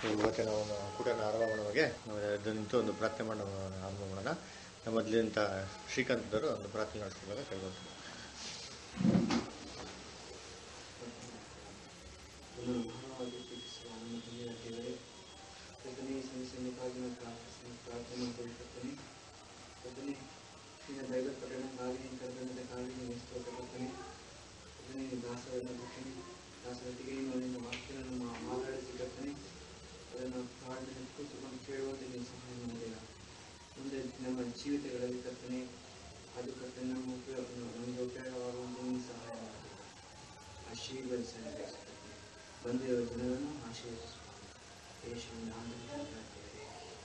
ಇವತ್ತಿನ ಒಂದು ಕೂಟನ ಆರಂಭ ಮಾಡುವಾಗೆ ನಾವು ಎದ್ದು ನಿಂತು ಒಂದು ಪ್ರಾರ್ಥನೆ ಮಾಡಿ ನಾವು ಆರಂಭ ಮಾಡೋಣ ನಮ್ಮ ಮೊದಲಿಂದ ಶ್ರೀಕಾಂತ್ ಅವರು ಒಂದು ಪ್ರಾರ್ಥನೆ ನಡೆಸಿದಾಗ ಕೈಗೊಳ್ತೀವಿ ಒಂದು ಮಹಾವಾಗಿ ಪ್ರೀತಿಸುವ ನಮ್ಮ ತಂದೆಯ ದೇವರೇ ಕರ್ತನೇ ಈ ಸಮಸ್ಯೆಗಾಗಿ ನಾವು ಪ್ರಾರ್ಥಿಸಿ ಪ್ರಾರ್ಥನೆ ಮಾಡಿಕೊಳ್ತೇನೆ ಕರ್ತನೇ ನಿನ್ನ ದೈವ ಪಟ್ಟಣಕ್ಕಾಗಿ ನಿನ್ನ ಕರ್ತನಕ್ಕಾಗಿ ನಿನ್ನ ಸ್ತೋತ್ರ ಕರ್ತನೆ ಕರ್ತನೇ ನಿನ್ನ ದಾಸರನ್ನು ಕರ್ತನೆ ದಾಸರೊಟ್ಟಿಗೆ ನೀವು ನಿನ್ನ ವಾಕ್ಯವನ್ನು ಮಾ- ಮಾತಾಡಿಸಿ ಕರ್ತನೆ ಅದನ್ನು ಪ್ರಾರ್ಥನೆ ಕೂತುಕೊಂಡು ಕೇಳುವಂತೆ ನೀನು ಸಹಾಯ ಮಾಡಿಲ್ಲ ಮುಂದೆ ನಮ್ಮ ಜೀವಿತಗಳಲ್ಲಿ ಕರ್ತನೆ ಅದು ಕರ್ತನೆ ನಮ್ಮ ಉಪಯೋಗ ನಮಗೆ ಉಪಯೋಗವಾಗುವಂತೆ ನೀನು ಸಹಾಯ ಮಾಡಿ ಆಶೀರ್ವದಿಸಲು ಬಂದಿರುವ ಜನರನ್ನು ಆಶೀರ್ವದಿಸು ಯೇಸುವಿನ ನಾಮದಲ್ಲಿ ಪ್ರಾರ್ಥಿಸುತ್ತೇವೆ.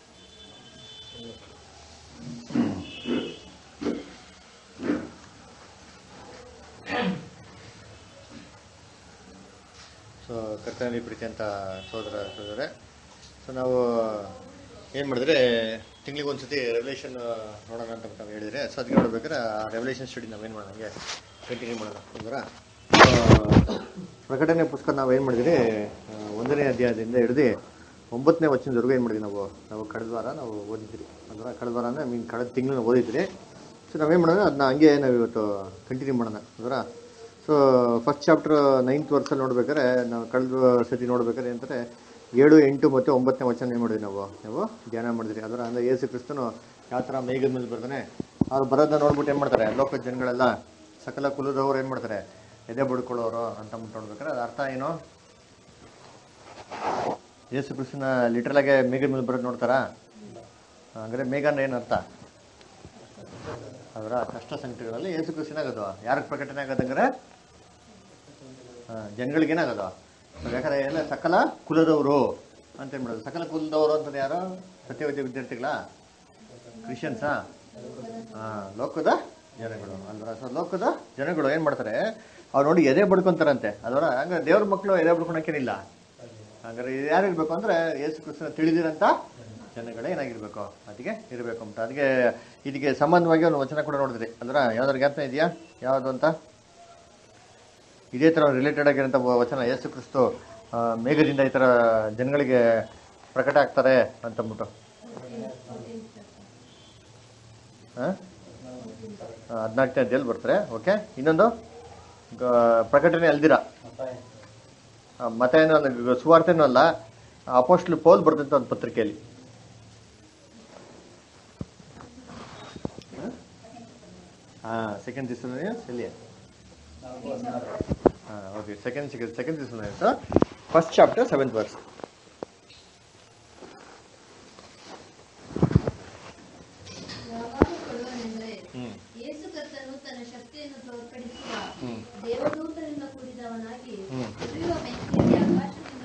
ಸೊ ಕರ್ತನಲ್ಲಿ ಪ್ರೀತಿ ಅಂತ ಸೋದರ ಸೋದರೇ ಸೊ ನಾವು ಏನು ಮಾಡಿದ್ರೆ ತಿಂಗಳಿಗೆ ಒಂದು ಸತಿ ರೆವಲ್ಯೂಷನ್ ನೋಡೋಣ ಅಂತ ನಾವು ಹೇಳಿದ್ರೆ ಸೊ ಅದಕ್ಕೆ ನೋಡ್ಬೇಕಾದ್ರೆ ಆ ರೆವಲ್ಯೂಷನ್ ಸ್ಟಡಿ ನಾವೇನು ಮಾಡೋಣ ಹಂಗೆ ಕಂಟಿನ್ಯೂ ಮಾಡೋಣ ಅಂದ್ರೆ ಪ್ರಕಟಣೆ ಪುಸ್ತಕ ನಾವು ಏನು ಮಾಡಿದ್ರಿ ಆ, ಒಂದನೇ ಅಧ್ಯಾಯದಿಂದ ಹಿಡಿದು ಒಂಬತ್ತನೇ ವಚನದವರೆಗೂ ಏನು ಮಾಡಿದ್ವಿ ನಾವು ನಾವು ಕಳೆದ ವಾರ ನಾವು ಓದಿದ್ರಿ ಅಂದ್ರೆ ಕಳೆದ ವಾರ ಅಂದರೆ ಮೀನ್ ಕಳೆದ ತಿಂಗಳು ನಾವು ಓದಿದ್ರಿ ಸೊ ನಾವೇನು ಮಾಡೋಣ ಅದನ್ನ ಹಂಗೆ ನಾವು ಇವತ್ತು ಕಂಟಿನ್ಯೂ ಮಾಡೋಣ ಅಂದ್ರೆ ಸೊ ಫಸ್ಟ್ ಚಾಪ್ಟರ್ ನೈನ್ತ್ ವರ್ಸಲ್ಲಿ ನೋಡ್ಬೇಕಾದ್ರೆ ನಾವು ಕಳೆದ ಸತಿ ನೋಡ್ಬೇಕಾದ್ರೆ ಏನಂತಾರೆ ಏಳು ಎಂಟು ಮತ್ತು ಒಂಬತ್ತನೇ ವಚನ ಏನು ಮಾಡಿದ್ವಿ ನಾವು ನಾವು ಧ್ಯಾನ ಮಾಡಿದ್ರಿ ಅದರ ಅಂದರೆ ಯೇಸು ಕ್ರಿಸ್ತನು ಯಾವ ಥರ ಮೇಘದ ಮೇಲೆ ಬರ್ತಾನೆ ಅವ್ರು ಬರೋದನ್ನ ನೋಡ್ಬಿಟ್ಟು ಏನು ಮಾಡ್ತಾರೆ ಲೋಕ ಜನಗಳೆಲ್ಲ ಸಕಲ ಕುಲದವ್ರು ಏನು ಮಾಡ್ತಾರೆ ಎದೆ ಬಡ್ಕೊಳ್ಳೋರು ಅಂತ ಅಂದ್ಬಿಟ್ಟು ನೋಡ್ಬೇಕಾದ್ರೆ ಅದ್ರ ಅರ್ಥ ಏನು ಯೇಸು ಕ್ರಿಸ್ತನ ಲಿಟ್ರಲಾಗೆ ಮೇಘದ ಮೇಲೆ ಬರೋದು ನೋಡ್ತಾರಾ ಹಂಗಾರೆ ಮೇಘ ಅಂದ್ರೆ ಏನು ಅರ್ಥ ಅವರ ಕಷ್ಟ ಸಂಕಟಗಳಲ್ಲಿ ಯೇಸು ಕ್ರಿಸ್ತನ ಆಗೋದು ಯಾರಿಗೆ ಪ್ರಕಟಣೆ ಆಗೋದಂದ್ರೆ ಜನಗಳಿಗೆ ಏನಾಗೋದು ಯಾಕಂದ್ರೆ ಎಲ್ಲ ಸಕಲ ಕುಲದವರು ಅಂತ ಏನ್ ಮಾಡೋದು ಸಕಲ ಕುಲದವರು ಅಂತಂದ್ರೆ ಯಾರು ಸತ್ಯವಿದ್ಯ ವಿದ್ಯಾರ್ಥಿಗಳ ಕ್ರಿಶ್ಚಿಯನ್ಸಾ ಹಾ ಲೋಕದ ಜನಗಳು ಅಲ್ವರ ಸೊ ಲೋಕದ ಜನಗಳು ಏನ್ ಮಾಡ್ತಾರೆ ಅವ್ರು ನೋಡಿ ಎದೆ ಬಡ್ಕೊಂತಾರಂತೆ ಅದರ ಹಂಗ ದೇವ್ರ ಮಕ್ಕಳು ಎದೆ ಬಡ್ಕೊಳಕ್ಕೇನಿಲ್ಲ ಹಂಗಾರೆ ಇದು ಯಾರು ಇರ್ಬೇಕು ಅಂದ್ರೆ ಯೇಸು ಕ್ರಿಸ್ತನ ತಿಳಿದಿರಂತ ಜನಗಳೇ ಏನಾಗಿರ್ಬೇಕು ಅದಕ್ಕೆ ಇರಬೇಕು ಅಂತ ಅದಕ್ಕೆ ಇದಕ್ಕೆ ಸಂಬಂಧವಾಗಿ ಒಂದು ವಚನ ಕೂಡ ನೋಡಿದ್ರಿ ಅಲ್ರ ಯಾವ್ದಾರು ಜ್ಞಾಪನ ಇದೆಯಾ ಯಾವುದು ಅಂತ ಇದೇ ಥರ ರಿಲೇಟೆಡ್ ಆಗಿರೋಂಥ ವಚನ ಯೇಸು ಕ್ರಿಸ್ತು ಆ, ಮೇಘದಿಂದ ಈ ಥರ ಜನಗಳಿಗೆ ಪ್ರಕಟ ಆಗ್ತಾರೆ ಅಂತಂದ್ಬಿಟ್ಟು ಹದಿನಾಲ್ಕನೇ ಅಧ್ಯಾಯಲ್ಲಿ ಬರ್ತಾರೆ ಓಕೆ ಇನ್ನೊಂದು ಗ- ಪ್ರಕಟಣೆ ಅಲ್ದಿರ ಮತೇನೋ ಅಲ್ಲ ಸುವಾರ್ತೆನೂ ಅಲ್ಲ ಅಪೋಸ್ಟ್ಲ್ ಪೌಲ್ ಬರ್ದಂತ ಒಂದು ಪತ್ರಿಕೆಯಲ್ಲಿ ಹಾ ಸೆಕೆಂಡ್ ದಿವಸ ಎಲ್ಲಿ ಹಾ ಓಕೆ ಸೆಕೆಂಡ್ ಸೆಕೆಂಡ್ ಸೆಕೆಂಡ್ ದಿವಸ ಫಸ್ಟ್ ಚಾಪ್ಟರ್ ಸೆವೆಂತ್ ವರ್ಸ್ ಯಾವಾಗ ಕೊಡುವನೆಂದರೆ ಹ್ಮ್ ಯೇಸು ಕರ್ತನು ತನ್ನ ಶಕ್ತಿಯನ್ನು ತೋರ್ಪಡಿಸುವ ಹ್ಮ್. ದೇವದೂತರಿಂದ ಕೂಡಿದವನಾಗಿ ಹ್ಮ್. ಉರಿಯುವ ಬೆಂಕಿಯಲ್ಲಿ ಆಕಾಶದಿಂದ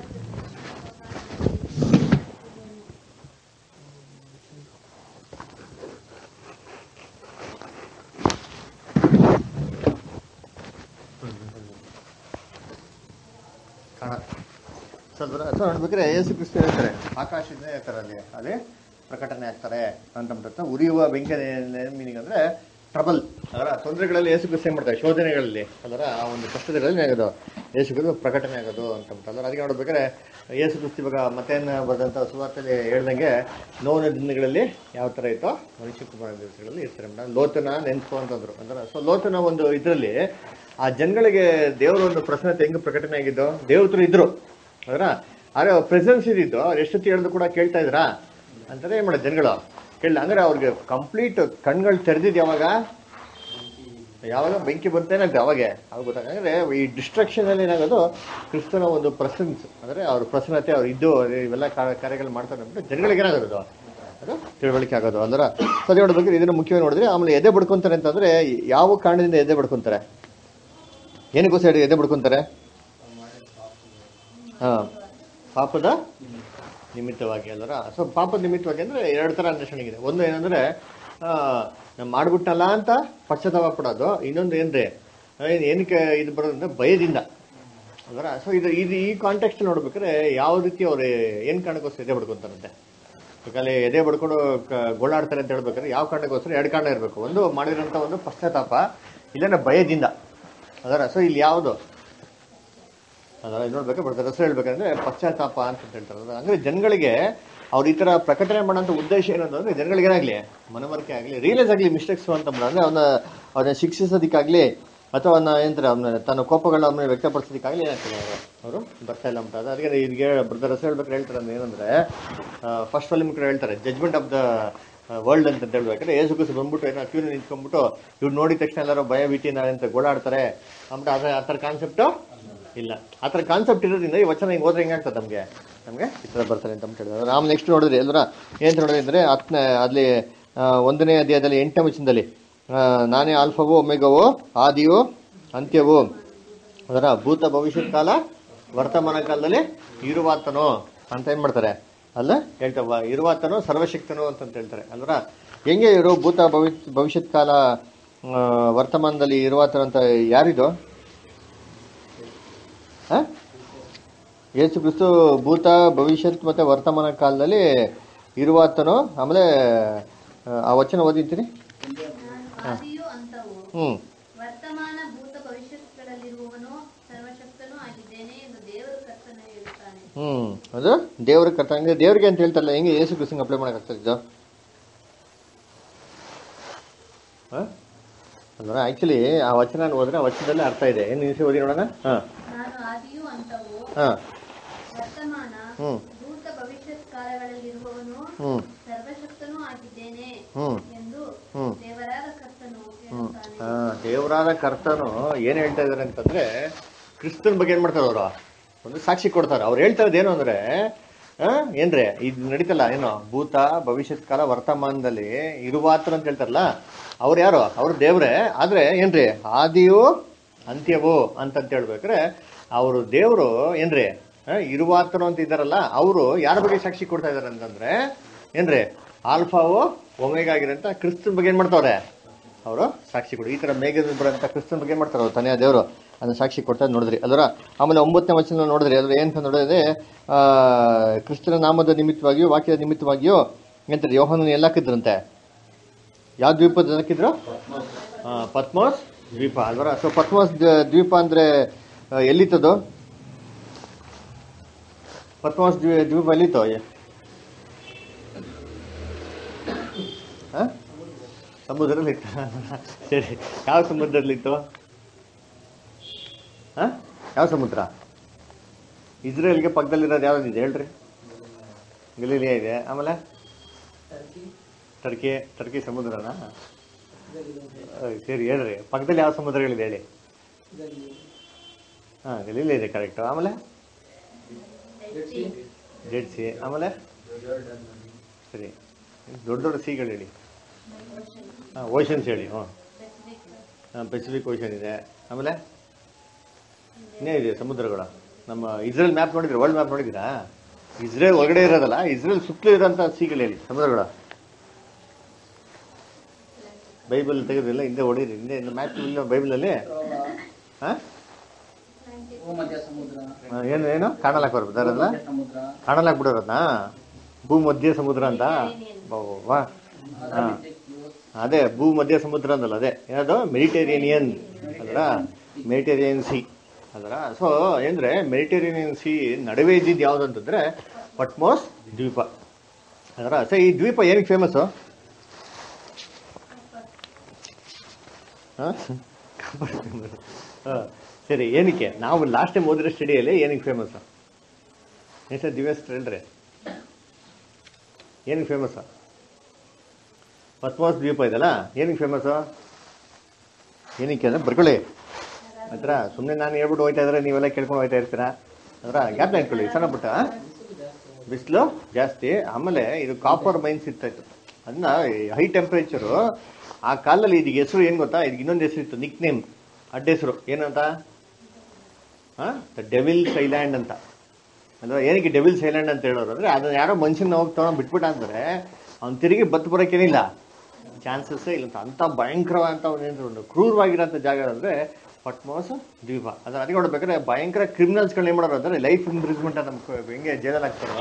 ಕಾಣ ಸ್ವಲ್ಪ ಸೊ ನೋಡ್ಬೇಕಾದ್ರೆ ಯೇಸು ಕ್ರಿಸ್ತ ಹೇಳ್ತಾರೆ ಆಕಾಶದಿಂದ ಹೇಳ್ತಾರೆ ಅಲ್ಲಿ ಅಲ್ಲಿ ಪ್ರಕಟಣೆ ಆಗ್ತಾರೆ ಅಂತ ಉರಿಯುವ ಬೆಂಕಿ ಮೀನಿಂಗ್ ಅಂದ್ರೆ ಟ್ರಬಲ್ ಅದರ ತೊಂದರೆಗಳಲ್ಲಿ ಯೇಸು ಕ್ರಿಸ್ತ ಏನ್ ಮಾಡ್ತಾರೆ ಶೋಧನೆಗಳಲ್ಲಿ ಅದರ ಆ ಒಂದು ಕಷ್ಟದಲ್ಲಿ ಆಗೋದು ಯೇಸು ಕ್ರಿಸ್ತ ಪ್ರಕಟಣೆ ಆಗೋದು ಅಂತ ಅದರ ಅದಕ್ಕೆ ನೋಡ್ಬೇಕಾದ್ರೆ ಯೇಸು ಕ್ರಿಸ್ತ ಇವಾಗ ಮತ್ತೇನು ಬರೆದಂಥ ಸುವಾರ್ತೆಯಲ್ಲಿ ಹೇಳ್ದಂಗೆ ನೋವಿನ ದಿನಗಳಲ್ಲಿ ಯಾವ ಥರ ಇತ್ತೋ ಮನುಷ್ಯ ಕುಮಾರ ದಿವಸಗಳಲ್ಲಿ ಇರ್ತಾರೆ ಮೇಡಮ್ ಲೋತನ ನೆನ್ಸ್ಕೊ ಅಂತಂದ್ರು ಅಂದ್ರೆ ಸೊ ಲೋತನ ಒಂದು ಇದರಲ್ಲಿ ಆ ಜನಗಳಿಗೆ ದೇವರ ಒಂದು ಪ್ರಸನ್ನತೆ ಹೆಂಗ್ ಪ್ರಕಟಣೆ ಆಗಿದ್ದು ದೇವತರು ಇದ್ರು ಅದರ ಆದ್ರೆ ಪ್ರೆಸೆನ್ಸ್ ಇದ್ದಿದ್ದು ಅವ್ರು ಎಷ್ಟೊತ್ತಿ ಹೇಳಿದ್ರು ಕೂಡ ಕೇಳ್ತಾ ಇದ್ರಾ ಅಂತಾರೆ ಏನ್ ಮಾಡೋದು ಜನಗಳು ಕೇಳಲ್ಲ ಅಂದ್ರೆ ಅವ್ರಿಗೆ ಕಂಪ್ಲೀಟ್ ಕಣ್ಗಳು ತೆರೆದಿದ್ದು ಯಾವಾಗ ಯಾವಾಗ ಬೆಂಕಿ ಬಂತೇನಂತೆ ಅವಾಗೆ ಅವಾಗ ಗೊತ್ತಾಗಂದ್ರೆ ಈ ಡಿಸ್ಟ್ರಕ್ಷನ್ ಅಲ್ಲಿ ಏನಾಗೋದು ಕ್ರಿಸ್ತನ ಒಂದು ಪ್ರಸನ್ಸ್ ಅಂದ್ರೆ ಅವ್ರ ಪ್ರಸನ್ನತೆ ಅವ್ರು ಇದ್ದು ಇವೆಲ್ಲ ಕಾ- ಕಾರ್ಯಗಳು ಮಾಡ್ತಾರೆ ಅಂದ್ಬಿಟ್ಟು ಜನಗಳಿಗೆ ಏನಾಗೋದು ಅದು ತಿಳುವಳಿಕೆ ಆಗೋದು ಅಂದ್ರೆ ಸರಿ ನೋಡ್ಬೇಕು ಇದನ್ನ ಮುಖ್ಯವಾಗಿ ನೋಡಿದ್ರೆ ಆಮೇಲೆ ಎದೆ ಬಡ್ಕೊಂತಾರೆ ಅಂತಂದ್ರೆ ಯಾವ ಕಾರಣದಿಂದ ಎದೆ ಬಡ್ಕೊಂತಾರೆ ಏನಕ್ಕೋಸ್ಕರ ಎದೆ ಬಡ್ಕೊಂತಾರೆ ಹಾ ಪಾಪದ ನಿಮಿತ್ತವಾಗಿ ಅಲ್ವರ ಸೊ ಪಾಪದ ನಿಮಿತ್ತವಾಗಿ ಅಂದ್ರೆ ಎರಡು ತರ ಅಂಡರ್ಸ್ಟ್ಯಾಂಡಿಂಗ್ ಇದೆ ಒಂದು ಏನಂದ್ರೆ ಆ, ನಾನ್ ಮಾಡ್ಬಿಟ್ನಲ್ಲ ಅಂತ ಪಶ್ಚಾತ್ತಾಪ ಪಡೋದು ಇನ್ನೊಂದು ಏನ್ರಿ ಆ, ಏನ್- ಏನಕ್ಕೆ ಇದು ಬರೋದಂದ್ರೆ ಭಯದಿಂದ ಅಲ್ವರ ಸೊ ಇದು ಇದು ಈ ಕಾಂಟೆಕ್ಸ್ಟ್ ನೋಡ್ಬೇಕಾದ್ರೆ ಯಾವ ರೀತಿ ಅವ್ರು ಏನ್ ಕಾರಣಕ್ಕೋಸ್ಕರ ಎದೆ ಬಡ್ಕೊಂತಾರಂತೆ ಈಗ ಅಲ್ಲಿ ಎದೆ ಬಡ್ಕೊಂಡು ಕ- ಗೋಳಾಡ್ತಾರೆ ಅಂತ ಹೇಳ್ಬೇಕಾದ್ರೆ ಯಾವ ಕಾರಣಕ್ಕೋಸ್ಕರ ಎರಡು ಕಾರಣ ಇರಬೇಕು ಒಂದು ಮಾಡಿರೋಂಥ ಒಂದು ಪಶ್ಚಾತ್ತಾಪ ಇಲ್ಲಾಂದ್ರೆ ಭಯದಿಂದ ಅದರ ಸೊ ಇಲ್ಲಿ ಯಾವುದು ಅದರ ಇದು ನೋಡ್ಬೇಕು ಬರ್ತಾರೆ ಹೆಸರು ಹೇಳ್ಬೇಕಂದ್ರೆ ಪಶ್ಚಾತ್ತಾಪ ಅಂತ ಹೇಳ್ತಾರೆ ಅಂದ್ರೆ ಜನಗಳಿಗೆ ಅವ್ರು ಈ ತರ ಪ್ರಕಟಣೆ ಮಾಡೋಂಥ ಉದ್ದೇಶ ಏನಂತಂದ್ರೆ ಜನಗಳಿಗೆ ಏನಾಗ್ಲಿ ಮನವರಿಕೆ ಆಗಲಿ ರಿಯಲೈಸ್ ಆಗಲಿ ಮಿಸ್ಟೇಕ್ಸ್ ಅಂತ ಅಂದ್ರೆ ಅವನ ಅವನ ಶಿಕ್ಷಿಸೋದಕ್ಕಾಗ್ಲಿ ಅಥವಾ ಅವನ ಏನಂತಾರೆ ಅವನ ತನ್ನ ಕೋಪಗಳನ್ನ ಅವನ್ನ ವ್ಯಕ್ತಪಡಿಸೋದಕ್ಕಾಗ್ಲಿ ಏನಾಗ್ತದೆ ಅವರು ಅವರು ಬರ್ತಾ ಇಲ್ಲ ಅಂತ ಅದು ಅದಕ್ಕೆ ಇದಕ್ಕೆ ಬ್ರದರ್ ಹೆಸರು ಹೇಳ್ಬೇಕಾದ್ರೆ ಹೇಳ್ತಾರೆ ಅಂದ್ರೆ ಏನಂದ್ರೆ ಫಸ್ಟ್ ಫಿಲ್ಮ್ ಕೂಡ ಹೇಳ್ತಾರೆ ಜಜ್ಮೆಂಟ್ ಆಫ್ ದ ವರ್ಲ್ಡ್ ಅಂತ ಹೇಳ್ಬೇಕಾದ್ರೆ ಏಸು ಕುಸು ಬಂದ್ಬಿಟ್ಟು ಏನೋ ಕ್ಯೂನ ನಿಂತ್ಕೊಂಡ್ಬಿಟ್ಟು ಇವ್ರು ನೋಡಿದ ತಕ್ಷಣ ಎಲ್ಲರೂ ಭಯ ಭೀತಿನ ಅಂತ ಗೋಳಾಡ್ತಾರೆ ಅಂದ್ಬಿಟ್ಟು ಅದ್ರ ಆ ಥರ ಕಾನ್ಸೆಪ್ಟು ಇಲ್ಲ ಆ ಥರ ಕಾನ್ಸೆಪ್ಟ್ ಇರೋದ್ರಿಂದ ಈ ವಚನ ಹಿಂಗೆ ಹೋದ್ರೆ ಹೆಂಗಾಗ್ತದೆ ನಮಗೆ ನಮಗೆ ಈ ಥರ ಬರ್ತಾರೆ ಅಂತ ಹೇಳಿದ್ರೆ ನಾವು ನೆಕ್ಸ್ಟ್ ನೋಡಿದ್ರಿ ಎಲ್ಲರ ಏನು ನೋಡಿದ್ರಿ ಅಂದರೆ ಹತ್ತನೇ ಅಲ್ಲಿ ಆ, ಒಂದನೇ ಅಧ್ಯಾಯದಲ್ಲಿ ಎಂಟನೇ ವಚನದಲ್ಲಿ ಆ, ನಾನೇ ಆಲ್ಫವೋ ಒಮೆಗವೋ ಆದಿಯೋ ಅಂತ್ಯವೋ ಅದರ ಭೂತ ಭವಿಷ್ಯತ್ ಕಾಲ ವರ್ತಮಾನ ಕಾಲದಲ್ಲಿ ಇರುವಾತನೋ ಅಂತ ಏನ್ ಮಾಡ್ತಾರೆ ಅಲ್ಲ ಹೇಳ್ತಾವ ಇರುವಾತನೋ ಸರ್ವಶಕ್ತನೋ ಅಂತ ಹೇಳ್ತಾರೆ ಅಲ್ವರ ಹೆಂಗೆ ಇವರು ಭೂತ ಭವಿ ಭವಿಷ್ಯತ್ ಕಾಲ ಆ, ವರ್ತಮಾನದಲ್ಲಿ ಇರುವಾತನ ಅಂತ ಯಾರಿದು ಹ? ಯೇಸು ಕ್ರಿಸ್ತು ಭೂತ ಭವಿಷ್ಯತ್ ಮತ್ತೆ ವರ್ತಮಾನ ಕಾಲದಲ್ಲಿ ಇರುವಾತನೋ ಆಮೇಲೆ ಆ, ಆ ವಚನ ಓದಿರ್ತೀನಿ ನಾನು ಆದಿಯೂ ಅಂತವು ಹ್ಮ್ ವರ್ತಮಾನ ಭೂತ ಭವಿಷ್ಯತ್ಗಳಲ್ಲಿರುವವನು ಸರ್ವಶಕ್ತನೂ ಆಗಿದ್ದೇನೆ ಎಂದು ದೇವರು ಕರ್ತನು ಹೇಳುತ್ತಾನೆ ಹ್ಮ್ ಅದು ದೇವ್ರ ಕರ್ತ ಹಂಗೆ ದೇವ್ರಿಗೆ ಅಂತ ಹೇಳ್ತಾರಲ್ಲ ಹೆಂಗೆ ಯೇಸು ಕ್ರಿಸ್ತಂಗೆ ಅಪ್ಲೈ ಮಾಡಕ್ಕಾಗ್ತದೆ ಇದು ಅಲ್ವಾ ಆಕ್ಚುಲಿ ಆ ವಚನ ಓದಿದ್ರೆ ಆ ವಚನದಲ್ಲಿ ಅರ್ಥ ಇದೆ ಏನು ನಿಮಿಷ ಓದಿ ನೋಡೋಣ ಹಾ ನಾನು ಆದಿಯೂ ಅಂತವು ಹಾ ವರ್ತಮಾನ ಹ್ಮ್ ಭೂತ ಭವಿಷ್ಯತ್ ಕಾಲಗಳಲ್ಲಿರುವವನು ಹ್ಮ್ ಸರ್ವಶಕ್ತನೂ ಆಗಿದ್ದೇನೆ ಹ್ಮ್ ಎಂದು ಹ್ಮ್ ದೇವರಾದ ಕರ್ತನು ಹ್ಮ್ ಹೇಳುತ್ತಾನೆ ಆ, ದೇವರಾದ ಕರ್ತನು ಏನ್ ಹೇಳ್ತಾ ಇದಾರೆ ಅಂತಂದ್ರೆ ಕ್ರಿಸ್ತನ್ ಬಗ್ಗೆ ಏನ್ ಮಾಡ್ತಾರೆ ಅವರು ಒಂದು ಸಾಕ್ಷಿ ಕೊಡ್ತಾರೆ ಅವ್ರು ಹೇಳ್ತಾ ಇರೋದು ಏನು ಅಂದ್ರೆ ಆ, ಏನ್ರಿ ಇದು ನಡೀತಲ್ಲ ಏನೋ ಭೂತ ಭವಿಷ್ಯತ್ ಕಾಲ ವರ್ತಮಾನದಲ್ಲಿ ಇರುವಾತ್ರ ಅಂತ ಹೇಳ್ತಾರಲ್ಲ ಅವ್ರು ಯಾರು ಅವ್ರು ದೇವ್ರೆ ಆದ್ರೆ ಏನ್ರಿ ಆದಿಯು ಅಂತ್ಯವೋ ಅಂತಂತ ಹೇಳ್ಬೇಕ್ರೆ ಅವರು ದೇವರು ಏನ್ರಿ ಆ, ಇರುವಾತರು ಅಂತ ಇದ್ದಾರಲ್ಲ ಅವರು ಯಾರ ಬಗ್ಗೆ ಸಾಕ್ಷಿ ಕೊಡ್ತಾ ಇದಾರೆ ಅಂತಂದ್ರೆ ಏನ್ರಿ ಆಲ್ಫಾವೋ ಒಮೆಗಾ ಆಗಿರಂತ ಕ್ರಿಸ್ತನ್ ಬಗ್ಗೆ ಏನ್ ಮಾಡ್ತಾವ್ರೆ ಅವರು ಸಾಕ್ಷಿ ಕೊಡಿ ಈ ತರ ಮೇಘದ ಬರಂತ ಕ್ರಿಸ್ತನ್ ಬಗ್ಗೆ ಏನ್ ಮಾಡ್ತಾರೆ ಅವ್ರು ತನೆಯ ದೇವರು ಅದನ್ನ ಸಾಕ್ಷಿ ಕೊಡ್ತಾ ನೋಡಿದ್ರಿ ಅಲ್ವರ ಆಮೇಲೆ ಒಂಬತ್ತನೇ ವಚನ ನೋಡಿದ್ರಿ ಅದ್ರ ಏನಂತ ನೋಡಿದ್ರೆ ಆ ಕ್ರಿಸ್ತನ ನಾಮದ ನಿಮಿತ್ತವಾಗಿಯೂ ವಾಕ್ಯದ ನಿಮಿತ್ತವಾಗಿಯೂ ಎಂತಾರೆ ಯೋಹನ ಎಲ್ಲ ಹಾಕಿದ್ರಂತೆ ಯಾವ ದ್ವೀಪದ ಹಾಕಿದ್ರು ಆ, ಪದ್ಮೋಸ್ ದ್ವೀಪ ಅಲ್ವರ ಸೊ ಪದ್ಮೋಸ್ ದ- ದ್ವೀಪ ಅಂದ್ರೆ ಆ, ಎಲ್ಲಿತ್ತದು ಪದ್ಮೋಸ್ ದ್ವೀ- ದ್ವೀಪ ಎಲ್ಲಿತ್ತು ಆ? ಸಮುದ್ರದಲ್ಲಿ ಇತ್ತ ಸರಿ ಯಾವ ಸಮುದ್ರದಲ್ಲಿತ್ತು ಆ? ಯಾವ ಸಮುದ್ರ ಇಸ್ರೇಲ್ಗೆ ಪಕ್ಕದಲ್ಲಿರೋದು ಯಾವ್ದಿದೆ ಹೇಳ್ರಿ ಗಲೀಲಿಯಾ ಇದೆ ಆಮೇಲೆ ಟರ್ಕಿ ಟರ್ಕಿ ಸಮುದ್ರನಾ ಆ, ಸರಿ ಹೇಳ್ರಿ ಪಕ್ಕದಲ್ಲಿ ಯಾವ ಸಮುದ್ರಗಳಿದೆ ಹೇಳಿ ಹಾ ಗಲೀಲಿಯಾ ಇದೆ ಕರೆಕ್ಟ್ ಆಮೇಲೆ ಜೆಡ್ ಸಿ ಆಮೇಲೆ ಸರಿ ದೊಡ್ಡ ದೊಡ್ಡ ಸಿಗಳು ಹೇಳಿ ಹಾಂ ಓಷನ್ಸ್ ಹೇಳಿ ಹ್ಞೂ ಹಾಂ ಪೆಸಿಫಿಕ್ ಓಷನ್ ಇದೆ ಆಮೇಲೆ ಇನ್ನೇ ಇದೆ ಸಮುದ್ರಗಳು ನಮ್ಮ ಇಸ್ರೇಲ್ ಮ್ಯಾಪ್ ನೋಡಿದ್ರೆ ವರ್ಲ್ಡ್ ಮ್ಯಾಪ್ ನೋಡಿದ್ದೀರಾ ಇಸ್ರೇಲ್ ಒಳಗಡೆ ಇರೋದಲ್ಲ ಇಸ್ರೇಲ್ ಸುತ್ತಲೂ ಇರೋಂಥ ಸಿಗಳು ಹೇಳಿ ಸಮುದ್ರಗಳು ಬೈಬಲ್ ತೆಗೆದಿಲ್ಲ ಹಿಂದೆ ಹೊಡೀರಿ ಹಿಂದೆ ಮ್ಯಾಪ್ ಇಲ್ಲ ಬೈಬಲಲ್ಲಿ ಹಾಂ ಭೂಮಧ್ಯ ಸಮುದ್ರ ಏನು ಏನು ಕಾಣಲಾಕ್ ಬರ್ಬೋದಾರಲ್ಲ ಸಮುದ್ರ ಕಾಣಲಾಕ್ ಬಿಡೋರದ್ನಾ ಭೂ ಮಧ್ಯ ಸಮುದ್ರ ಅಂತ ವಾ ಹಾಂ ಅದೇ ಭೂ ಮಧ್ಯ ಸಮುದ್ರ ಅಂದಲ್ಲ ಅದೇ ಏನದು ಮೆಡಿಟೇರಿಯನಿಯನ್ ಅದರ ಮೆಡಿಟೇರಿಯನ್ ಸಿ ಅದರ ಸೊ ಏನಂದ್ರೆ ಮೆಡಿಟೇರಿಯನ್ ಸಿ ನಡುವೆ ಇದ್ದಿದ್ದು ಯಾವ್ದು ಅಂತಂದ್ರೆ ಪಟ್ಮೋಸ್ ದ್ವೀಪ ಅದರ ಸೊ ಈ ದ್ವೀಪ ಏನಕ್ಕೆ ಫೇಮಸ್ಸು ಸರಿ ಏನಕ್ಕೆ ನಾವು ಲಾಸ್ಟ್ ಟೈಮ್ ಓದಿರೋ ಸ್ಟಡಿಯಲ್ಲಿ ಏನಕ್ಕೆ ಫೇಮಸ್ಸು ಎಷ್ಟು ದಿವಸ ಹೇಳ್ರಿ ಏನಕ್ಕೆ ಫೇಮಸ್ಸು ಪದ್ಮಾಸ್ ದ್ವೀಪ ಇದೆಯಲ್ಲ ಏನಕ್ಕೆ ಫೇಮಸ್ಸು ಏನಕ್ಕೆ ಅಂದ್ರೆ ಬರ್ಕೊಳ್ಳಿ ಹತ್ರ ಸುಮ್ಮನೆ ನಾನು ಹೇಳ್ಬಿಟ್ಟು ಹೋಯ್ತಾ ಇದ್ರೆ ನೀವೆಲ್ಲ ಕೇಳ್ಕೊಂಡು ಹೋಯ್ತಾ ಇರ್ತೀರಾ ಅದರ ಗ್ಯಾಪ್ ಇಟ್ಕೊಳ್ಳಿ ಸಣ್ಣ ಪುಟ್ಟ ಬಿಸಿಲು ಜಾಸ್ತಿ ಆಮೇಲೆ ಇದು ಕಾಪರ್ ಮೈನ್ಸ್ ಇರ್ತಾಯಿತ್ತು ಅದನ್ನ ಹೈ ಟೆಂಪ್ರೇಚರು ಆ ಕಾಲದಲ್ಲಿ ಇದಕ್ಕೆ ಹೆಸರು ಏನು ಗೊತ್ತಾ ಇದಕ್ಕೆ ಇನ್ನೊಂದು ಹೆಸರು ಇತ್ತು ನಿಕ್ ನೇಮ್ ಅಡ್ಡ ಹೆಸರು ಏನಂತ ಹಾಂ ಡೆವಿಲ್ಸ್ ಐಲ್ಯಾಂಡ್ ಅಂತ ಅಂದ್ರೆ ಏನಕ್ಕೆ ಡೆವಿಲ್ಸ್ ಐಲ್ಯಾಂಡ್ ಅಂತ ಹೇಳೋರು ಅಂದ್ರೆ ಅದನ್ನ ಯಾರೋ ಮನುಷ್ಯನ ಹೋಗಿ ತಗೊಂಡು ಬಿಟ್ಬಿಟ್ಟ ಅಂದ್ರೆ ಅವ್ನು ತಿರುಗಿ ಬತ್ತು ಬರೋಕ್ಕೇನಿಲ್ಲ ಚಾನ್ಸಸ್ಸೇ ಇಲ್ಲ ಅಂತ ಅಂಥ ಭಯಂಕರವಾದಂಥ ಒಂದು ಒಂದು ಕ್ರೂರವಾಗಿರೋಂಥ ಜಾಗ ಅಂದ್ರೆ ಪಟ್ಮೋಸ್ ದ್ವೀಪ ಅದನ್ನ ಅದಕ್ಕೆ ನೋಡ್ಬೇಕಾದ್ರೆ ಭಯಂಕರ ಕ್ರಿಮಿನಲ್ಸ್ಗಳನ್ನ ಏನು ಮಾಡೋರು ಅಂದ್ರೆ ಲೈಫ್ ಇಂಪ್ರೂವ್ಮೆಂಟ್ ನಮ್ಮ ಹೆಂಗೆ ಜೈಲಲ್ಲಿ ಹಾಕ್ತಾರೋ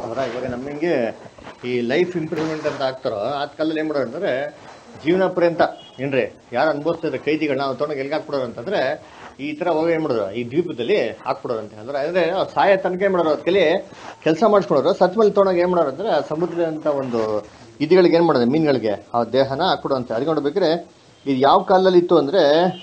ಅದರ ಇವಾಗ ನಮಗೆ ಈ ಲೈಫ್ ಇಂಪ್ರೂವ್ಮೆಂಟ್ ಅಂತ ಆಗ್ತಾರೋ ಆದ ಕಾಲದಲ್ಲಿ ಏನು ಮಾಡೋರು ಅಂದರೆ ಜೀವನ ಪರ್ಯಂತ ಏನ್ರಿ ಯಾರು ಅನುಭವಿಸ್ತಾರೆ ಕೈದಿಗಳನ್ನ ನಾವು ತೊಗೊಂಡು ಎಲ್ಲಿ ಹಾಕ್ಬಿಡೋರು ಅಂತಂದ್ರೆ ಈ ಥರ ಹೋಗಿ ಏನು ಮಾಡೋರು ಈ ದ್ವೀಪದಲ್ಲಿ ಹಾಕ್ಬಿಡೋರಂತೆ ಅಂದ್ರೆ ಅಂದರೆ ಸಾಯ ತನಕ ಏನು ಮಾಡೋರು ಅದಕ್ಕೆ ಕೆಲಸ ಮಾಡಿಸ್ಕೊಳೋರು ಸತ್ ಮೇಲೆ ತೊಗೊಂಡಾಗ ಏನು ಮಾಡೋರು ಅಂದರೆ ಆ ಸಮುದ್ರದ ಅಂತ ಒಂದು ಇದುಗಳಿಗೆ ಏನು ಮಾಡೋದು ಮೀನುಗಳಿಗೆ ಆ ದೇಹನ ಹಾಕ್ಬಿಡುವಂತೆ ಅದಕ್ಕೆ ನೋಡ್ಬೇಕಾದ್ರೆ ಇದು ಯಾವ ಕಾಲದಲ್ಲಿ ಇತ್ತು ಅಂದರೆ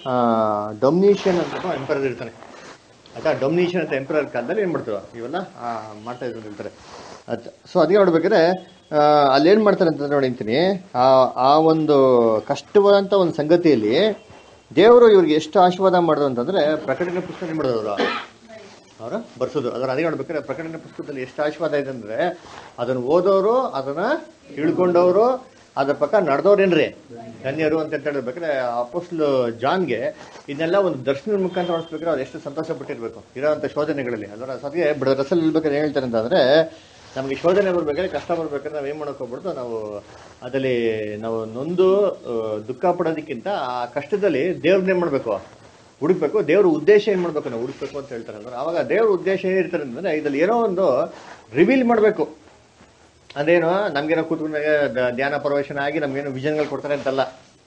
ಡೊಮಿನೇಷನ್ ಅಂತ ಎಂಪರರ್ ಇರ್ತಾನೆ ಆಯ್ತಾ ಡೊಮಿನೇಷನ್ ಅಂತ ಎಂಪರರ್ ಕಾಲದಲ್ಲಿ ಏನು ಮಾಡ್ತಾರೆ ಇವೆಲ್ಲ ಆ, ಮಾಡ್ತಾ ಇದ್ರು ಹೇಳ್ತಾರೆ ಸೊ ಅದಕ್ಕೆ ನೋಡ್ಬೇಕಾದ್ರೆ ಆ, ಅಲ್ಲಿ ಏನು ಮಾಡ್ತಾರೆ ಅಂತ ನೋಡಿಂತೀನಿ ಆ ಆ ಒಂದು ಕಷ್ಟವಾದಂಥ ಒಂದು ಸಂಗತಿಯಲ್ಲಿ ದೇವರು ಇವ್ರಿಗೆ ಎಷ್ಟು ಆಶೀರ್ವಾದ ಮಾಡಿದ್ರು ಅಂತಂದ್ರೆ ಪ್ರಕಟಣೆ ಪುಸ್ತಕ ಏನು ಮಾಡಿದ್ರು ಅವರು ಅವರ ಬರ್ಸೋದು ಅದರ ಅದೇ ನೋಡ್ಬೇಕಾದ್ರೆ ಪ್ರಕಟಣೆ ಪುಸ್ತಕದಲ್ಲಿ ಎಷ್ಟು ಆಶೀರ್ವಾದ ಇದೆ ಅಂದ್ರೆ ಅದನ್ನು ಓದೋರು ಅದನ್ನ ತಿಳ್ಕೊಂಡವರು ಅದ್ರ ಪಕ್ಕ ನಡೆದವ್ರೇನ್ರಿ ಧನ್ಯರು ಅಂತ ಹೇಳ್ಬೇಕಾದ್ರೆ ಅಪೋಸ್ಲ್ ಜಾನ್ಗೆ ಇದನ್ನೆಲ್ಲ ಒಂದು ದರ್ಶನದ ಮುಖಾಂತರ ನೋಡಿಸ್ಬೇಕಾದ್ರೆ ಅವ್ರು ಎಷ್ಟು ಸಂತೋಷ ಪಟ್ಟಿರ್ಬೇಕು ಇರೋಂಥ ಶೋಧನೆಗಳಲ್ಲಿ ಅದರ ಸದ್ಯ ಬಿಡ ರಸಲ್ ಇರ್ಬೇಕಾದ್ರೆ ಏನ್ ಹೇಳ್ತಾರೆ ಅಂತಂದ್ರೆ ನಮಗೆ ಶೋಧನೆ ಬರ್ಬೇಕಾದ್ರೆ ಕಷ್ಟ ಬರ್ಬೇಕಾದ್ರೆ ನಾವು ಏನ್ ಮಾಡಕ್ ಹೋಗ್ಬಿಡ್ತು ನಾವು ಅದರಲ್ಲಿ ನಾವು ನೊಂದು ಆ, ದುಃಖ ಪಡೋದಕ್ಕಿಂತ ಆ ಕಷ್ಟದಲ್ಲಿ ದೇವ್ರನ್ನೇ ಮಾಡ್ಬೇಕು ಹುಡುಕ್ಬೇಕು ದೇವ್ರ ಉದ್ದೇಶ ಏನ್ ಮಾಡ್ಬೇಕು ನಾವು ಹುಡುಕ್ಬೇಕು ಅಂತ ಹೇಳ್ತಾರೆ ಅಂದ್ರೆ ಅವಾಗ ದೇವ್ರ ಉದ್ದೇಶ ಏನಿರ್ತಾರೆ ಅಂತಂದ್ರೆ ಇದ್ರಲ್ಲಿ ಏನೋ ಒಂದು ರಿವೀಲ್ ಮಾಡಬೇಕು ಅದೇನು ನಮ್ಗೇನೋ ಕೂತ್ಕೊಂಡಾಗ ದ- ಧ್ಯಾನ ಪ್ರವೇಶನ ಆಗಿ ನಮ್ಗೇನೋ ವಿಷನ್ಗಳು ಕೊಡ್ತಾರೆ ಅಂತಲ್ಲ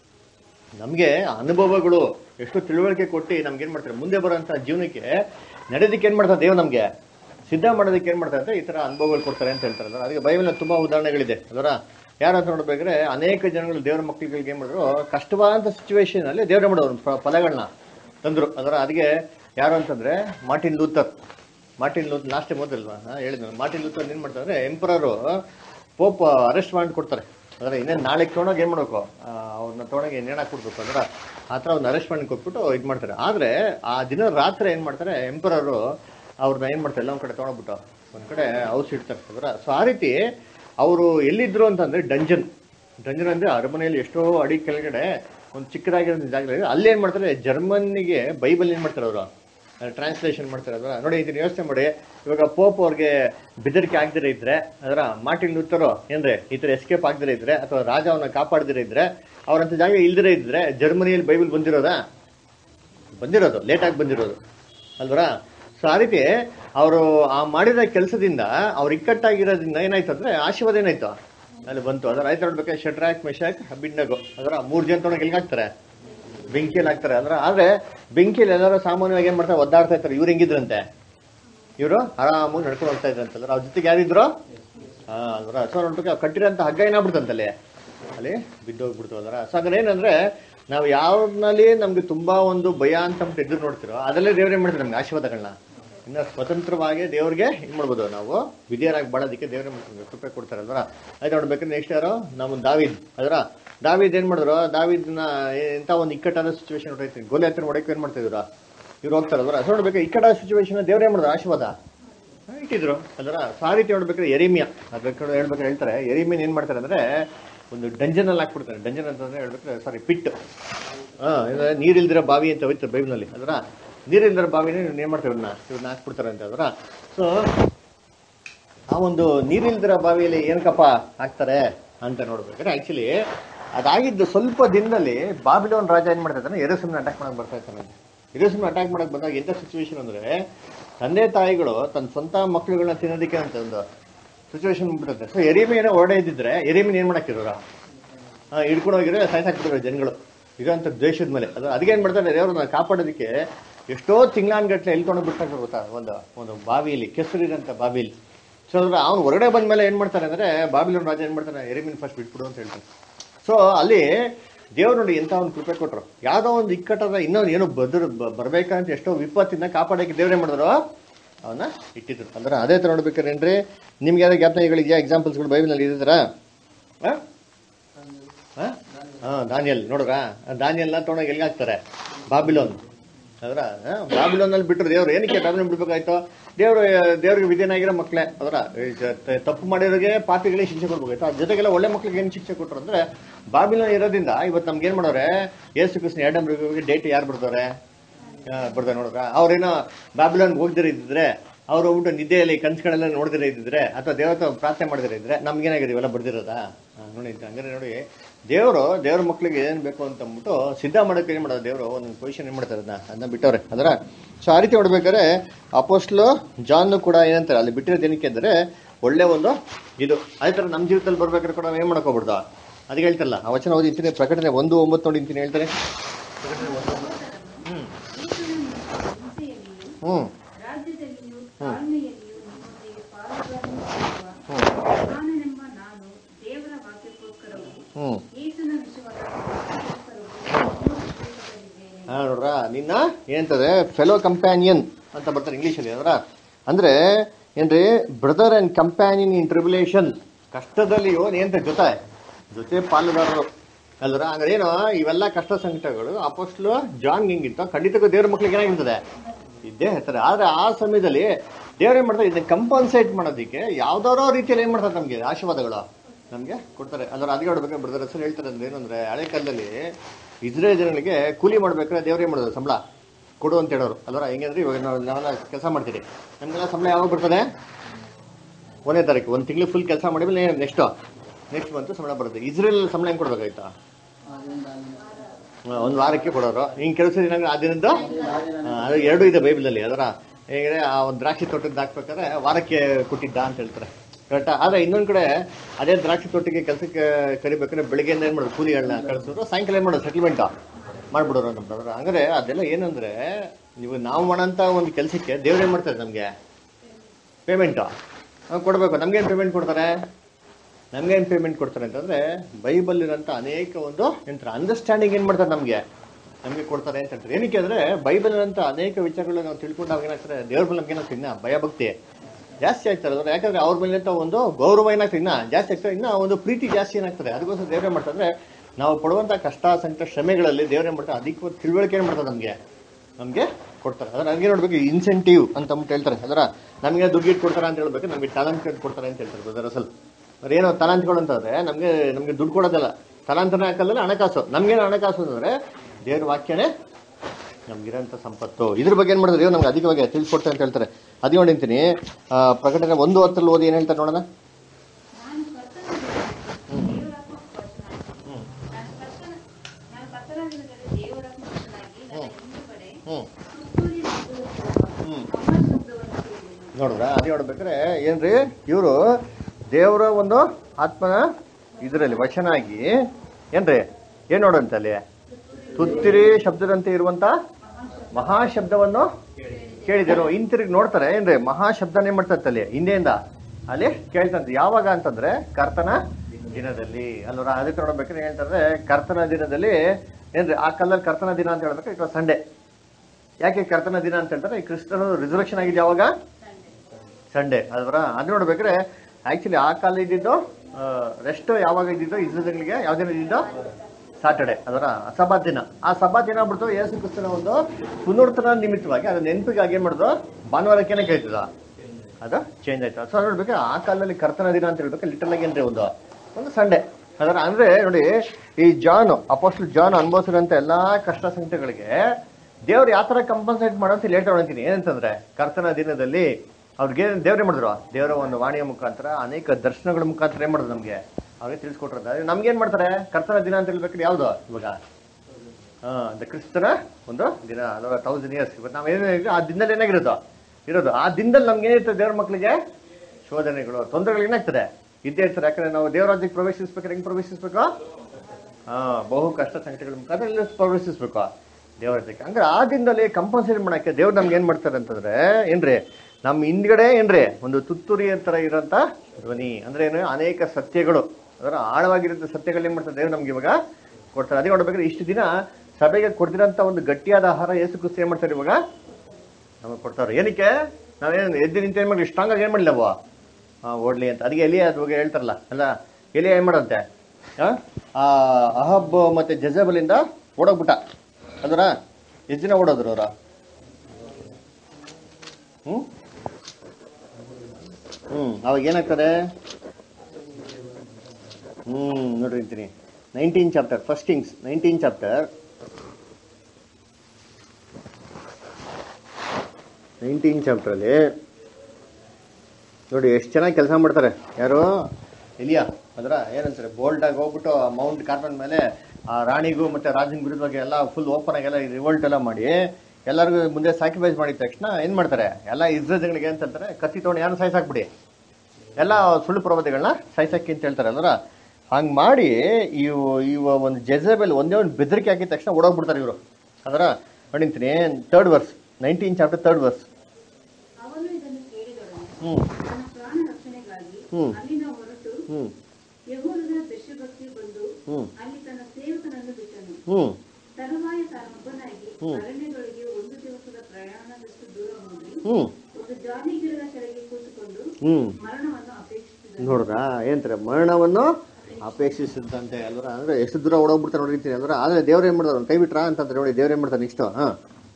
ನಮಗೆ ಅನುಭವಗಳು ಎಷ್ಟು ತಿಳುವಳಿಕೆ ಕೊಟ್ಟು ನಮ್ಗೆ ಏನ್ ಮಾಡ್ತಾರೆ ಮುಂದೆ ಬರೋಂಥ ಜೀವನಕ್ಕೆ ನಡೆಯೋದಕ್ಕೆ ಏನ್ ಮಾಡ್ತಾರೆ ದೇವ್ ನಮ್ಗೆ ಸಿದ್ಧ ಮಾಡೋದಕ್ಕೆ ಏನ್ ಮಾಡ್ತಾರೆ ಅಂದ್ರೆ ಈ ತರ ಅನುಭವಗಳು ಕೊಡ್ತಾರೆ ಅಂತ ಹೇಳ್ತಾರೆ ಅಲ್ವಾ? ಅದಕ್ಕೆ ಬೈಬಲ್ ತುಂಬಾ ಉದಾಹರಣೆಗಳಿದೆ ಅದರ ಯಾರು ಅಂತ ನೋಡ್ಬೇಕಾದ್ರೆ ಅನೇಕ ಜನಗಳು ದೇವರ ಮಕ್ಕಳಿಗೆ ಏನ್ ಮಾಡಿದ್ರು ಕಷ್ಟವಾದಂತ ಸಿಚುವೇಶನ್ ಅಲ್ಲಿ ದೇವ್ರ ಮಾಡೋರು ಫ- ಫಲಗಳನ್ನ ತಂದ್ರು ಅದರ ಅದಕ್ಕೆ ಯಾರು ಅಂತಂದ್ರೆ Martin Luther Martin Luther last time ಓದಲ್ವಾ ಹೇಳಿದ್ರು ಮಾರ್ಟಿನ್ ಲೂಥರ್ ಏನ್ ಮಾಡ್ತಾರೆ ಅಂದ್ರೆ ಎಂಪರರು ಪೋಪ್ ಅರೆಸ್ಟ್ ಮಾಡಿ ಕೊಡ್ತಾರೆ ಅಂದ್ರೆ ಇನ್ನೇನು ನಾಳೆ ತೊಗೊಂಡೋಗಿ ಏನ್ ಮಾಡ್ಬೇಕು ಆ, ಅವ್ರನ್ನ ತೊಗೊಂಡೋಗಿ ನೇಣ ಕೊಡ್ಬೇಕು ಅಂದ್ರೆ ಆ ಥರ ಒಂದು ಅರೆಸ್ಟ್ ಮಾಡಿ ಕೊಟ್ಬಿಟ್ಟು ಇದು ಮಾಡ್ತಾರೆ ಆದ್ರೆ ಆ ದಿನ ರಾತ್ರಿ ಏನ್ ಮಾಡ್ತಾರೆ ಎಂಪರರು ಅವ್ರನ್ನ ಏನ್ ಮಾಡ್ತಾರೆ ಎಲ್ಲ ಒಂದ್ ಕಡೆ ತೊಗೊಂಡ್ಬಿಟ್ಟು ಒಂದ್ ಕಡೆ ಔಸ್ ಇಡ್ತಾರೆ ಅದರ ಸೊ ಆ ರೀತಿ ಅವರು ಎಲ್ಲಿದ್ರು ಅಂತಂದ್ರೆ ಡಂಜನ್ ಡಂಜನ್ ಅಂದ್ರೆ ಅರಮನೆಯಲ್ಲಿ ಎಷ್ಟೋ ಅಡಿ ಕೆಳಗಡೆ ಒಂದು ಚಿಕ್ಕದಾಗಿರೋ ಜಾಗದಲ್ಲಿ ಅಲ್ಲಿ ಏನ್ ಮಾಡ್ತಾರೆ ಜರ್ಮನಿಗೆ ಬೈಬಲ್ ಏನ್ ಮಾಡ್ತಾರೆ ಅವರು ಟ್ರಾನ್ಸ್ಲೇಷನ್ ಮಾಡ್ತಾರೆ ಅದರ ನೋಡಿ ಇದನ್ನ ಯೋಚನೆ ಮಾಡಿ ಇವಾಗ ಪೋಪ್ ಅವ್ರಿಗೆ ಬೆದರಿಕೆ ಆಗದಿರ ಇದ್ರೆ ಅದರ ಮಾರ್ಟಿನ್ ಲೂಥರು ಏನ್ರೆ ಈ ತರ ಎಸ್ಕೇಪ್ ಆಗದಿರ ಇದ್ರೆ ಅಥವಾ ರಾಜ ಅವನ್ನ ಕಾಪಾಡದಿರ ಇದ್ರೆ ಅವ್ರಂತ ಜಾಗ ಇಲ್ದಿರ ಇದ್ರೆ ಜರ್ಮನಿಯಲ್ಲಿ ಬೈಬಲ್ ಬಂದಿರೋದಾ ಬಂದಿರೋದು ಲೇಟಾಗಿ ಬಂದಿರೋದು ಅಲ್ವರಾ ಸೊ ಆ ರೀತಿ ಅವರು ಆ ಮಾಡಿದ ಕೆಲಸದಿಂದ ಅವ್ರು ಇಕ್ಕಟ್ಟಾಗಿರೋದ್ರಿಂದ ಏನಾಯ್ತು ಅಂದ್ರೆ ಆಶೀರ್ವಾದ ಏನಾಯ್ತು ಅಲ್ಲಿ ಬಂತು ಅದರ ಆಯ್ತು ನೋಡ್ಬೇಕಾದ್ರೆ ಶಟ್ರಾಕ್ ಮೆಶಾಕ್ ಬಿನ್ನಗು ಅದರ ಮೂರು ಜನ ತೊಗೊಂಡು ಎಲ್ಲಿಗೆ ಹಾಕ್ತಾರೆ ಬೆಂಕಿಯಲ್ಲಿ ಹಾಕ್ತಾರೆ ಅದರ ಆದ್ರೆ ಬೆಂಕಿಯಲ್ಲಿ ಎಲ್ಲರೂ ಸಾಮಾನ್ಯವಾಗಿ ಏನ್ ಮಾಡ್ತಾರೆ ಒದ್ದಾಡ್ತಾ ಇರ್ತಾರೆ ಇವ್ರು ಹೆಂಗಿದ್ರಂತೆ ಇವರು ಆರಾಮಾಗಿ ನಡ್ಕೊಂಡು ಹೋಗ್ತಾ ಇದ್ರಂತಲ್ಲ ಅವ್ರ ಜೊತೆಗೆ ಯಾರಿದ್ರು ಹಾ ಅಲ್ವರ ಸೊ ನೋಡ್ಬೇಕು ಕಟ್ಟಿರೋಂಥ ಹಗ್ಗ ಏನಾಗ್ಬಿಡ್ತಂತಲ್ಲಿ ಅಲ್ಲಿ ಬಿದ್ದೋಗ್ಬಿಡ್ತು ಅದರ ಸೊ ಹಾಗಾದ್ರೆ ಏನಂದ್ರೆ ನಾವು ಯಾವ್ದ್ರಲ್ಲಿ ನಮ್ಗೆ ತುಂಬಾ ಒಂದು ಭಯ ಅಂತ ಅಂದ್ಬಿಟ್ಟು ಎದುರು ನೋಡ್ತಿರೋ ಅದರಲ್ಲೇ ದೇವ್ರು ಏನ್ ಮಾಡ್ತಾರೆ ನಮ್ಗೆ ಆಶೀರ್ವಾದಗಳನ್ನ ಇನ್ನ ಸ್ವತಂತ್ರವಾಗಿ ದೇವ್ರಿಗೆ ಏನ್ ಮಾಡ್ಬೋದು ನಾವು ವಿಧಿಯರಾಗಿ ಬಾಳೋದಕ್ಕೆ ದೇವ್ರ ನಮ್ಗೆ ಕೃಪೆ ಕೊಡ್ತಾರಲ್ವರ ಆಯ್ತು ನೋಡ್ಬೇಕು ನೆಕ್ಸ್ಟ್ ಯಾರು ನಮ್ಮ ದಾವಿದ್ ಅದರ ದಾವಿದ್ ಏನ್ ಮಾಡಿದ್ರು ದಾವಿದ್ನ ಎಂತ ಒಂದು ಇಕ್ಕಟ್ಟಾದ ಸಿಚುವೇಶನ್ ಹೊರೈತಿ ಗೋಲಿ ಹತ್ರ ಹೊಡಕ್ಕೆ ಏನ್ ಮಾಡ್ತಿದ್ರು ಇವ್ರು ಹೋಗ್ತಾರಲ್ವರ ಸೊ ನೋಡ್ಬೇಕು ಇಕ್ಕಟ್ಟಾದ ಸಿಚುವೇಶನ್ ದೇವ್ರ ಏನ್ ಮಾಡಿದ್ರು ಆಶೀರ್ವಾದ ಹಾ, ಇಟ್ಟಿದ್ರು ಅದರ ಆ ರೀತಿ ನೋಡ್ಬೇಕಾದ್ರೆ ಎರಿಮಿಯಾ ಅದಕ್ಕೆ ಹೇಳ್ಬೇಕಾದ್ರೆ ಹೇಳ್ತಾರೆ ಎರಿಮಿಯನ್ ಏನ್ ಮಾಡ್ತಾರೆ ಅಂದ್ರೆ ಒಂದು ಡಂಜನ್ ಅಲ್ಲಿ ಹಾಕ್ಬಿಡ್ತಾರೆ ಡಂಜನ್ ಅಂತಂದ್ರೆ ಹೇಳ್ಬೇಕಾದ್ರೆ ಸಾರಿ ಪಿಟ್ ಹಾ ಅಂದ್ರೆ ನೀರಿಲ್ದಿರ ಬಾವಿ ಅಂತ ಹೋಯ್ತಾರೆ ಬೈಬಲ್ನಲ್ಲಿ ಅದರ ನೀರಿಲ್ದಿರ ಬಾವಿನೇ ಇವ್ರನ್ನ ಏನ್ ಮಾಡ್ತಾರೆ ಇವ್ರನ್ನ ಇವ್ರನ್ನ ಹಾಕ್ಬಿಡ್ತಾರೆ ಅಂತ ಅದರ ಸೊ ಆ ಒಂದು ನೀರಿಲ್ದಿರ ಬಾವಿಯಲ್ಲಿ ಏನಕ್ಕಪ್ಪ ಹಾಕ್ತಾರೆ ಅಂತ ನೋಡ್ಬೇಕಾದ್ರೆ ಆಕ್ಚುಲಿ ಅದಾಗಿದ್ದು ಸ್ವಲ್ಪ ದಿನದಲ್ಲಿ ಬಾಬಿಲೋನ್ ರಾಜ ಏನ್ ಮಾಡ್ತಾ ಇದ್ದಾನೆ ಎರಸಮ್ನ ಅಟ್ಯಾಕ್ ಮಾಡಕ್ ಬರ್ತಾ ಇರ್ತಾನೆ ಎರಸಮ್ನ ಅಟ್ಯಾಕ್ ಮಾಡಕ್ ಬಂದಾಗ ಎಂತ ಸಿಚುವೇಶನ್ ಅಂದ್ರೆ ತಂದೆ ತಾಯಿಗಳು ತನ್ನ ಸ್ವಂತ ಮಕ್ಳುಗಳನ್ನ ತಿನ್ನೋದಕ್ಕೆ ಅಂತ ಒಂದು ಸಿಚುವೇಶನ್ ಬಿಡುತ್ತೆ ಸೊ ಎರಿಮೀನ ಹೊರಡೆ ಇದ್ದಿದ್ರೆ ಎರಿಮೀನ್ ಏನ್ ಮಾಡಕ್ಕಿರೋರ ಹಿಡ್ಕೊಂಡು ಹೋಗಿದ್ರೆ ಸಾಯ್ಸಾಕ್ಬಿಟ್ಟಿರೋ ಜನಗಳು ಇರೋಂಥ ದ್ವೇಷದ ಮೇಲೆ ಅದು ಅದಕ್ಕೆ ಏನ್ ಮಾಡ್ತಾರೆ ದೇವ್ರನ್ನ ಕಾಪಾಡೋದಕ್ಕೆ ಎಷ್ಟೋ ತಿಂಗಳಾನ್ಗಟ್ಲೆ ಎಲ್ಕೊಂಡು ಬಿಟ್ಟಾಗ ಗೊತ್ತಾ ಒಂದು ಒಂದು ಬಾವಿಯಲ್ಲಿ ಕೆಸರಿರೋಂಥ ಬಾವಿಯಲ್ಲಿ ಸೊ ಅದ್ರ ಅವ್ನು ಹೊರಗಡೆ ಬಂದ್ಮೇಲೆ ಏನ್ ಮಾಡ್ತಾರೆ ಅಂದ್ರೆ ಬಾಬಿಲೋನ್ ರಾಜ ಏನ್ ಮಾಡ್ತಾನೆ ಎರಿಮೀನ್ ಫಸ್ಟ್ ಬಿಟ್ಬಿಡು ಅಂತ ಹೇಳ್ತಾನೆ ಸೊ ಅಲ್ಲಿ ದೇವ್ರು ನೋಡಿ ಎಂತ ಒಂದು ಕೃಪೆ ಕೊಟ್ರು ಯಾವ್ದೋ ಒಂದು ಇಕ್ಕಟ್ಟದ ಇನ್ನೊಂದು ಏನೋ ಬದ್ರ ಬ- ಬರ್ಬೇಕಂತ ಎಷ್ಟೋ ವಿಪತ್ತಿನ ಕಾಪಾಡಕ್ಕೆ ದೇವ್ರೇ ಮಾಡಿದ್ರು ಅವನ್ನ ಇಟ್ಟಿದ್ರು ಅಂದ್ರೆ ಅದೇ ತರ ನೋಡ್ಬೇಕಾರೇನ್ರಿ ನಿಮ್ಗೆ ಯಾವ್ದು ಜ್ಞಾಪನೆಗಳಿದೆಯಾ ಎಕ್ಸಾಂಪಲ್ಸ್ಗಳು ಬೈಬಲ್ನಲ್ಲಿ ಇದ್ದೀರಾ ಹಾ ದಾನಿಯಲ್ ನೋಡ್ರಾ ದಾನಿಯಲ್ನ ತೊಗೊಂಡೋಗಿ ಎಲ್ಲಿ ಹಾಕ್ತಾರೆ ಬಾಬಿಲೋನ್ ಅದರ ಬಾಬಿಲೋನಲ್ಲಿ ಬಿಟ್ಟರು ದೇವ್ರು ಏನಕ್ಕೆ ಬಾಬಿಲೋನ್ ಬಿಡ್ಬೇಕಾಯ್ತು ದೇವ್ರು ದೇವ್ರಿಗೆ ವಿಧೇನಾಗಿರೋ ಮಕ್ಕಳೇ ಅದರ ತಪ್ಪು ಮಾಡಿರೋರಿಗೆ ಪಾಪಿಗಳಿಗೆ ಶಿಕ್ಷೆ ಕೊಡ್ಬೇಕಾಯ್ತು ಅದ್ರ ಜೊತೆಗೆಲ್ಲ ಒಳ್ಳೆ ಮಕ್ಳಿಗೆ ಏನು ಶಿಕ್ಷೆ ಕೊಟ್ಟರು ಅಂದ್ರೆ ಬಾಬಿಲೋನ್ ಇರೋದ್ರಿಂದ ಇವತ್ತು ನಮ್ಗೆ ಏನ್ ಮಾಡೋರೆ ಯೇಸು ಕೃಷ್ಣ ಎರಡನೇ ಮೃಗಗಳಿಗೆ ಡೇಟ್ ಯಾರು ಬಿಡ್ತಾರೆ ಬರ್ತಾರೆ ನೋಡ್ರ ಅವ್ರೇನೋ ಬ್ಯಾಬಿಲೋನ್ಗೆ ಹೋಗ್ದಿರ ಇದ್ದಿದ್ರೆ ಅವ್ರು ಹೋಗ್ಬಿಟ್ಟು ನಿದ್ದೆಯಲ್ಲಿ ಕನ್ಸುಗಳೆಲ್ಲ ನೋಡ್ದಿರ ಇದ್ದಿದ್ರೆ ಅಥವಾ ದೇವತ ಪ್ರಾರ್ಥನೆ ಮಾಡಿದಿರ ಇದ್ರೆ ನಮ್ಗೇನಾಗಿದೆ ಇವೆಲ್ಲ ಬರ್ದಿರೋದಾ ಹಾ, ನೋಡಿ ಹಂಗಾರೆ ನೋಡಿ ದೇವರು ದೇವ್ರ ಮಕ್ಳಿಗೆ ಏನ್ ಬೇಕು ಅಂತ ಅಂದ್ಬಿಟ್ಟು ಸಿದ್ಧ ಮಾಡೋಕೆ ಏನ್ ಮಾಡೋದು ದೇವರು ಒಂದೊಂದು ಪೊಸಿಷನ್ ಏನ್ ಮಾಡ್ತಾರೆ ಅದನ್ನ ಅದನ್ನ ಬಿಟ್ಟವ್ರೆ ಅದರ ಸೊ ಆ ರೀತಿ ನೋಡ್ಬೇಕಾದ್ರೆ ಅಪೋಸ್ಟ್ಲು ಜಾನ್ ಕೂಡ ಏನಂತಾರೆ ಅಲ್ಲಿ ಬಿಟ್ಟಿರೋದು ಏನಕ್ಕೆ ಅಂದ್ರೆ ಒಳ್ಳೆ ಒಂದು ಇದು ಅದೇ ಥರ ನಮ್ಮ ಜೀವಿತದಲ್ಲಿ ಬರ್ಬೇಕಾದ್ರೆ ಕೂಡ ನಾವು ಏನು ಮಾಡ್ಕೋಬಿಡ್ದು ಅದಕ್ಕೆ ಹೇಳ್ತಾರಲ್ಲ ಆ ವಚನ ಓದಿರ್ತೀನಿ ಪ್ರಕಟಣೆ ಒಂದು ಒಂಬತ್ತು ನೋಡಿ ಇಂತೀನಿ ಹೇಳ್ತಾರೆ ಪ್ರಕಟಣೆ ಒಂದು ಒಂಬತ್ತು. ಹ್ಮ್ ಹಿಂಸೆಯಲ್ಲಿಯೂ ಹ್ಞೂ ರಾಜ್ಯದಲ್ಲಿಯೂ ತಾಳ್ಮೆಯಲ್ಲಿಯೂ ನಿಮ್ಮೊಂದಿಗೆ ಪಾಲುಗಾರನೂ ಹ್ಞೂ ನಾನೆಂಬ ನಾನು ದೇವರ ವಾಕ್ಯಕ್ಕೋಸ್ಕರವೂ ಹ್ಞೂ ಯೇಸುನ ವಿಷಯವಾದಕ್ಕೋಸ್ಕರವೂ ಇನ್ನೂ ಉಪಯೋಗದಲ್ಲಿದ್ದೇನೆ. ಹಾ ನೋಡ್ರ ನಿನ್ನ ಏನಂತದೆ ಫೆಲೋ ಕಂಪ್ಯಾನಿಯನ್ ಅಂತ ಬರ್ತಾರೆ ಇಂಗ್ಲೀಷಲ್ಲಿ ಅದರ ಅಂದ್ರೆ ಏನ್ರಿ brother and companion in tribulation ಕಷ್ಟದಲ್ಲಿಯೋ ಏನಂತ ಜೊತೆ ಜೊತೆ ಪಾಲುದಾರರು ಅಲ್ರ ಹಂಗಾರೆ ಏನು ಇವೆಲ್ಲ ಕಷ್ಟ ಸಂಕಟಗಳು ಅಪೋಸ್ಟ್ಲು ಜಾನ್ ಹಿಂಗಿಂತ ಖಂಡಿತಕ್ಕೂ ದೇವ್ರ ಮಕ್ಳಿಗೆ ಏನಾಗಿರ್ತದೆ ಇದ್ದೇ ಇರ್ತಾರೆ ಆದ್ರೆ ಆ ಸಮಯದಲ್ಲಿ ದೇವ್ರು ಏನ್ ಮಾಡ್ತಾರೆ ಇದನ್ನ ಕಂಪನ್ಸೇಟ್ ಮಾಡೋದಕ್ಕೆ ಯಾವ್ದಾರೋ ರೀತಿಯಲ್ಲಿ ಏನ್ ಮಾಡ್ತಾರೆ ನಮ್ಗೆ ಆಶೀರ್ವಾದಗಳು ನಮ್ಗೆ ಕೊಡ್ತಾರೆ ಅದ್ರ ಅದಕ್ಕೆ ನೋಡ್ಬೇಕು ಬ್ರದರ್ ಹೆಸರು ಹೇಳ್ತಾರೆ ಅಂದ್ರೆ ಏನಂದ್ರೆ ಹಳೆ ಕಾಲದಲ್ಲಿ ಇಸ್ರೇಲ್ ಜನಗಳಿಗೆ ಕೂಲಿ ಮಾಡ್ಬೇಕಾದ್ರೆ ದೇವ್ರು ಏನ್ ಮಾಡೋದು ಸಂಬಳ ಕೊಡು ಅಂತ ಹೇಳೋರು ಅಲ್ವರ ಹೆಂಗಂದ್ರೆ ಇವಾಗ ನಾವು ನಾವೆಲ್ಲ ಕೆಲಸ ಮಾಡ್ತೀರಿ ನಮ್ಗೆಲ್ಲ ಸಂಬಳ ಯಾವಾಗ ಬರ್ತದೆ ಒಂದನೇ ತಾರೀಕು ಒಂದು ತಿಂಗಳು ಫುಲ್ ಕೆಲಸ ಮಾಡಿದ್ಮೇಲೆ ನೆಕ್ಸ್ಟ್ ನೆಕ್ಸ್ಟ್ ಮಂತ್ ಸಂಬಳ ಬರುತ್ತೆ ಇಸ್ರೇಲ್ ಸಂಬಳ ಹೆಂಗ್ ಕೊಡ್ಬೇಕಾಯ್ತಾ ಒಂದು ವಾರಕ್ಕೆ ಕೊಡೋರು ಹಿಂಗೆ ಕೆಲಸ ದಿನ ಆ ದಿನದ್ದು ಆ, ಅದು ಎರಡು ಇದೆ ಬೈಬಲಲ್ಲಿ ಅದರ ಹೇಗೆ ಆ ಒಂದು ದ್ರಾಕ್ಷಿ ತೋಟಕ್ಕೆ ಹಾಕ್ಬೇಕಾದ್ರೆ ವಾರಕ್ಕೆ ಕೊಟ್ಟಿದ್ದ ಅಂತ ಹೇಳ್ತಾರೆ ಕರೆಕ್ಟಾ ಆದ್ರೆ ಇನ್ನೊಂದ್ ಕಡೆ ಅದೇ ದ್ರಾಕ್ಷಿ ತೋಟಕ್ಕೆ ಕೆಲಸಕ್ಕೆ ಕರಿಬೇಕಾದ್ರೆ ಬೆಳಿಗ್ಗೆಯಿಂದ ಏನ್ ಮಾಡೋದು ಕೂಲಿಗಳನ್ನ ಕಳಿಸಿದ್ರು ಸಾಯಂಕಾಲ ಏನ್ ಮಾಡೋದು ಸೆಟಲ್ಮೆಂಟ್ ಮಾಡ್ಬಿಡೋರು ನಮ್ಮ brother. ಹಂಗಾರೆ ಅದೆಲ್ಲ ಏನಂದ್ರೆ ನೀವು ನಾವು ಮಾಡೋಂಥ ಒಂದು ಕೆಲಸಕ್ಕೆ ದೇವ್ರು ಏನ್ ಮಾಡ್ತಾರೆ ನಮ್ಗೆ ಪೇಮೆಂಟು ಕೊಡಬೇಕು ನಮ್ಗೇನು ಪೇಮೆಂಟ್ ಕೊಡ್ತಾರೆ ನಮ್ಗೇನು ಪೇಮೆಂಟ್ ಕೊಡ್ತಾರೆ ಅಂತಂದ್ರೆ ಬೈಬಲ್ ಇರೋಂಥ ಅನೇಕ ಒಂದು ಎಂತ ಅಂಡರ್ಸ್ಟ್ಯಾಂಡಿಂಗ್ ಏನು ಮಾಡ್ತಾರೆ ನಮಗೆ ನಮಗೆ ಕೊಡ್ತಾರೆ ಅಂತ ಹೇಳ್ತಾರೆ ಏನಕ್ಕೆ ಅಂದ್ರೆ ಬೈಬಲ್ ಇರೋಂಥ ಅನೇಕ ವಿಚಾರಗಳನ್ನ ನಾವು ತಿಳ್ಕೊಂಡಾಗ ಏನಾಗ್ತಾರೆ ದೇವ್ರ ಮೇಲೆ ನಮ್ಗೆ ಏನಾಗ್ತದೆ ಇನ್ನ ಭಯ ಭಕ್ತಿ ಜಾಸ್ತಿ ಆಗ್ತಾರೆ ಅಂದ್ರೆ ಯಾಕಂದ್ರೆ ಅವ್ರ ಮೇಲೆ ಅಂತ ಒಂದು ಗೌರವ ಏನಾಗ್ತದೆ ಇನ್ನ ಜಾಸ್ತಿ ಆಗ್ತದೆ ಇನ್ನ ಒಂದು ಪ್ರೀತಿ ಜಾಸ್ತಿ ಏನಾಗ್ತದೆ ಅದಕ್ಕೋಸ್ಕರ ದೇವ್ರ ಏನ್ ಮಾಡ್ತಾರೆ ನಾವು ಪಡುವಂತ ಕಷ್ಟ ಸಂಕಟ ಶ್ರಮೆಗಳಲ್ಲಿ ದೇವ್ರ ಏನ್ ಮಾಡ್ತಾರೆ ಅದಕ್ಕೆ ತಿಳುವಳಿಕೆ ಏನ್ ಮಾಡ್ತಾರೆ ನಮ್ಗೆ ನಮ್ಗೆ ಕೊಡ್ತಾರೆ ಅದ್ರ ನಮ್ಗೆ ನೋಡ್ಬೇಕು ಇನ್ಸೆಂಟಿವ್ ಅಂತ ಅಂದ್ಬಿಟ್ಟು ಹೇಳ್ತಾರೆ ಅದರ ನಮಗೆ ದುಡ್ಡು ಇಟ್ಟು ಕೊಡ್ತಾರೆ ಅಂತ ಹೇಳ್ಬೇಕು ನಮ್ಗೆ ಟ್ಯಾಲೆಂಟ್ ಕೊಡ್ತಾರೆ ಅಂತ ಹೇಳ್ತಾರೆ ಬ್ರದರ್ ಅಸಲ್ ಅವ್ರು ಏನೋ ತಲಾಂತ್ಗಳು ಅಂತಂದ್ರೆ ನಮ್ಗೆ ನಮ್ಗೆ ದುಡ್ಡು ಕೊಡೋದಲ್ಲ ತಲಾಂತನ ಹಾಕಲ್ಲ ಹಣಕಾಸು ನಮ್ಗೇನು ಹಣಕಾಸು ಅಂದ್ರೆ ದೇವ್ರ ವಾಕ್ಯನೇ ನಮ್ಗಿರೋಂಥ ಸಂಪತ್ತು ಇದ್ರ ಬಗ್ಗೆ ಏನ್ ಮಾಡಿದ್ರೆ ದೇವ್ರು ನಮ್ಗೆ ಅಧಿಕವಾಗಿ ತಿಳಿಸ್ಕೊಡ್ತಾರೆ ಅಂತ ಹೇಳ್ತಾರೆ ಅದೇ ನೋಡಿಂತೀನಿ ಪ್ರಕಟಣೆ ಒಂದು ಹೊತ್ತಲ್ಲಿ ಓದಿ ಏನ್ ಹೇಳ್ತಾರೆ ನೋಡೋಣ ನಾನು ಕರ್ತನಾಗಿರುತ್ತೇನೆ, ದೇವರಾತ್ಮ ವಚನಾಗಿ. ನಾನು ಕರ್ತನ- ನಾನು ಕರ್ತನಾಗಿರುತ್ತೇನೆ, ದೇವರಾತ್ಮ ವಚನಾಗಿ ನನ್ನ ಹಿಂದುಗಡೆ ಹ್ಮ್ ತುತ್ತೂರಿ ಶಬ್ದವನ್ನು ಹ್ಮ್. ಅಮ್ಮ ಶಬ್ದವನ್ನು ಕೇಳಿದೆನು. ನೋಡ್ರ ಅದೇ ನೋಡ್ಬೇಕಾದ್ರೆ ಏನ್ರಿ ಇವರು ದೇವರ ಒಂದು ಆತ್ಮನ ಇದರಲ್ಲಿ ವಚನಾಗಿ ಏನ್ರಿ ಏನ್ ನೋಡಂತ ಅಲ್ಲಿ ತುತ್ತಿರಿ ಶಬ್ದದಂತೆ ಇರುವಂತ ಮಹಾಶಬ್ದವನ್ನು ಕೇಳಿದರು ಹಿಂತಿರುಗಿ ನೋಡ್ತಾರೆ ಏನ್ರಿ ಮಹಾಶಬ್ದನೇ ಮಾಡ್ತಂತ ಅಲ್ಲಿ ಹಿಂದೆಯಿಂದ ಅಲ್ಲಿ ಕೇಳ್ತಂತೆ ಯಾವಾಗ ಅಂತಂದ್ರೆ ಕರ್ತನ ದಿನದಲ್ಲಿ ಅಲ್ವರ ಅದಕ್ಕೆ ನೋಡ್ಬೇಕಾದ್ರೆ ಹೇಳ್ತಾರೆ ಕರ್ತನ ದಿನದಲ್ಲಿ ಏನ್ರಿ ಆ ಕಾಲದಲ್ಲಿ ಕರ್ತನ ದಿನ ಅಂತ ಹೇಳ್ಬೇಕು ಇಟ್ ಸಂಡೇ ಯಾಕೆ ಕರ್ತನ ದಿನ ಅಂತ ಹೇಳ್ತಾರೆ ಈ ಕ್ರಿಸ್ತನ ರಿಸರ್ವೇಷನ್ ಆಗಿದೆ ಯಾವಾಗ ಸಂಡೇ ಅಲ್ವರ ಅದು ನೋಡ್ಬೇಕಾದ್ರೆ ಆಕ್ಚುಲಿ ಆ ಕಾಲ ಇದ್ದಿದ್ದು ರೆಸ್ಟ್ ಯಾವಾಗ ಇದ್ದಿದ್ದು ಇಸ್ರೇಲ್ಗಳಿಗೆ ಯಾವ ದಿನ ಇದ್ದಿದ್ದು ಸಾಟರ್ಡೆ ಅದರ ಸಭಾ ದಿನ ಆ ಸಭಾ ದಿನ ಬಿಡ್ತು ಯೇಸು ಕ್ರಿಸ್ತನ ಒಂದು ಪುನರ್ತನ ನಿಮಿತ್ತವಾಗಿ ಅದು ನೆನಪಿಗಾಗಿ ಏನ್ ಮಾಡಿದ್ರು ಭಾನುವಾರಕ್ಕೇನೆ ಕೇಳ್ತಿದ ಅದು ಚೇಂಜ್ ಆಯ್ತು ಸೊ ನೋಡ್ಬೇಕು ಆ ಕಾಲದಲ್ಲಿ ಕರ್ತನ ದಿನ ಅಂತ ಹೇಳ್ಬೇಕು ಲಿಟಲ್ ಆಗಿ ಏನ್ರಿ ಒಂದು ಒಂದು ಸಂಡೇ ಅದರ ಅಂದ್ರೆ ನೋಡಿ ಈ ಜಾನ್ ಅಪೋಸ್ಟಲ್ ಜಾನ್ ಅನುಭವಿಸಿದಂತ ಎಲ್ಲಾ ಕಷ್ಟ ಸಂಕಟಗಳಿಗೆ ದೇವ್ರು ಯಾವ ತರ ಕಂಪನ್ಸೇಟ್ ಮಾಡೋ ಅಂತ ಹೇಳ್ತಾ ಹೊಡ್ತೀನಿ ಏನಂತಂದ್ರೆ ಕರ್ತನ ದಿನದಲ್ಲಿ ಅವ್ರಿಗೆ ದೇವ್ರೇ ಮಾಡಿದ್ರು ದೇವರ ಒಂದು ವಾಣಿಯ ಮುಖಾಂತರ ಅನೇಕ ದರ್ಶನಗಳ ಮುಖಾಂತರ ಏನ್ ಮಾಡಿದ್ರು ನಮ್ಗೆ ಅವ್ರಿಗೆ ತಿಳಿಸ್ಕೊಟ್ರದ ನಮ್ಗೆ ಏನ್ ಮಾಡ್ತಾರೆ ಕರ್ತನ ದಿನ ಅಂತ ಹೇಳ್ಬೇಕಾದ್ರೆ ಯಾವ್ದು ಇವಾಗ ಹಾ ದ ಕ್ರಿಸ್ತನ ಒಂದು ದಿನ ಅಲ್ವಾ ತೌಸಂಡ್ ಇಯರ್ಸ್ ಇವತ್ತು ನಾವೇನು ಆ ದಿನದಲ್ಲಿ ಏನಾಗಿರೋದು ಇರೋದು ಆ ದಿನದಲ್ಲಿ ನಮ್ಗೆ ಏನಿರ್ತದೆ ದೇವ್ರ ಮಕ್ಕಳಿಗೆ ಶೋಧನೆಗಳು ತೊಂದರೆಗಳು ಏನಾಗ್ತದೆ ಇದ್ದೇ ಇರ್ತಾರೆ ಯಾಕಂದ್ರೆ ನಾವು ದೇವರಾಜ್ಯಕ್ಕೆ ಪ್ರವೇಶಿಸ್ಬೇಕಾದ್ರೆ ಹೆಂಗ್ ಪ್ರವೇಶಿಸ್ಬೇಕು ಹಾ ಬಹು ಕಷ್ಟ ಸಂಕಟಗಳ ಮುಖಾಂತರ ಇಲ್ಲಿ ಪ್ರವೇಶಿಸ್ಬೇಕು ದೇವರಾಜ್ಯಕ್ಕೆ ಅಂದ್ರೆ ಆ ದಿನದಲ್ಲಿ ಕಂಪಲ್ಸರಿ ಮಾಡಕ್ಕೆ ದೇವ್ರು ನಮ್ಗೆ ಏನ್ ಮಾಡ್ತಾರೆ ಅಂತಂದ್ರೆ ಏನ್ರಿ ನಮ್ಮ ಹಿಂದ್ಗಡೆ ಏನ್ರಿ ಒಂದು ತುತ್ತೂರಿ ತರ ಇರೋಂತ ಧ್ವನಿ ಅಂದ್ರೆ ಏನು ಅನೇಕ ಸತ್ಯಗಳು ಅದರ ಆಳವಾಗಿರೋ ಸತ್ಯಗಳು ಏನ್ ಮಾಡ್ತಾರೆ ದೇವ್ರು ನಮ್ಗೆ ಇವಾಗ ಕೊಡ್ತಾರೆ ಅದೇ ನೋಡ್ಬೇಕಾದ್ರೆ ಇಷ್ಟು ದಿನ ಸಭೆಗೆ ಕೊಡ್ತಿರೋಂಥ ಒಂದು ಗಟ್ಟಿಯಾದ ಆಹಾರ ಏಸು ಕ್ರಿಸ್ತ ಏನ್ ಮಾಡ್ತಾರೆ ಇವಾಗ ನಮಗೆ ಕೊಡ್ತಾರೆ ಏನಕ್ಕೆ ನಾವೇನು ಎದ್ದು ನಿಂತು ಏನ್ ಮಾಡಿ ಸ್ಟ್ರಾಂಗ್ ಆಗಿ ಏನ್ ಮಾಡಲಿಲ್ಲವ ಹಾ ಓಡ್ಲಿ ಅಂತ ಅದಕ್ಕೆ ಎಲಿಯ ಅದ್ ಬಗ್ಗೆ ಹೇಳ್ತಾರಲ್ಲ ಅಲ್ಲ ಎಲಿಯ ಏನ್ ಮಾಡಂತೆ ಆ? ಆ ಅಹಬ್ ಮತ್ತೆ ಜಜಬಲಿಂದ ಓಡೋಗ್ಬಿಟ್ಟ ಅದರ ಎಷ್ಟು ದಿನ ಓಡೋದ್ರು ಅವ್ರ ಹ್ಮ್ ಹ್ಮ್ ಅವಾಗ ಏನಾಗ್ತದೆ ಹ್ಮ್ ನೋಡ್ರಿ ಅಂತೀನಿ nineteen chapter first things nineteen chapter nineteen ಚಾಪ್ಟ್ರಲ್ಲಿ ನೋಡಿ ಎಷ್ಟು ಚೆನ್ನಾಗಿ ಕೆಲಸ ಮಾಡ್ತಾರೆ ಯಾರು ಇಲಿಯಾ ಅದರ ಏನಂತಾರೆ ಬೋಲ್ಡ್ ಆಗಿ ಹೋಗ್ಬಿಟ್ಟು ಮೌಂಟ್ ಕಾರ್ಬನ್ ಮೇಲೆ ಆ ರಾಣಿಗೂ ಮತ್ತೆ ರಾಜನ ವಿರುದ್ಧವಾಗಿ ಎಲ್ಲ ಫುಲ್ ಓಪನ್ ಆಗಿ ಎಲ್ಲ ರಿವೋಲ್ಟ್ ಎಲ್ಲ ಮಾಡಿ ಎಲ್ಲರಿಗೂ ಮುಂದೆ ಸ್ಯಾಕ್ರಿಫೈಸ್ ಮಾಡಿದ ತಕ್ಷಣ ಏನ್ ಮಾಡ್ತಾರೆ ಎಲ್ಲ ಇಸ್ರೇಲ್ಗಳಿಗೆ ಅಂತಂತಾರೆ ಕತ್ತಿ ತೊಗೊಂಡು ಯಾರು ಸಾಯಿಸಾಕ್ಬಿಡಿ ಎಲ್ಲ ಸುಳ್ಳು ಪ್ರವಾದಿಗಳನ್ನ ಸಾಯ್ಸಕ್ಕೆ ಅಂತ ಹೇಳ್ತಾರೆ ಅಲ್ವರ ಹಂಗ್ ಮಾಡಿ ಇವು ಇವ ಒಂದು ಜೆಜಬೆಲ್ ಒಂದೇ ಒಂದು ಬೆದರಿಕೆ ಹಾಕಿದ ತಕ್ಷಣ ಓಡೋಗ್ಬಿಡ್ತಾರೆ ಇವರು ಅದರ ನೋಡಿಂತೀನಿ third verse nineteen chapter third verse ಅವನು ಇದನ್ನು ಕೇಳಿದೊಡನೆ ಹ್ಮ್ ತನ್ನ ಪ್ರಾಣ ರಕ್ಷಣೆಗಾಗಿ ಹ್ಮ್. ಅಲ್ಲಿಂದ ಹೊರಟು ಹ್ಮ್ ಯಹೂದನ ದಶಭಕ್ತಿ ಬಂದು ಹ್ಮ್ ಅಲ್ಲಿ ತನ್ನ ಸೇವಕನನ್ನು ಬಿಟ್ಟನು ಹ್ಮ್ ತರುವಾಯ ತಾನೊಬ್ಬನಾಗಿ ಹ್ಮ್. ಅರಣ್ಯದೊಳಗೆ ಒಂದು ದಿವಸದ ಪ್ರಯಾಣದಷ್ಟು ದೂರ ಹೋಗಿ ಹ್ಮ್ ಒಂದು ಜಾನಿ ಗಿಡದ ಕೆಳಗೆ ಕೂತುಕೊಂಡು ಹ್ಮ್ ಮರಣವನ್ನು ಅಪೇಕ್ಷಿಸಿದನು ನೋಡ್ರಾ ಏನಂತಾರೆ ಮರಣವನ್ನು ಅಪೇಕ್ಷಿಸಿದಂತೆ ಅಲ್ವರ ಅಂದ್ರೆ ಎಷ್ಟು ದೂರ ಓಡೋಗ್ಬಿಡ್ತಾರೆ ನೋಡಿರ್ತೀನಿ ಅಲ್ವರ ಆದ್ರೆ ದೇವ್ರು ಏನ್ ಮಾಡ್ತಾರೆ ಕೈ ಬಿಟ್ರಾ ಅಂತಂದ್ರೆ ನೋಡಿ ದೇವ್ರು ಏನ್ ಮಾಡ್ತಾರೆ ನೆಕ್ಸ್ಟ್ ಹಾ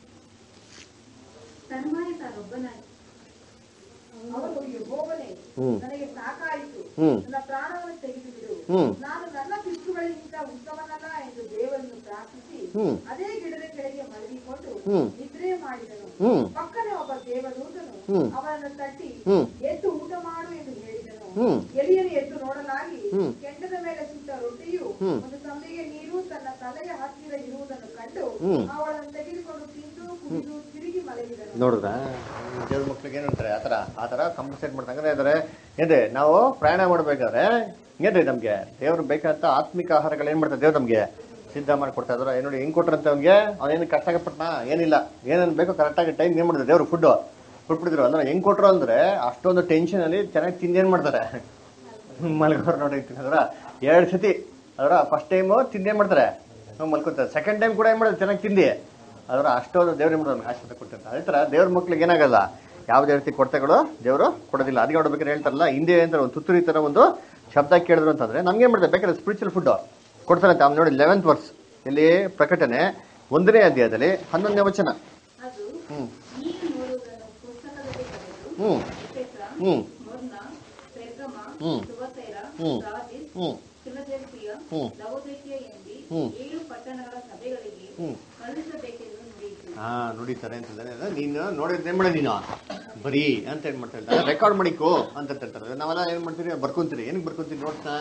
ತರುವಾಯ ತಾನೊಬ್ಬನಾಗಿ ಅವನು ಯೆಹೋವನೇ ಹ್ಮ್ ನನಗೆ ಸಾಕಾಯಿತು ಹ್ಮ್ ನನ್ನ ಪ್ರಾಣವನ್ನು ತೆಗೆದು ಬಿಡು ಹ್ಮ್ ನಾನು ನನ್ನ ಪಿತೃಗಳಿಗಿಂತ ಉತ್ತಮನಲ್ಲ ಎಂದು ದೇವರನ್ನು ಪ್ರಾರ್ಥಿಸಿ ಹ್ಮ್ ಅದೇ ಗಿಡದ ಕೆಳಗೆ ಮಲಗಿಕೊಂಡು ಹ್ಮ್. ನಿದ್ರೆ ಮಾಡಿದನು ಹ್ಮ್ ಪಕ್ಕನೆ ಒಬ್ಬ ದೇವದೂತನು ಹ್ಮ್. ಅವನನ್ನು ತಟ್ಟಿ ಹ್ಮ್. ಎದ್ದು ಊಟ ಮಾಡು ಎಂದು ಹೇಳಿದನು ಹ್ಮ್. ಎಲಿಯನು ಎದ್ದು ನೋಡಲಾಗಿ ಹ್ಮ್. ಕೆಂಡದ ಮೇಲೆ ಸುಟ್ಟ ರೊಟ್ಟಿಯು ಹ್ಮ್. ಒಂದು ತಂಬಿಗೆ ನೀರು ತನ್ನ ತಲೆಯ ಹತ್ತಿರ ಇರುವುದನ್ನು ಕಂಡು ಹ್ಮ್. ಅವಳನ್ನು ತೆಗೆದುಕೊಂಡು ತಿಂದು ಕುಡಿದು ತಿರುಗಿ ಮಲಗಿದನು ನೋಡಿದ್ರ ದೇವ್ರ ಮಕ್ಳಿಗೆ ಏನು ಅಂತಾರೆ ಆತರ ಆತರ ಕಂಪಲ್ಸೇಟ್ ಮಾಡ್ತಂದ್ರೆ ಇದಾರೆ ಏನ್ರಿ ನಾವು ಪ್ರಯಾಣ ಮಾಡ್ಬೇಕಾದ್ರೆ ಏನ್ರಿ ನಮ್ಗೆ ದೇವ್ರು ಬೇಕಾದಂತ ಆತ್ಮಿಕ ಆಹಾರಗಳು ಏನ್ ಮಾಡ್ತಾರೆ ದೇವ್ರು ನಮ್ಗೆ ಸಿದ್ಧ ಮಾಡ್ಕೊಡ್ತಾ ಇದ್ರ ನೋಡಿ ಹೆಂಗ್ ಕೊಟ್ರಂತ ಅವ್ನಿಗೆ ಅವನೇನು ಕಷ್ಟಪಟ್ಟನ ಏನಿಲ್ಲ ಏನೇನ್ ಬೇಕೋ ಕರೆಕ್ಟಾಗಿ ಟೈಮ್ ಏನ್ ಮಾಡಿದ್ರು ದೇವ್ರು ಫುಡ್ ಕೊಟ್ಬಿಟ್ಟಿದ್ರು ಅಂದ್ರೆ ಹೆಂಗ್ ಕೊಟ್ರು ಅಂದ್ರೆ ಅಷ್ಟೊಂದು ಟೆನ್ಷನ್ ಅಲ್ಲಿ ಚೆನ್ನಾಗಿ ತಿಂದೇನ್ ಮಾಡ್ತಾರೆ ಮಲ್ಗೋರ್ ನೋಡಿ ಅದರ ಎರಡು ಸತಿ ಅದರ ಫಸ್ಟ್ ಟೈಮು ತಿಂದೇನ್ ಮಾಡ್ತಾರೆ ಹ್ಮ್, ಮಲ್ಕೊತಾರೆ ಸೆಕೆಂಡ್ ಟೈಮ್ ಕೂಡ ಏನ್ ಮಾಡ್ತಾರೆ ಚೆನ್ನಾಗಿ ತಿಂದಿ ಅದರ ಅಷ್ಟೊಂದು ದೇವ್ರ ಏನ್ ಮಾಡೋದು ಆಶೀರ್ವಾದ ಕೊಟ್ಟಿರ್ತಾರೆ ಅದೇ ತರ ದೇವ್ರ ಮಕ್ಳಿಗೆ ಏನಾಗಲ್ಲ ಯಾವುದೇ ರೀತಿ ಕೊರತೆಗಳು ದೇವರು ಕೊಡೋದಿಲ್ಲ ಅದಕ್ಕೆ ನೋಡ್ಬೇಕಾದ್ರೆ ಹೇಳ್ತಾರಲ್ಲ ಹಿಂದೆ ಅಂತ ಒಂದು ತುತ್ತೂರಿ ತರ ಒಂದು ಶಬ್ದ ಕೇಳಿದ್ರು ಅಂತಂದ್ರೆ ನಮ್ಗೆ ಏನ್ ಮಾಡ್ತಾರೆ ಬೇಕಾದ್ರೆ ಸ್ಪಿರಿಚುವಲ್ ಫುಡ್ ಕೊಡ್ತಾರೆ ಅಂತ ಅವ್ನು ನೋಡಿ ಲೆವೆಂತ್ ವರ್ಸ್ ಇಲ್ಲಿ ಪ್ರಕಟಣೆ ಒಂದನೇ ಅಧ್ಯಾಯದಲ್ಲಿ ಹನ್ನೊಂದನೇ ವಚನ ಅದು ಹ್ಮ್ ನೀನು ನೋಡುವುದನ್ನು ಪುಸ್ತಕದಲ್ಲಿ ಬರೆದು ಹ್ಮ್ ಎಫೆಸ, ಹ್ಮ್ ಮೊರ್ನ, ಪೆರ್ಗಮ, ಹ್ಮ್. ತುವತೈರ, ಹ್ಮ್. ಸಾರ್ದಿಸ್, ಹ್ಮ್ ಫಿಲದೆಲ್ಫಿಯ, ಹ್ಮ್. ಲವೋದಿಕೀಯ ಎಂಬಿ ಹ್ಮ್. ಏಳು ಪಟ್ಟಣಗಳ ಸಭೆಗಳಿಗೆ ಹ್ಮ್. ಕಳುಹಿಸಬೇಕೆಂದು ನುಡಿಯಿತು ಹಾ ನುಡಿತಾರೆ ಅಂತ ಹೇಳಿದ್ರೆ ನೀನು ನೋಡಿದ್ರೆ ಏನ್ ಮಾಡಿ ನೀನು ಬರೀ ಅಂತ ಏನ್ ಮಾಡ್ತಾ ಇರ್ತಾರೆ ರೆಕಾರ್ಡ್ ಮಾಡಿಕೋ ಅಂತ ಹೇಳ್ತಾರೆ ನಾವೆಲ್ಲ ಏನ್ ಮಾಡ್ತೀರಿ ಬರ್ಕೊಂತೀರಿ ಏನಕ್ಕೆ ಬರ್ಕೊಂತೀರಿ ನೋಡ್ತಾ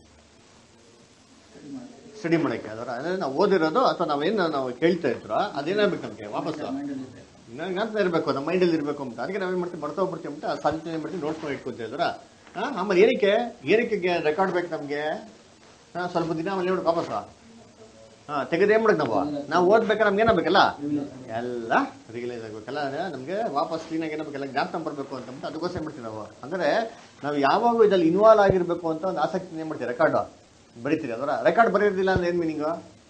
ಸ್ಟಡಿ ಮಾಡಕ್ಕೆ ಅದರ ಅಂದ್ರೆ ನಾವು ಓದಿರೋದು ಅಥವಾ ನಾವೇನು ನಾವು ಕೇಳ್ತಾ ಇದ್ರು ಅದೇನಾಗ್ಬೇಕು ನಮಗೆ ವಾಪಸ್ಸು ಜ್ಞಾಪಕ ಇರಬೇಕು ನಮ್ಮ ಮೈಂಡಲ್ಲಿ ಇರಬೇಕು ಅಂತ ಅದಕ್ಕೆ ನಾವೇನ್ ಮಾಡ್ತೀವಿ ಬರ್ತಾ ಹೋಗ್ಬಿಡ್ತೀವಿ ಅಂತ ಆ ಸಾಧ್ಯತೆ ಏನ್ ಮಾಡ್ತೀವಿ ನೋಡ್ಕೊಂಡು ಇಟ್ಕೊಂತೀವಿ ಅದರ ಆಮೇಲೆ ಏನಕ್ಕೆ ಏನಕ್ಕೆ ರೆಕಾರ್ಡ್ ಬೇಕು ನಮಗೆ ಹಾ ಸ್ವಲ್ಪ ದಿನ ಆಮೇಲೆ ನೋಡಿ ವಾಪಸ್ಸು ಹಾ ತೆಗೆದು ಏನ್ ಮಾಡೋದು ನಾವು ನಾವು ಓದ್ಬೇಕಾದ್ರೆ ನಮ್ಗೆ ಏನಾಗಬೇಕಲ್ಲ ಎಲ್ಲ ರಿಯಲೈಸ್ ಆಗ್ಬೇಕಲ್ಲ ಅಂದ್ರೆ ನಮ್ಗೆ ವಾಪಸ್ ಕ್ಲೀನಾಗಿ ಏನಾಗಬೇಕಲ್ಲ ಜ್ಞಾಪಕ ಬರ್ಬೇಕು ಅಂತ ಅಂದ್ಬಿಟ್ಟು ಅದಕ್ಕೋಸ್ಕರ ಏನ್ ಮಾಡ್ತೀವಿ ನಾವು ಅಂದ್ರೆ ನಾವು ಯಾವಾಗ ಇದ್ರಲ್ಲಿ ಇನ್ವಾಲ್ವ್ ಆಗಿರ್ಬೇಕು ಅಂತ ಒಂದು ಆಸಕ್ತಿ ಏನ್ ಮಾಡ್ತೀವಿ ರೆಕಾರ್ಡ್ ಬರಿತೀರಿ ಅದರ ರೆಕಾರ್ಡ್ ಬರೆಯೋದಿಲ್ಲ ಅಂದ್ರೆ ಏನ್ ಮೀನಿಂಗು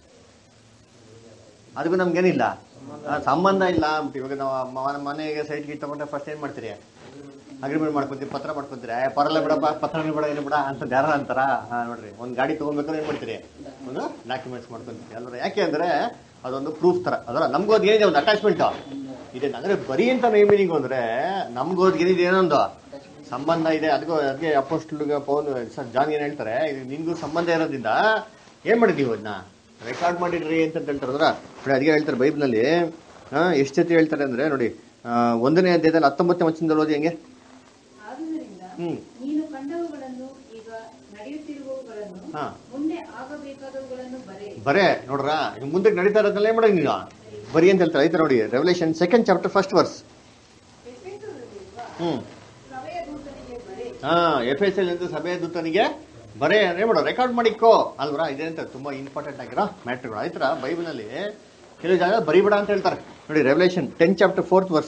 ಅದಕ್ಕೂ ನಮ್ಗೇನಿಲ್ಲ ಆ, ಸಂಬಂಧ ಇಲ್ಲ ಅಂದ್ಬಿಟ್ಟು ಇವಾಗ ನಾವು ಮ- ಮನೆಗೆ ಸೈಟ್ ಗೀಟ್ ತಗೊಂಡ್ರೆ ಫಸ್ಟ್ ಏನ್ ಮಾಡ್ತೀರಿ ಅಗ್ರಿಮೆಂಟ್ ಮಾಡ್ಕೊಂತೀವಿ ಪತ್ರ ಮಾಡ್ಕೊಂತೀರಿ ಏ, ಪರಲ್ಲ ಬಿಡಪ್ಪ ಪತ್ರ ಬಿಡ ಏನು ಬಿಡ ಅಂತ ಯಾರ ಅಂತಾರ ಹಾ ನೋಡ್ರಿ ಒಂದ್ ಗಾಡಿ ತಗೊಂಡ್ಬೇಕಾದ್ರೆ ಏನ್ ಮಾಡ್ತೀರಿ ಒಂದು ಡಾಕ್ಯುಮೆಂಟ್ಸ್ ಮಾಡ್ಕೊಂತೀರಿ ಅಲ್ರ ಯಾಕೆ ಅಂದ್ರೆ ಅದೊಂದು ಪ್ರೂಫ್ ತರ ಅದರ ನಮ್ಗೋದ್ ಏನಿದೆ ಒಂದು ಅಟ್ಯಾಚ್ಮೆಂಟ್ ಇದೆ ಅಂದ್ರೆ ಬರೀ ಅಂತ ಮೀನಿಂಗ್ ಅಂದ್ರೆ ನಮ್ಗೋದ್ ಏನಿದೆ ಏನೊಂದು ಸಂಬಂಧ ಇದೆ ಅದಕ್ಕೂ ಅದಕ್ಕೆ ಅಪೋಸ್ಟ್ಲ್ಗೆ ಪೌನ್ ಸರ್ ಜಾನ್ ಏನ್ ಹೇಳ್ತಾರೆ ಇದು ನಿನ್ಗೂ ಸಂಬಂಧ ಇರೋದ್ರಿಂದ ಏನ್ ಮಾಡಿದೀವಿ ಅದನ್ನ ರೆಕಾರ್ಡ್ ಮಾಡಿಡ್ರಿ ಅಂತ ಹೇಳ್ತಾರೆ ಅದರ ನೋಡಿ ಅದಕ್ಕೆ ಹೇಳ್ತಾರೆ ಬೈಬ್ನಲ್ಲಿ ಎಷ್ಟು ಜೊತೆ ಹೇಳ್ತಾರೆ ಅಂದ್ರೆ ನೋಡಿ ಆ, ಒಂದನೇ ಅಧ್ಯಾಯದಲ್ಲಿ ಹತ್ತೊಂಬತ್ತನೇ ವಚನದಲ್ಲಿ ಓದಿ ಹೆಂಗೆ ಆದುದರಿಂದ ಹ್ಮ್ ನೀನು ಕಂಡವುಗಳನ್ನು ಈಗ ನಡೆಯುತ್ತಿರುವವುಗಳನ್ನು ಹಾ ಮುಂದೆ ಆಗಬೇಕಾದವುಗಳನ್ನು ಬರೆ ಬರೇ ನೋಡ್ರ ಇನ್ನು ಮುಂದಕ್ಕೆ ನಡೀತಾ ಇರೋದನ್ನೆಲ್ಲ ಏನ್ ಮಾಡೋದು ನೀನು ಬರಿ ಅಂತ ಹೇಳ್ತಾರೆ ಆಯ್ತಾ ನೋಡಿ revolution second chapter first verse ಎಫೆಸದಲ್ಲಿರುವ ಹ್ಮ್ ಸಭೆಯ ದೂತನಿಗೆ ಬರೆ ಹಾ ಎಫ್ ಎಸ್ ಎಲ್ ಅಂತ ಸಭೆಯ ದೂತನಿಗೆ ಬರೇ ಅಂದ್ರೆ ಮಾಡೋ ರೆಕಾರ್ಡ್ ಮಾಡಿಕೋ ಅಲ್ವರ ಇದೇನಂತ ತುಂಬಾ ಇಂಪಾರ್ಟೆಂಟ್ ಆಗಿರೋ ಮ್ಯಾಟ್ರ್ಗಳು ಆಯ್ತರ ಬೈಬಲ್ನಲ್ಲಿ ಕೆಲವು ಜಾಗ ಬರಿಬೇಡ ಅಂತ ಹೇಳ್ತಾರೆ ನೋಡಿ revolution tenth chapter fourth verse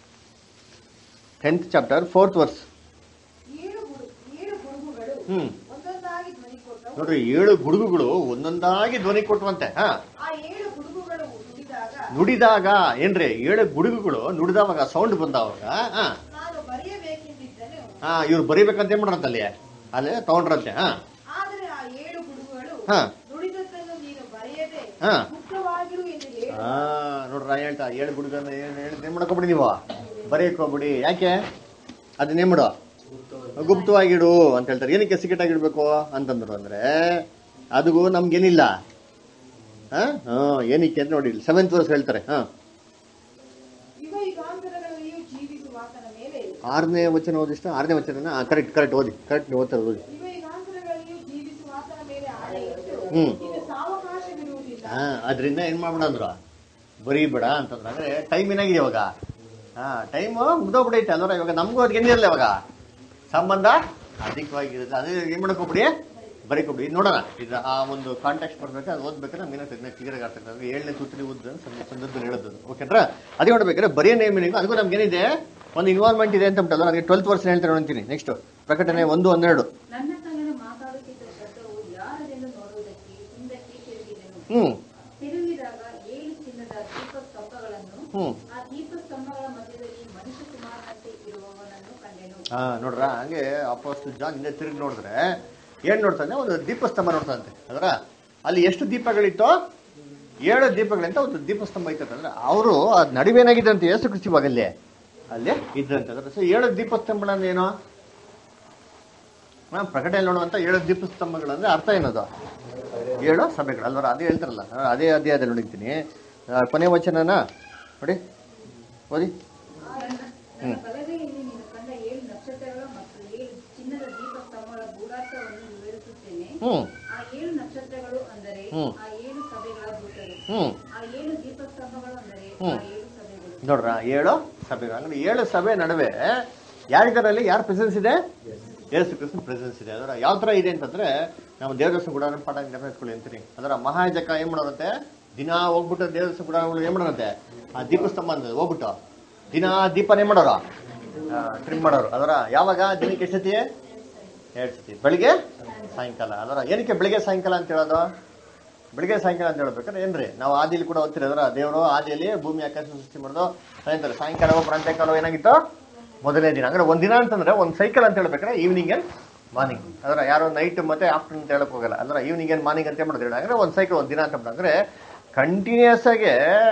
tenth chapter fourth verse ಏಳು ಗುಡು ಏಳು ಗುಡುಗುಗಳು ಹ್ಮ್ ಒಂದೊಂದಾಗಿ ಧ್ವನಿ ಕೊಟ್ಟವು ನೋಡ್ರಿ ಏಳು ಗುಡುಗುಗಳು ಒಂದೊಂದಾಗಿ ಧ್ವನಿ ಕೊಟ್ಟುವಂತೆ ಹಾ ಆ ಏಳು ಗುಡುಗುಗಳು ನುಡಿದಾಗ ನುಡಿದಾಗ ಏನ್ರಿ ಏಳು ಗುಡುಗುಗಳು ನುಡಿದವಾಗ ಸೌಂಡ್ ಬಂದವಾಗ ಹಾ ನಾನು ಬರೆಯಬೇಕೆಂದಿದ್ದನು ಹಾ ಇವ್ರು ಬರಿಬೇಕಂತ ಏನ್ ಮಾಡ್ರಂತ ಅಲ್ಲಿ ಅಲ್ಲೇ ತಗೊಂಡ್ರಂತೆ ಹಾ ಆದರೆ ಆ ಏಳು ಗುಡುಗುಗಳು ಹಾ ನುಡಿದದ್ದನ್ನು ನೀನು ಬರೆಯದೆ ಹಾ ಮುಕ್ತವಾಗಿರು ಎಂದು ಹೇಳಿ ಆ ನೋಡ್ರ ನಾನ್ ಹೇಳ್ತಾ ಏಳು ಗುಡುಗನ್ನ ಏನ್ ಹೇಳಿದ್ ಏನ್ ಮಾಡ್ಕೊಬಿಡಿ ನೀವು ಬರೆಯಕ್ ಹೋಗ್ಬಿಡಿ ಯಾಕೆ ಅದನ್ನೇನ್ ಮಾಡು ಗುಪ್ತವಾಗಿಡು ಅಂತ ಹೇಳ್ತಾರೆ ಏನಕ್ಕೆ ಸೀಕ್ರೆಟ್ ಆಗಿಡ್ಬೇಕು ಅಂತಂದ್ರು ಅಂದ್ರೆ ಅದು ನಮ್ಗೇನಿಲ್ಲ ಹಾ ಹಾ ಏನಕ್ಕೆ ಅಂತ ನೋಡಿ ಸೆವೆಂತ್ ವರ್ಸ್ ಹೇಳ್ತಾರೆ ಹಾ ಯುಗ ಯುಗಾಂತರಗಳಲ್ಲಿಯೂ ಜೀವಿಸುವ ಆತನ ಮೇಲೆ ಆರನೇ ವಚನ ಓದಿಷ್ಟ ಆರನೇ ವಚನ ಕರೆಕ್ಟ್ ಕರೆಕ್ಟ್ ಓದಿ ಕರೆಕ್ಟ್ ನೀವು ಓದ್ತಾರೆ ಓದಿ ಯುಗ ಯುಗಾಂತರಗಳಲ್ಲಿಯೂ ಜೀವಿಸುವ ಆತನ ಮೇಲೆ ಆಣೆ ಇಟ್ಟು ಹ್ಮ್. ಇನ್ನು ಸಾವಕಾಶವಿರುವುದಿಲ್ಲ ಹಾ ಅದರಿಂದ ಏನ್ ಮಾಡ್ಬಿಡಂದ್ರು ಬರೀಬೇಡ ಅಂತಂದ್ರೆ ಅಂದ್ರೆ ಟೈಮ್ ಏನಾಗಿದೆ ಇವಾಗ ಹಾ ಟೈಮ್ ಮುಗ್ದೋಗ್ಬಿಡೈತೆ ಅಲ್ವರ ಇವಾಗ ನಮಗೂ ಅದಕ್ಕೆ ಏನಿರಲ್ಲ ಇವಾಗ ಸಂಬಂಧ ಅಧಿಕವಾಗಿರುತ್ತೆ ಅದೇ ಏನ್ ಮಾಡಕ್ ಹೋಗ್ಬಿಡಿ ಬರೀಕೊಬಿಡಿ ಇದು ನೋಡೋಣ ಇದು ಆ ಒಂದು ಕಾಂಟ್ಯಾಕ್ಟ್ ಬರ್ಬೇಕಾದ್ರೆ ಅದು ಓದ್ಬೇಕಾದ್ರೆ ಮೀನ ಕ್ಲಿಯರ್ ಆಗಿ ಆಗ್ತದೆ ಅಂದ್ರೆ ಏಳನೇ ಸೂತ್ರಿ ಉದ್ದ ಸಂದರ್ಭದಲ್ಲಿ ಹೇಳೋದು ಓಕೆಂದ್ರ ಅದೇ ನೋಡ್ಬೇಕಾದ್ರೆ ಬರೀ ನೇಮಿನಿಂಗ್ ಅದಕ್ಕೂ ನಮ್ಗೆ ಏನಿದೆ ಒಂದು ಇನ್ವಾಲ್ವ್ಮೆಂಟ್ ಇದೆ ಅಂತ ಬಿಟ್ಟಲ್ಲ ಅದಕ್ಕೆ ಟ್ವೆಲ್ತ್ ವರ್ಷನ್ ಹೇಳ್ತಾರೆ ಅಂತೀನಿ ನೆಕ್ಸ್ಟ್ ಪ್ರಕಟಣೆ ಒಂದು ಹನ್ನೆರಡು ನನ್ನ ಸಂಗಡ ಮಾತಾಡುತ್ತಿದ್ದ ಶಬ್ದವು ಯಾರದೆಂದು ನೋಡುವುದಕ್ಕೆ ಹಿಂದಕ್ಕೆ ತಿರುಗಿದೆನು ಹ್ಮ್ ತಿರುಗಿದಾಗ ಏಳು ಚಿನ್ನದ ದೀಪಸ್ತಂಭಗಳನ್ನು ಹ್ಮ್ ಆ ದೀಪಸ್ತಂಭಗಳ ಮಧ್ಯದಲ್ಲಿ ಮನುಷ್ಯ ಕುಮಾರನಂತೆ ಇರುವವನನ್ನು ಕಂಡೆನು ಹಾ ನೋಡ್ರ ಹಂಗೆ ಅಪೋಸ್ಟಲ್ ಜಾನ್ ಹಿಂದೆ ತಿರುಗಿ ನೋಡಿದ್ರೆ ಏನ್ ನೋಡ್ತಾನೆ ಒಂದು ದೀಪಸ್ತಂಭ ನೋಡ್ತಾನಂತೆ ಅದರ ಅಲ್ಲಿ ಎಷ್ಟು ದೀಪಗಳಿತ್ತೋ ಏಳು ದೀಪಗಳಿಂದ ಒಂದು ದೀಪಸ್ತಂಭ ಐತಂತೆ ಅಂದ್ರೆ ಅವರು ಅದ್ ನಡುವೇನಾಗಿದೆ ಅಂತ ಯೇಸು ಕ್ರಿಸ್ತಿ ಇವಾಗ ಅಲ್ಲಿ ಅಲ್ಲಿ ಇದ್ರಂತೆ ಅದ್ರ ಸೊ ಏಳು ದೀಪಸ್ತಂಭಗಳಂದ್ರೆ ಏನು ಹಾ, ಪ್ರಕಟಣೆಯಲ್ಲಿ ನೋಡುವಂತ ಏಳು ದೀಪಸ್ತಂಭಗಳಂದ್ರೆ ಅರ್ಥ ಏನದು ಏಳು ಸಭೆಗಳು ಅಲ್ವರ ಅದೇ ಹೇಳ್ತಾರಲ್ಲ ಆ, ಅದೇ ಅಧ್ಯಾಯದಲ್ಲಿ ನೋಡಿರ್ತೀನಿ ಆ, ಕೊನೆ ವಚನನ ನೋಡಿ ಓದಿ ನನ್ನ ನನ್ನ ಬಲಗೈಯಲ್ಲಿ ನೀನು ಕಂಡ ಏಳು ನಕ್ಷತ್ರಗಳು ಮತ್ತು ಏಳು ಚಿನ್ನದ ದೀಪಸ್ತಂಭಗಳ ಗೂಢಾರ್ಥವನ್ನು ವಿವರಿಸುತ್ತೇನೆ ಹ್ಮ್ ಆ ಏಳು ನಕ್ಷತ್ರಗಳು ಅಂದರೆ ಹ್ಮ್. ಆ ಏಳು ಸಭೆಗಳ ದೂತರು ಹ್ಮ್ ಆ ಏಳು ದೀಪಸ್ತಂಭಗಳು ಅಂದರೆ ಆ ಹ್ಮ್. ಏಳು ಸಭೆಗಳು ನೋಡ್ರ ಏಳು ಸಭೆಗಳು ಅಂದ್ರೆ ಏಳು ಸಭೆ ನಡುವೆ ಯಾರಿದಾರಲ್ಲಿ ಯಾರ ಪ್ರೆಸೆನ್ಸ್ ಇದೆ ಯೇಸು ಕ್ರಿಸ್ತನ ಪ್ರೆಸೆನ್ಸ್ ಇದೆ ಅದರ ಯಾವ ತರ ಇದೆ ಅಂತಂದ್ರೆ ನಾವು ದೇವದರ್ಶನ ಕೂಡ ಪಾಠ ನೆನಪಿಸ್ಕೊಳ್ಳಿ ಅಂತೀನಿ ಅದರ ಮಹಾಜಕ ಏನ್ ಮಾಡೋದಂತೆ ದಿನ ಹೋಗ್ಬಿಟ್ಟು ದೇವದರ್ಶನ ಗುಡಗಳು ಏನ್ ಮಾಡೋದಂತೆ ಆ ದೀಪಸ್ತಂಭ ಅಂತ ಹೋಗ್ಬಿಟ್ಟು ದಿನ ದೀಪನ ಏನ್ ಮಾಡೋರು ಟ್ರಿಮ್ ಮಾಡೋರು ಅದರ ಯಾವಾಗ ದಿನಕ್ಕೆ ಎಷ್ಟು ಸತಿ ಎರಡು ಸತಿ ಬೆಳಿಗ್ಗೆ ಸಾಯಂಕಾಲ ಅದರ ಏನಕ್ಕೆ ಬೆಳಿಗ್ಗೆ ಸಾಯಂಕಾಲ ಅಂತ ಹೇಳೋದು ಬೆಳಿಗ್ಗೆ ಸಾಯಂಕಾಲ ಅಂತ ಹೇಳ್ಬೇಕಾದ್ರೆ ಏನ್ರಿ ನಾವು ಆದಿಲಿ ಕೂಡ ಓದ್ತಿರಿ ಅದರ ದೇವರು ಆದಿಯಲ್ಲಿ ಭೂಮಿ ಆಕಾಶ ಸೃಷ್ಟಿ ಮಾಡೋದು ಏನಂತಾರೆ ಸಾಯಂಕಾಲ ಪ್ರಾಂತ್ಯಕಾಲ ಏನಾಗಿತ್ತು ಮೊದಲನೇ ದಿನ ಅಂದ್ರೆ ಒಂದ್ ದಿನ ಅಂತಂದ್ರೆ ಒಂದ್ ಸೈಕಲ್ ಅಂತ ಹೇಳ್ಬೇಕಾದ್ರೆ ಈವ್ನಿಂಗ್ ಅಂಡ್ ಮಾರ್ನಿಂಗ್ ಅದರ ಯಾರೋ ನೈಟ್ ಮತ್ತೆ ಆಫ್ಟರ್ನೂನ್ ಅಂತ ಹೇಳಕ್ ಹೋಗಲ್ಲ ಅಂದ್ರೆ ಈವ್ನಿಂಗ್ ಅಂಡ್ ಮಾರ್ನಿಂಗ್ ಅಂತ ಮಾಡೋದು ಅಂದ್ರೆ ಒಂದ್ ಸೈಕಲ್ ಒಂದ್ ದಿನ ಅಂತ ಬಿಟ್ಟು ಅಂದ್ರೆ ಕಂಟಿನ್ಯೂಸ್ ಆಗಿ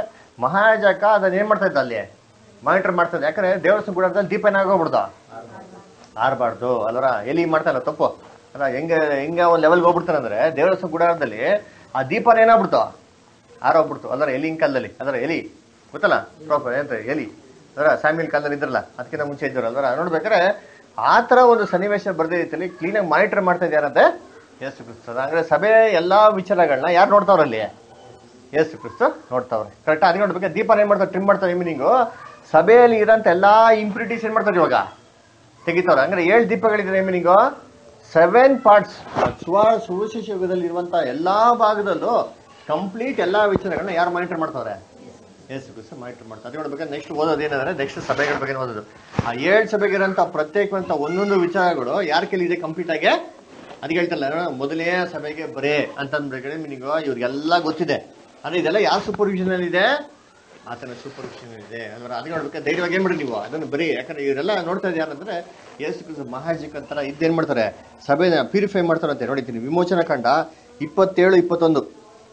ಮಹಾಜಕ ಅದನ್ನ ಏನ್ ಮಾಡ್ತಾ ಇದ್ದ ಅಲ್ಲಿ ಮಾನಿಟರ್ ಮಾಡ್ತಾ ಇದ್ದ ಯಾಕಂದ್ರೆ ದೇವಸ್ಥಾನ ಗುಡಾರದಲ್ಲಿ ದೀಪ ಏನಾಗೋಗ್ಬಿಡ್ದು ಆರ್ಬಾರ್ದು ಅಲ್ವರ ಎಲ್ಲಿ ಮಾಡ್ತಾನ ತಪ್ಪು ಅಲ್ಲ ಹೆಂಗ ಹೆಂಗ ಒಂದ್ ಲೆವೆಲ್ಗೆ ಹೋಗ್ಬಿಡ್ತಾನೆ ಅಂದ್ರೆ ದೇವಸ್ಥಾನ ಗುಡಾರದಲ್ಲಿ ಆ ದೀಪನ ಏನಾಗ್ಬಿಡ್ತು ಆರೋಗ್ಬಿಡ್ತು ಅಲ್ಲರ ಎಲಿಂಗ್ ಕಾಲದಲ್ಲಿ ಅದರ ಎಲಿ ಗೊತ್ತಲ್ಲ ಪ್ರಾಪರ್ ಏನಂತ ಎಲಿ ಅದರ ಸ್ಯಾಮಿಲ್ ಕಾಲದಲ್ಲಿ ಇದ್ರಲ್ಲ ಅದಕ್ಕಿಂತ ಮುಂಚೆ ಇದ್ರು ಅಲ್ವರ ನೋಡ್ಬೇಕಾದ್ರೆ ಆ ತರ ಒಂದು ಸನ್ನಿವೇಶ ಬರ್ದೇ ರೀತಿಯಲ್ಲಿ ಕ್ಲೀನಾಗಿ ಮಾನಿಟರ್ ಮಾಡ್ತಾ ಇದ್ದಾರಂತೆ ಯೇಸು ಕ್ರಿಸ್ತ ಅಂದ್ರೆ ಸಭೆ ಎಲ್ಲಾ ವಿಚಾರಗಳನ್ನ ಯಾರು ನೋಡ್ತಾವ್ರಲ್ಲಿ ಯೇಸು ಕ್ರಿಸ್ತ ನೋಡ್ತಾವ್ರೆ ಕರೆಕ್ಟ್ ಅದಕ್ಕೆ ನೋಡ್ಬೇಕು ದೀಪನ ಏನ್ ಮಾಡ್ತಾರೆ ಟ್ರಿಮ್ ಮಾಡ್ತಾರೆ ಈವ್ನಿಂಗು ಸಭೆಯಲ್ಲಿ ಇರೋಂಥ ಎಲ್ಲಾ ಇಂಪ್ಯೂರಿಟೀಸ್ ಏನ್ ಮಾಡ್ತಾರೆ ಇವಾಗ ತೆಗಿತಾವ್ರೆ ಅಂದ್ರೆ ಏಳು ದೀಪಗಳಿದೆ ಮೀನಿಂಗು ಸೆವೆನ್ ಪಾರ್ಟ್ಸ್ ಸುವಾ ಸುವಿಶೇಷ ಯುಗದಲ್ಲಿ ಇರುವಂತ ಎಲ್ಲಾ ಭಾಗದಲ್ಲೂ ಕಂಪ್ಲೀಟ್ ಎಲ್ಲಾ ವಿಚಾರಗಳನ್ನ ಯಾರು ಮಾನಿಟರ್ ಮಾಡ್ತಾವ್ರೆ ಯೇಸು ಕ್ರಿಸ್ತ ಮಾನಿಟರ್ ಮಾಡ್ತಾರೆ ಅದೇ ನೋಡ್ಬೇಕಾದ್ರೆ ನೆಕ್ಸ್ಟ್ ಓದೋದು ಏನಂದ್ರೆ ನೆಕ್ಸ್ಟ್ ಸಭೆಗಳ ಬಗ್ಗೆ ಓದೋದು ಆ ಏಳು ಸಭೆಗಿರೋಂಥ ಪ್ರತ್ಯೇಕವಂತ ಒಂದೊಂದು ವಿಚಾರಗಳು ಯಾರ ಕೈಲಿ ಇದೆ ಕಂಪ್ಲೀಟ್ ಆಗಿ ಅದಕ್ಕೆ ಹೇಳ್ತಲ್ಲ ಮೊದಲೇ ಸಭೆಗೆ ಬರೇ ಅಂತಂದ್ರೆ ಮೀನಿಂಗ್ ಇವ್ರಿಗೆಲ್ಲ ಗೊತ್ತಿದೆ ಅಂದ್ರೆ ಇದೆಲ್ಲ ಯಾವ ಸೂಪರ್ವಿಷನ್ ಅಲ್ಲಿ ಇದೆ ಆತನ ಸೂಪರ್ವಿಷನ್ ಇದೆ ಅಂದ್ರೆ ಅದಕ್ಕೆ ನೋಡ್ಬೇಕಾದ್ರೆ ಧೈರ್ಯವಾಗಿ ಏನ್ ಮಾಡಿ ನೀವು ಅದನ್ನು ಬರೀ ಯಾಕಂದ್ರೆ ಇವರೆಲ್ಲ ನೋಡ್ತಾ ಇದ್ದಾರೆ ಯಾರಂದ್ರೆ ಯೇಸು ಕ್ರಿಸ್ತ ಮಹಾಜಿಕ್ ಅಂತಾರ ಇದೇನ್ ಮಾಡ್ತಾರೆ ಸಭೆನ ಪ್ಯೂರಿಫೈ ಮಾಡ್ತಾರಂತೆ ನೋಡಿದ್ದೀನಿ ವಿಮೋಚನಾ ಕಂಡ ಇಪ್ಪತ್ತೇಳು ಇಪ್ಪತ್ತೊಂದು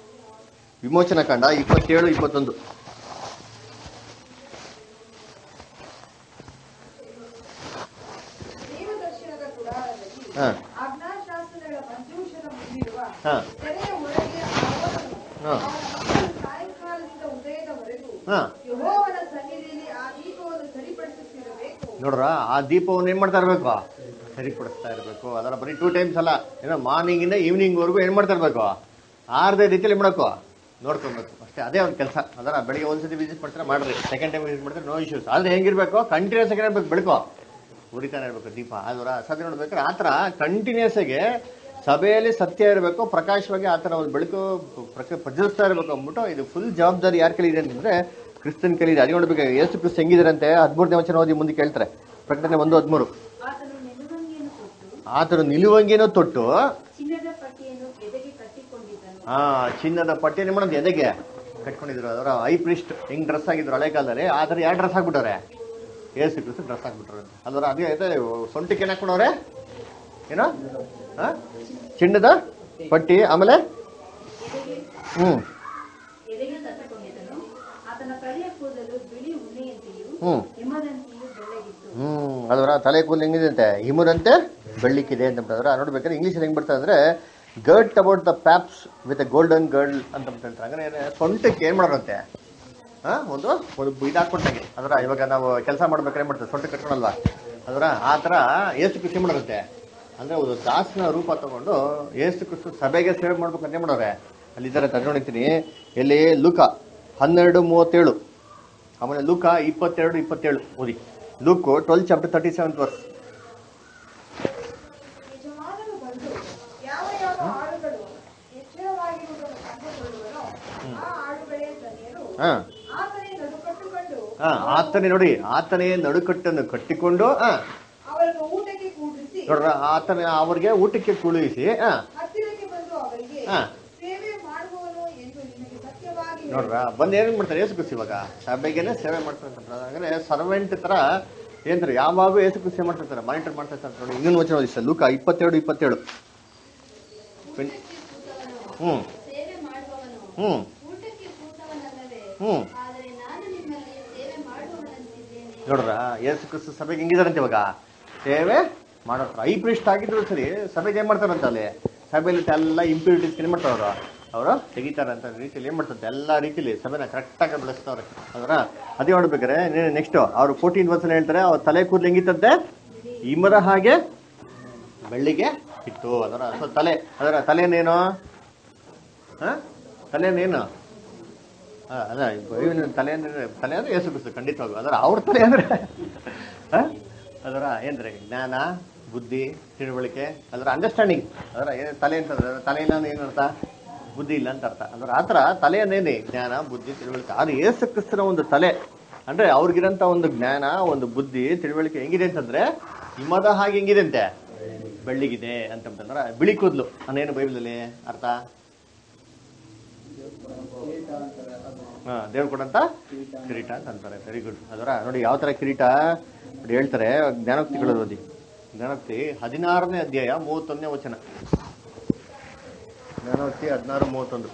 ವಿಮೋಚನಾ ಕಂಡ ಇಪ್ಪತ್ತೇಳು ಇಪ್ಪತ್ತೊಂದು ದೇವದರ್ಶನದ ಗುಡಾರದಲ್ಲಿ ಹಾ ಆಜ್ಞಾಶಾಸ್ತ್ರಗಳ ಮಂಜೂಷದ ಮುಂದಿರುವ ಹಾ ತೆರೆಯ ಒಳಗೆ ಅವನು ಹಾ. ಅವನ ಮಕ್ಕಳು ಸಾಯಂಕಾಲದಿಂದ ಉದಯದವರೆಗೂ ಹಾ ಯೆಹೋವನ ಸನ್ನಿಧಿಯಲ್ಲಿ ಆ ದೀಪವನ್ನು ಸರಿಪಡಿಸುತ್ತಿರಬೇಕು ನೋಡ್ರ ಆ ದೀಪವನ್ನು ಏನ್ ಮಾಡ್ತಾ ಇರ್ಬೇಕು ಸರಿಪಡಿಸ್ತಾ ಇರ್ಬೇಕು ಅದರ ಬರೀ ಟೂ ಟೈಮ್ಸ್ ಅಲ್ಲ ಏನೋ ಮಾರ್ನಿಂಗ್ ಇಂದ ಈವ್ನಿಂಗ್ ವರ್ಗು ಏನ್ ಮಾಡ್ತಾ ಇರ್ಬೇಕು ಆರ್ದೇ ರೀತಿಯಲ್ಲಿ ಮಾಡಬೇಕು ನೋಡ್ಕೊಬೇಕು ಅಷ್ಟೇ ಅದೇ ಒಂದು ಕೆಲಸ ಅದರ ಬೆಳಿಗ್ಗೆ ಒಂದ್ಸತಿ ವಿಸಿಟ್ ಮಾಡ್ತಾರೆ ಮಾಡ್ರಿ ಸೆಕೆಂಡ್ ಟೈಮ್ ವಿಸಿಟ್ ಮಾಡ್ತಾರೆ ನೋ ಇಶ್ಯೂಸ್ ಆದ್ರೆ ಹೆಂಗಿರ್ಬೇಕು ಕಂಟಿನ್ಯೂಸ್ ಆಗಿ ಇರ್ಬೇಕು ಬೆಳಕು ಉರಿತಾನೆ ಇರ್ಬೇಕು ದೀಪ ಅದರ ಸದ್ಯ ನೋಡ್ಬೇಕಾದ್ರೆ ಆ ಥರ ಕಂಟಿನ್ಯೂಸ್ ಆಗಿ ಸಭೆಯಲ್ಲಿ ಸತ್ಯ ಇರಬೇಕು ಪ್ರಕಾಶವಾಗಿ ಆ ಥರ ಒಂದು ಬೆಳಕು ಪ್ರಕ ಪ್ರಜ್ವಲಿಸ್ತಾ ಇರಬೇಕು ಅಂದ್ಬಿಟ್ಟು ಇದು ಫುಲ್ ಜವಾಬ್ದಾರಿ ಯಾರ ಕೈಲಿ ಇದೆ ಅಂತಂದ್ರೆ ಕ್ರಿಸ್ತನ್ ಕೈಲಿ ಇದೆ ಅದೇ ನೋಡ್ಬೇಕು ಯೇಸು ಕ್ರಿಸ್ತ ಹೆಂಗಿದಾರಂತೆ ಹದಿಮೂರನೇ ವಚನ ಓದಿ ಮುಂದೆ ಕೇಳ್ತಾರೆ ಪ್ರಕಟಣೆ ಒಂದು ಹದಿಮೂರು ಆತನು ನೆಲವಂಗಿಯನ್ನು ಕೊಟ್ಟು ಆತನು ನಿಲುವಂಗಿನೂ ತೊಟ್ಟು ಚಿನ್ನದ ಪಟ್ಟಿಯನ್ನು ಎದೆಗೆ ಕಟ್ಟಿಕೊಂಡಿದ್ದನು ಆ ಚಿನ್ನದ ಪಟ್ಟಿಯನ್ನು ಮಾಡೋದು ಎದೆಗೆ ಕಟ್ಕೊಂಡಿದ್ರು ಅದರ ಐ ಪ್ರಿಸ್ಟ್ ಹೆಂಗ್ ಡ್ರೆಸ್ ಆಗಿದ್ರು ಹಳೆ ಕಾಲದಲ್ಲಿ ಆ ಥರ ಯಾವ ಡ್ರೆಸ್ ಹಾಕ್ಬಿಟ್ಟವ್ರೆ ಏಸು ಕ್ರಿಸ್ತ ಡ್ರೆಸ್ ಹಾಕ್ಬಿಟ್ರು ಅದರ ಅದೇ ಅದೇ ಸೊಂಟಕ್ಕೆ ಏನು ಹಾಕ್ಕೊಂಡವ್ರೆ ಏನೋ ಆ? ಚಿನ್ನದ ಪಟ್ಟಿ ಆಮೇಲೆ ಎದೆಗೆ ಹ್ಮ್ ಎದೆಗೆ ಕಟ್ಟಿಕೊಂಡಿದ್ದನು ಆತನ ತಲೆಯ ಕೂದಲು ಬಿಳಿ ಉಣ್ಣೆಯಂತೆಯೂ ಹ್ಮ್ ಹಿಮದಂತೆಯೂ ಬೆಳ್ಳಗಿತ್ತು ಹ್ಮ್ ಅದರ ತಲೆ ಕೂದಲು ಹೆಂಗಿದೆ ಅಂತೆ ಹಿಮರಂತೆ ಬೆಳ್ಳಿಕ್ಕಿದೆ ಅಂತ ಬಿಟ್ಟದ್ರ ನೋಡ್ಬೇಕಾದ್ರೆ ಇಂಗ್ಲೀಷ್ ಹೆಂಗ್ ಬರ್ತಾ ಅಂದ್ರೆ girt about the paps with golden ಗರ್ಲ್ ಅಂತ ಹೇಳ್ತಾರೆ ಅಂದ್ರೆ ಏನು, ಸೊಂಟಕ್ಕೆ ಏನ್ ಮಾಡೋರಂತೆ ಹಾ ಒಂದು ಒಂದು ಇದು ಹಾಕೊಂಡಂಗೆ ಅದರ ಇವಾಗ ನಾವು ಕೆಲಸ ಮಾಡ್ಬೇಕಾದ್ರೆ ಏನ್ ಮಾಡ್ತಾರೆ ಸೊಂಟ ಕಟ್ಕೊಳಲ್ವಾ ಅದರ ಆ ತರ ಏಸು ಕೃಷಿ ಮಾಡೋರಂತೆ ಅಂದ್ರೆ ಒಂದು ದಾಸನ ರೂಪ ತಗೊಂಡು ಏಸು ಕ್ರಿಸ್ತು ಸಭೆಗೆ ಸೇವೆ ಮಾಡ್ಬೇಕು ಅಂತ ಏನ್ ಮಾಡೋರೆ ಅಲ್ಲಿದ್ದಾರೆ ತಗೊಂಡಿರ್ತೀನಿ ಎಲ್ಲಿ ಲೂಕ ಹನ್ನೆರಡು ಮೂವತ್ತೇಳು ಆಮೇಲೆ ಲೂಕ ಇಪ್ಪತ್ತೆರಡು ಇಪ್ಪತ್ತೇಳು ಓದಿ Luke twelve chapter thirty seventh verse ಆತನೇ ನೋಡಿ ಆತನೇ ನಡುಕಟ್ಟನ್ನು ಕಟ್ಟಿಕೊಂಡು ಆ ಅವರನ್ನು ಊಟಕ್ಕೆ ಕೂಡಿಸಿ ನೋಡ್ರ ಆತನ ಅವ್ರಿಗೆ ಊಟಕ್ಕೆ ಕುಳಿಸಿ ಆ ಹತ್ತಿರಕ್ಕೆ ಬಂದು ಅವರಿಗೆ ಹಾ. ಸೇವೆ ಮಾಡುವವನು ಎಂದು ನಿಮಗೆ ಸತ್ಯವಾಗಿ ನೋಡ್ರ ಬಂದು ಏನ್ ಮಾಡ್ತಾರೆ ಏಸು ಕ್ರಿಸ್ತ ಇವಾಗ ಸಭೆಗೆನೆ ಸೇವೆ ಮಾಡ್ತಾರೆ ಅಂತ ಅಂದ್ರೆ ಸರ್ವೆಂಟ್ ತರ ಏನ್ತಾರೆ ಯಾವಾಗ ಏಸು ಕ್ರಿಸ್ತ ಸೇವೆ ಮಾಡ್ತಿರ್ತಾರೆ ಮಾನಿಟರ್ ಮಾಡ್ತಾ ಇರ್ತಾರೆ ನೋಡಿ ಇನ್ನೊಂದು ವಚನ ಓದಿ ಸರ್ ಲೂಕ ಇಪ್ಪತ್ತೆರಡು ಇಪ್ಪತ್ತೇಳು ಊಟಕ್ಕೆ ಕೂತವನು ಹ್ಮ್ ಸೇವೆ ಮಾಡುವವನು ಹ್ಮ್ ಊಟಕ್ಕೆ ಕೂತವನಲ್ಲವೇ ಹ್ಮ್ ಆದರೆ ನಾನು ನಿಮ್ಮಲ್ಲಿ ಸೇವೆ ಮಾಡುವವನಂತಿದ್ದೇನೆ ನೋಡ್ರ ಏಸು ಕ್ರಿಸ್ತ ಸಭೆಗೆ ಹೆಂಗಿದಾರಂತೆ ಇವಾಗ ಸೇವೆ ಮಾಡೋತ್ರ ಐ ಪ್ರಿಸ್ಟ್ ಆಗಿದ್ರು ಸರಿ ಸಭೆಗೆ ಏನ್ ಮಾಡ್ತಾರಂತ ಅಲ್ಲಿ ಸಭೆಯಲ್ಲಿ ಎಲ್ಲ ಇಂಪ್ಯೂರಿಟೀಸ್ ಏನ್ ಮಾಡ್ತಾರ ಅವರು ಅವರು ತೆಗಿತಾರೆ ಅಂತ ರೀತಿಯಲ್ಲಿ ಏನ್ ಮಾಡ್ತಾರೆ ಎಲ್ಲ ರೀತಿಯಲ್ಲಿ ಸಭೆನ ಕರೆಕ್ಟಾಗಿ ಬೆಳೆಸ್ತವ್ರೆ ಅದರ ಅದೇ ನೋಡ್ಬೇಕಾರೆ ನೆಕ್ಸ್ಟ್ ಅವ್ರು ಫೋರ್ಟೀನ್ ವರ್ಷ ಹೇಳ್ತಾರೆ ಅವ್ರ ತಲೆ ಕೂದಲು ಹೆಂಗಿತ್ತಂತೆ ಇಮರ ಹಾಗೆ ಬೆಳ್ಳಿಗೆ ಇತ್ತು ಅದರ ಸೊ ತಲೆ ಅದರ ತಲೆನೇನು ಹ ತಲೆನೇನು ಆ, ಅದ ಬೈಬಲಿನ ತಲೆ ಅಂದ್ರೆ ತಲೆ ಅಂದ್ರೆ ಯೇಸು ಕ್ರಿಸ್ತ ಖಂಡಿತವಾಗೂ ಅದರ ಅವ್ರ ತಲೆ ಅಂದ್ರೆ ಆ? ಅದರ ಏನ್ರಿ ಜ್ಞಾನ ಬುದ್ಧಿ ತಿಳುವಳಿಕೆ ಅದರ ಅಂಡರ್ಸ್ಟ್ಯಾಂಡಿಂಗ್ ಅದರ ಏನ್ ತಲೆ ಅಂತಂದ್ರೆ ತಲೆ ಇಲ್ಲ ಅಂದ್ರೆ ಏನು ಅರ್ಥ ಬುದ್ಧಿ ಇಲ್ಲ ಅಂತ ಅರ್ಥ ಅಂದ್ರೆ ಆ ಥರ ತಲೆ ಅಂದೇನೆ ಜ್ಞಾನ ಬುದ್ಧಿ ತಿಳುವಳಿಕೆ ಅದು ಯೇಸು ಕ್ರಿಸ್ತನ ಒಂದು ತಲೆ ಅಂದ್ರೆ ಅವ್ರಿಗಿರಂತ ಒಂದು ಜ್ಞಾನ ಒಂದು ಬುದ್ಧಿ ತಿಳುವಳಿಕೆ ಹೆಂಗಿದೆ ಅಂತಂದ್ರೆ ಹಿಮದ ಹಾಗೆ ಹೆಂಗಿದೆ ಅಂತೆ ಬೆಳ್ಳಿಗಿದೆ ಅಂತಂದ್ರೆ ಬಿಳಿ ಕೂದಲು ಅನ್ನೇನು ಬೈಬಲಲ್ಲಿ ಅರ್ಥ ಹಾ ದೇವ್ರು ಕೊಡಂತ ಕಿರೀಟ ಅಂತ ಅಂತಾರೆ ವೆರಿ ಗುಡ್ ಅದರ ನೋಡಿ ಯಾವ ತರ ಕಿರೀಟ ನೋಡಿ ಹೇಳ್ತಾರೆ ಜ್ಞಾನೋಕ್ತಿಗಳು ಓದಿ ಜ್ಞಾನೋಕ್ತಿ ಹದಿನಾರನೇ ಅಧ್ಯಾಯ ಮೂವತ್ತೊಂದನೇ ವಚನ ಜ್ಞಾನೋಕ್ತಿ ಹದಿನಾರು ಮೂವತ್ತೊಂದು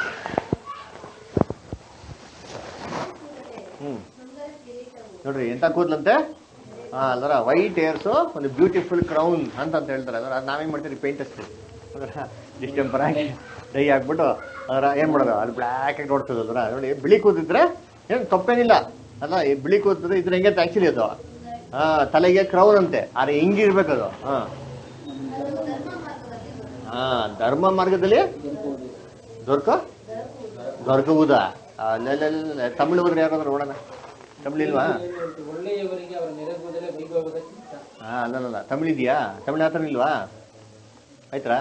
ಹ್ಮ್ ಸುಂದರ ಕಿರೀಟವು ನೋಡ್ರಿ ಎಂತ ಕೂದ್ಲಂತೆ ಹಾ ಅದರ ವೈಟ್ ಏರ್ಸು ಒಂದು ಬ್ಯೂಟಿಫುಲ್ ಕ್ರೌನ್ ಅಂತ ಅಂತ ಹೇಳ್ತಾರೆ ಅದರ ನಾವೇನ್ ಮಾಡ್ತೀವಿ ಪೇಂಟ್ ಹಚ್ತೀವಿ ಅದರ ಡಿಸ್ಟೆಂಪರ್ ಆಗಿ ಡೈ ಹಾಕ್ಬಿಟ್ಟು ಅದರ ಏನ್ ಮಾಡೋದು ಅದು ಬ್ಲ್ಯಾಕ್ ಆಗಿ ನೋಡ್ತದೆ ಅದರ ನೋಡಿ ಬಿಳಿ ಕೂದಿದ್ರೆ ಏನ್ ತಪ್ಪೇನಿಲ್ಲ ಅಲ್ಲ ಈ ಬಿಳಿ ಕೂದಿದ್ರೆ ಇದ್ರ ಹೆಂಗೆ ಆಕ್ಚುಲಿ ಅದು ಹಾ ತಲೆಗೆ ಕ್ರೌನ್ ಅಂತೆ ಆದ್ರೆ ಹಿಂಗಿರ್ಬೇಕು ಅದು ಹಾ ಅದು ಧರ್ಮ ಮಾರ್ಗದಲ್ಲಿ ಬರುತ್ತದೆ. ಹಾ ಧರ್ಮ ಮಾರ್ಗದಲ್ಲಿ ದೊರಕ ದೊರಕುವುದಾ ಅಲ್ಲೆಲ್ಲ ತಮಿಳು ಬಂದ್ರೆ ಯಾರಾದ್ರೂ ನೋಡೋಣ ತಮಿಳು ಇಲ್ವಾ ಒಳ್ಳೆಯವರಿಗೆ ಅವರ ನೆರಗುವುದಲ್ಲೇ ವೈಭವದಕ್ಕಿಂತ ಹಾ ಅಲ್ಲಲ್ಲ ತಮಿಳು ಇದೆಯಾ ತಮಿಳು ಆ ಥರ ಇಲ್ವಾ ಆಯ್ತಾ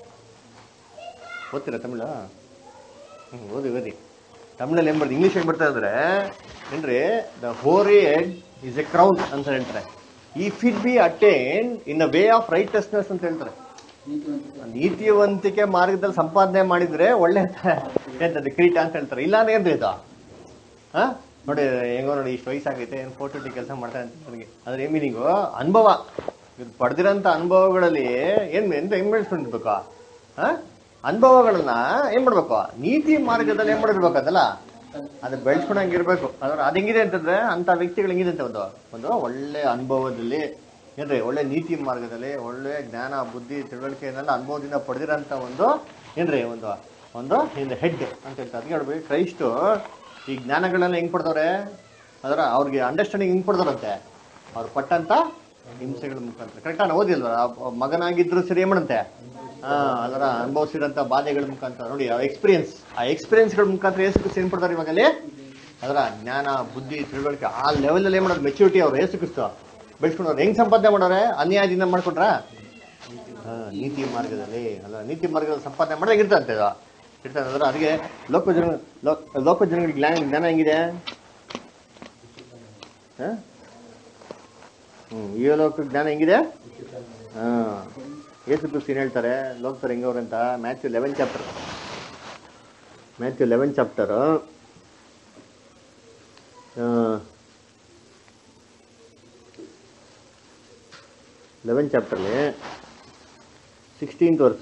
ಓದ್ತೀರಾ ತಮಿಳು ಹ್ಞೂ ಓದಿ ಓದಿ ತಮಿಳಲ್ಲಿ ಏನು ಬರ್ದು ಇಂಗ್ಲೀಷ್ ಹೆಂಗೆ ಬರ್ತಾ ಇದ್ರೆ ಏನ್ರಿ the hoary head is a crown ಅಂತ ಹೇಳ್ತಾರೆ ಈ fit be attain in a way of righteousness ಅಂತ ಹೇಳ್ತಾರೆ ನೀತಿವಂತಿಕೆ ಮಾರ್ಗದಲ್ಲಿ ಸಂಪಾದನೆ ಮಾಡಿದ್ರೆ ಒಳ್ಳೆ ಎಂತದ್ದು ಕಿರೀಟ ಅಂತ ಹೇಳ್ತಾರೆ ಇಲ್ಲ ಅಂದ್ರೆ ಏನ್ರಿ ಇದು ಹಾ ನೋಡಿ ಹೆಂಗೋ ನೋಡಿ ಇಷ್ಟು ವಯಸ್ಸಾಗೈತೆ ಏನು ಫೋಟೋ ಕೆಲಸ ಮಾಡ್ತಾರೆ ಅಂತ ನನಗೆ ಅದ್ರ ಏನ್ ಮೀನಿಂಗು ಅನುಭವ ಇದು ಪಡೆದಿರೋಂಥ ಅನುಭವಗಳಲ್ಲಿ ಏನ್ ಎಂತ ಹೆಂಗ್ ಬೆಳೆಸ್ಕೊಂಡಿರ್ಬೇಕು ಹಾ ಅನುಭವಗಳನ್ನ ಏನ್ ಮಾಡ್ಬೇಕು ನೀತಿ ಮಾರ್ಗದಲ್ಲಿ ಏನ್ ಮಾಡಿರ್ಬೇಕು ಅದಲ್ಲ ಅದು ಬೆಳೆಸ್ಕೊಂಡಂಗಿರ್ಬೇಕು ಅದ್ರ ಅದು ಹೆಂಗಿದೆ ಅಂತಂದ್ರೆ ಅಂತ ವ್ಯಕ್ತಿಗಳು ಹೆಂಗಿದೆ ಅಂತ ಒಂದು ಒಂದು ಒಳ್ಳೆ ಅನುಭವದಲ್ಲಿ ಏನ್ರಿ ಒಳ್ಳೆ ನೀತಿ ಮಾರ್ಗದಲ್ಲಿ ಒಳ್ಳೆ ಜ್ಞಾನ ಬುದ್ಧಿ ತಿಳುವಳಿಕೆಯನ್ನೆಲ್ಲ ಅನುಭವದಿಂದ ಪಡೆದಿರೋಂಥ ಒಂದು ಏನ್ರಿ ಒಂದು ಒಂದು ಇನ್ ಹೆಡ್ ಅಂತ ಹೇಳ್ತಾರೆ ಅದಕ್ಕೆ ಹೇಳ್ಬೇಕು ಕ್ರೈಸ್ತು ಈ ಜ್ಞಾನಗಳೆಲ್ಲ ಹೆಂಗ್ ಕೊಡ್ತಾರೆ ಅದರ ಅವ್ರಿಗೆ ಅಂಡರ್ಸ್ಟ್ಯಾಂಡಿಂಗ್ ಹೆಂಗ್ ಕೊಡ್ತಾರಂತೆ ಅವ್ರು ಪಟ್ಟಂತ ಹಿಂಸೆಗಳ ಮುಖಾಂತರ ಕರೆಕ್ಟಾಗಿ ಓದಿಲ್ವ ಆ ಮಗನಾಗಿದ್ರು ಸರಿ ಏನ್ ಮಾಡಂತೆ ಹಾ ಅದರ ಅನುಭವಿಸಿದಂತ ಬಾಧೆಗಳ ಮುಖಾಂತರ ನೋಡಿ ಆ ಎಕ್ಸ್ಪೀರಿಯನ್ಸ್ ಆ ಎಕ್ಸ್ಪೀರಿಯನ್ಸ್ಗಳ ಮುಖಾಂತರ ಏಸು ಕ್ರಿಸ್ತ ಏನ್ ಕೊಡ್ತಾರೆ ಇವಾಗ ಅಲ್ಲಿ ಅದರ ಜ್ಞಾನ ಬುದ್ಧಿ ತಿಳುವಳಿಕೆ ಆ ಲೆವೆಲ್ ಏನ್ ಮಾಡೋದು ಮೆಚುರಿಟಿ ಅವ್ರು ಏಸು ಕ್ರಿಸ್ತ ಬೆಳೆಸ್ಕೊಂಡವ್ರು ಹೆಂಗ್ ಸಂಪಾದನೆ ಮಾಡೋರೆ ಅನ್ಯಾಯದಿಂದ ಮಾಡ್ಕೊಂಡ್ರ ಹಾ, ನೀತಿ ಮಾರ್ಗದಲ್ಲಿ ಅಲ್ಲ ನೀತಿ ಮಾರ್ಗದಲ್ಲಿ ಸಂಪಾದನೆ ಮಾಡಿದಾಗ ಇರ್ತಂತೆ ಇದು ಇರ್ತದೆ ಅಂದ್ರೆ ಅದಕ್ಕೆ ಲೋಕ ಜನ ಲೋಕ ಲೋಕ ಜನಗಳಿಗೆ ಜ್ಞಾನ ಜ್ಞಾನ ಹೆಂಗಿದೆ ಹ? ಹ್ಮ್ ಈ ಲೋಕ ಜ್ಞಾನ ಹೆಂಗಿದೆ ಹಾ ಯೇಸು ಕ್ರಿಸ್ತ ಏನ್ ಹೇಳ್ತಾರೆ ಲೋಕದವ್ರು ಹೆಂಗವ್ರೆ ಅಂತ Matthew eleven chapter Matthew eleven chapter eleven ಚಾಪ್ಟರ್ಲಿ ಸಿಕ್ಸ್ಟೀನ್ತ್ ವರ್ಷ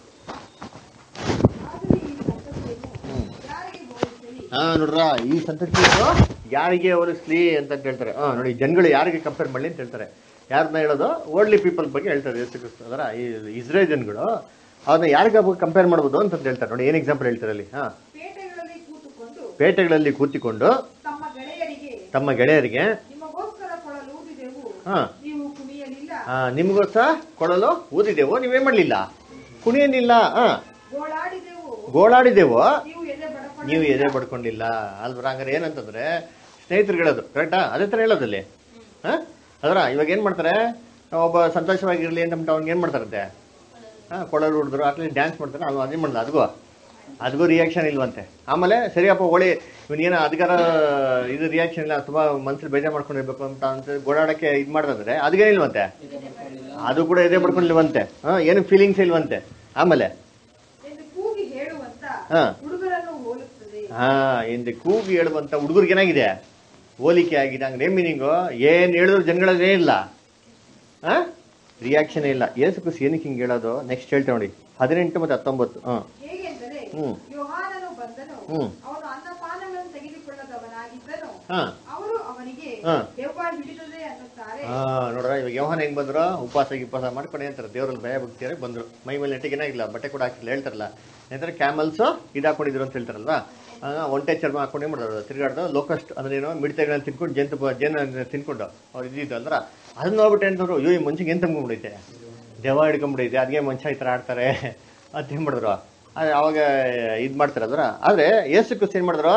ಆದರೆ ಈ ಸಂತತಿಯನ್ನು ಯಾರಿಗೆ ಬೋಧಿಸಲಿ ಹಾ ನೋಡ್ರ ಈ ಸಂತತಿಯನ್ನು ಯಾರಿಗೆ ಹೋಲಿಸ್ಲಿ ಅಂತ ಹೇಳ್ತಾರೆ ಹಾ ನೋಡಿ ಜನಗಳು ಯಾರಿಗೆ ಕಂಪೇರ್ ಮಾಡಲಿ ಅಂತ ಹೇಳ್ತಾರೆ ಯಾರನ್ನ ಹೇಳೋದು ಓಲ್ಡ್ಲಿ ಪೀಪಲ್ ಬಗ್ಗೆ ಹೇಳ್ತಾರೆ ಯೇಸು ಕ್ರಿಸ್ತ ಅದರ ಈ ಇಸ್ರೇಲ್ ಜನಗಳು ಅದನ್ನ ಯಾರಿಗೆ ಕಂಪೇರ್ ಮಾಡ್ಬೋದು ಅಂತ ಹೇಳ್ತಾರೆ ನೋಡಿ ಏನ್ ಎಕ್ಸಾಂಪಲ್ ಹೇಳ್ತಾರೆ ಅಲ್ಲಿ ಹಾ ಪೇಟೆಗಳಲ್ಲಿ ಕೂತುಕೊಂಡು ಪೇಟೆಗಳಲ್ಲಿ ಕೂತಿಕೊಂಡು ತಮ್ಮ ಗೆಳೆಯರಿಗೆ ತಮ್ಮ ಗೆಳೆಯರಿಗೆ ನಿಮಗೋಸ್ಕರ ಕೊಡಲೂದಿದೆವು ಹಾ ನೀವು ಕುಣಿಯಲಿಲ್ಲ ಆ, ನಿಮಗೋಸ್ಕರ ಕೊಡಲು ಊದಿದೆವು ನೀವೇನ್ ಮಾಡ್ಲಿಲ್ಲ ಕುಣಿಯಲಿಲ್ಲ ಹಾ ಗೋಳಾಡಿದೆವು ಗೋಳಾಡಿದೆವು ನೀವು ಎದೆ ಬಡಪಡ ನೀವು ಎದೆ ಪಡ್ಕೊಂಡಿಲ್ಲ ಅಲ್ವರ ಹಂಗಾರೆ ಏನಂತಂದ್ರೆ ಸ್ನೇಹಿತರು ಹೇಳೋದು ಕರೆಕ್ಟಾ ಅದೇ ತರ ಹೇಳೋದಲ್ಲಿ ಹಾ ಅದರ ಇವಾಗ ಏನ್ ಮಾಡ್ತಾರೆ ಒಬ್ಬ ಸಂತೋಷವಾಗಿರ್ಲಿ ಅಂತ ಅವ್ನಿಗೆ ಏನ್ ಮಾಡ್ತಾರಂತೆ ಹಾ ಕೊಳಲು ಹೊಡೆದ್ರು ಅಟ್ಲೀಸ್ಟ್ ಡ್ಯಾನ್ಸ್ ಮಾಡ್ತಾರೆ ಅದು ಅದೇ ಮಾಡಲ್ಲ ಅದಗೂ ಅದಕ್ಕೂ ರಿಯಾಕ್ಷನ್ ಇಲ್ವಂತೆ ಆಮೇಲೆ ಸರಿಯಪ್ಪ ಹೋಳಿ ಇವನೇನೋ ಅಧಿಕಾರ ಇದು ರಿಯಾಕ್ಷನ್ ಇಲ್ಲ ತುಂಬಾ ಮನ್ಸಲ್ಲಿ ಬೇಜಾರ್ ಮಾಡ್ಕೊಂಡಿರ್ಬೇಕು ಅಂತ ಅಂತ ಗೋಡಾಡಕ್ಕೆ ಇದು ಮಾಡ್ದಂದ್ರೆ ಅದಕ್ಕೇನಿಲ್ವಂತೆ ಅದು ಕೂಡ ಇದೇ ಪಡ್ಕೊಂಡಿಲ್ವಂತೆ ಹಾ ಏನು ಫೀಲಿಂಗ್ಸ್ ಇಲ್ವಂತೆ ಆಮೇಲೆ ಎಂದು ಕೂಗಿ ಹೇಳುವಂತ ಹಾ. ಹುಡುಗರನ್ನು ಹೋಲುತ್ತದೆ ಹಾ ಎಂದು ಕೂಗಿ ಹೇಳುವಂತ ಹುಡುಗರಿಗೆ ಏನಾಗಿದೆ ಹೋಲಿಕೆ ಆಗಿದೆ ಹಂಗೆ ಮೀನಿಂಗು ಏನ್ ಹೇಳಿದ್ರು ಜನಗಳೇ ಇಲ್ಲ ಹಾ ರಿಯಾಕ್ಷನ್ ಇಲ್ಲ ಏಸು ಕ್ರಿಸ್ತ ಏನಕ್ಕೆ ಹಿಂಗೆ ಹೇಳೋದು ನೆಕ್ಸ್ಟ್ ಹೇಳ್ತೇವೆ ನೋಡಿ ಹದಿನೆಂಟು ಮತ್ತೆ ಹತ್ತೊಂಬತ್ತು ಹಾ ಹೇಗೆಂದರೆ ಹ್ಮ್. ಯೋಹಾನನು ಬಂದನು ಹ್ಮ್. ಅವನು ಅನ್ನಪಾನಗಳನ್ನು ತೆಗೆದುಕೊಳ್ಳದವನಾಗಿದ್ದನು ಹಾ ಅವರು ಅವನಿಗೆ ಹಾ. ದೆವ್ವ ಹಿಡಿದದೆ ಅನ್ನುತ್ತಾರೆ ಹಾ ನೋಡ್ರ ಇವಾಗ ಯೋಹಾನ ಹೆಂಗ್ ಬಂದ್ರು ಉಪವಾಸ ಗಿಪಾಸ ಮಾಡ್ಕೊಂಡು ಅಂತಾರೆ ದೇವ್ರಲ್ಲಿ ಭಯ ಭಕ್ತಿಯಾರೆ ಬಂದ್ರು ಮೈ ಮೇಲೆ ನೆಟ್ಟಿಗೆ ಏನಾಗಿಲ್ಲ ಬಟ್ಟೆ ಕೂಡ ಹಾಕಿಲ್ಲ ಹೇಳ್ತಾರಲ್ಲ ನಂತರ ಕ್ಯಾಮಲ್ಸ್ ಇದು ಹಾಕೊಂಡಿದ್ರು ಅಂತ ಹೇಳ್ತಾರಲ್ವಾ ಆ, ಒಂಟೆ ಚರ್ಮ ಹಾಕೊಂಡು ಏನ್ ಮಾಡೋದು ತಿರ್ಗಾಡ್ದು ಲೋಕಸ್ಟ್ ಅದೇನೋ ಮಿಡತೆಗಳನ್ನ ತಿನ್ಕೊಂಡು ಜಂತು ಜೇನ ತಿನ್ಕೊಂಡು ಅವ್ರು ಇದ್ದಿದ್ದು ಅಂದ್ರ ಅದನ್ನ ನೋಡ್ಬಿಟ್ಟು ಏನಂದ್ರು ಅಯ್ಯೋ ಈ ಮನುಷ್ಯಗೆ ಏನ್ ತಂದ್ಕೊಂಡ್ಬಿಡೈತೆ ದೆವ್ವ ಹಿಡ್ಕೊಂಡ್ಬಿಡೈತೆ ಅದ್ಗೆ ಮನುಷ್ಯ ಈ ಥರ ಆಡ್ತಾರೆ ಅಂತ ಏನ್ ಮಾಡಿದ್ರು ಅದ್ ಅವಾಗ ಇದ್ ಮಾಡ್ತಾರೆ ಅದ್ರ ಆದ್ರೆ ಏಸು ಕ್ರಿಸ್ತ ಏನ್ ಮಾಡಿದ್ರು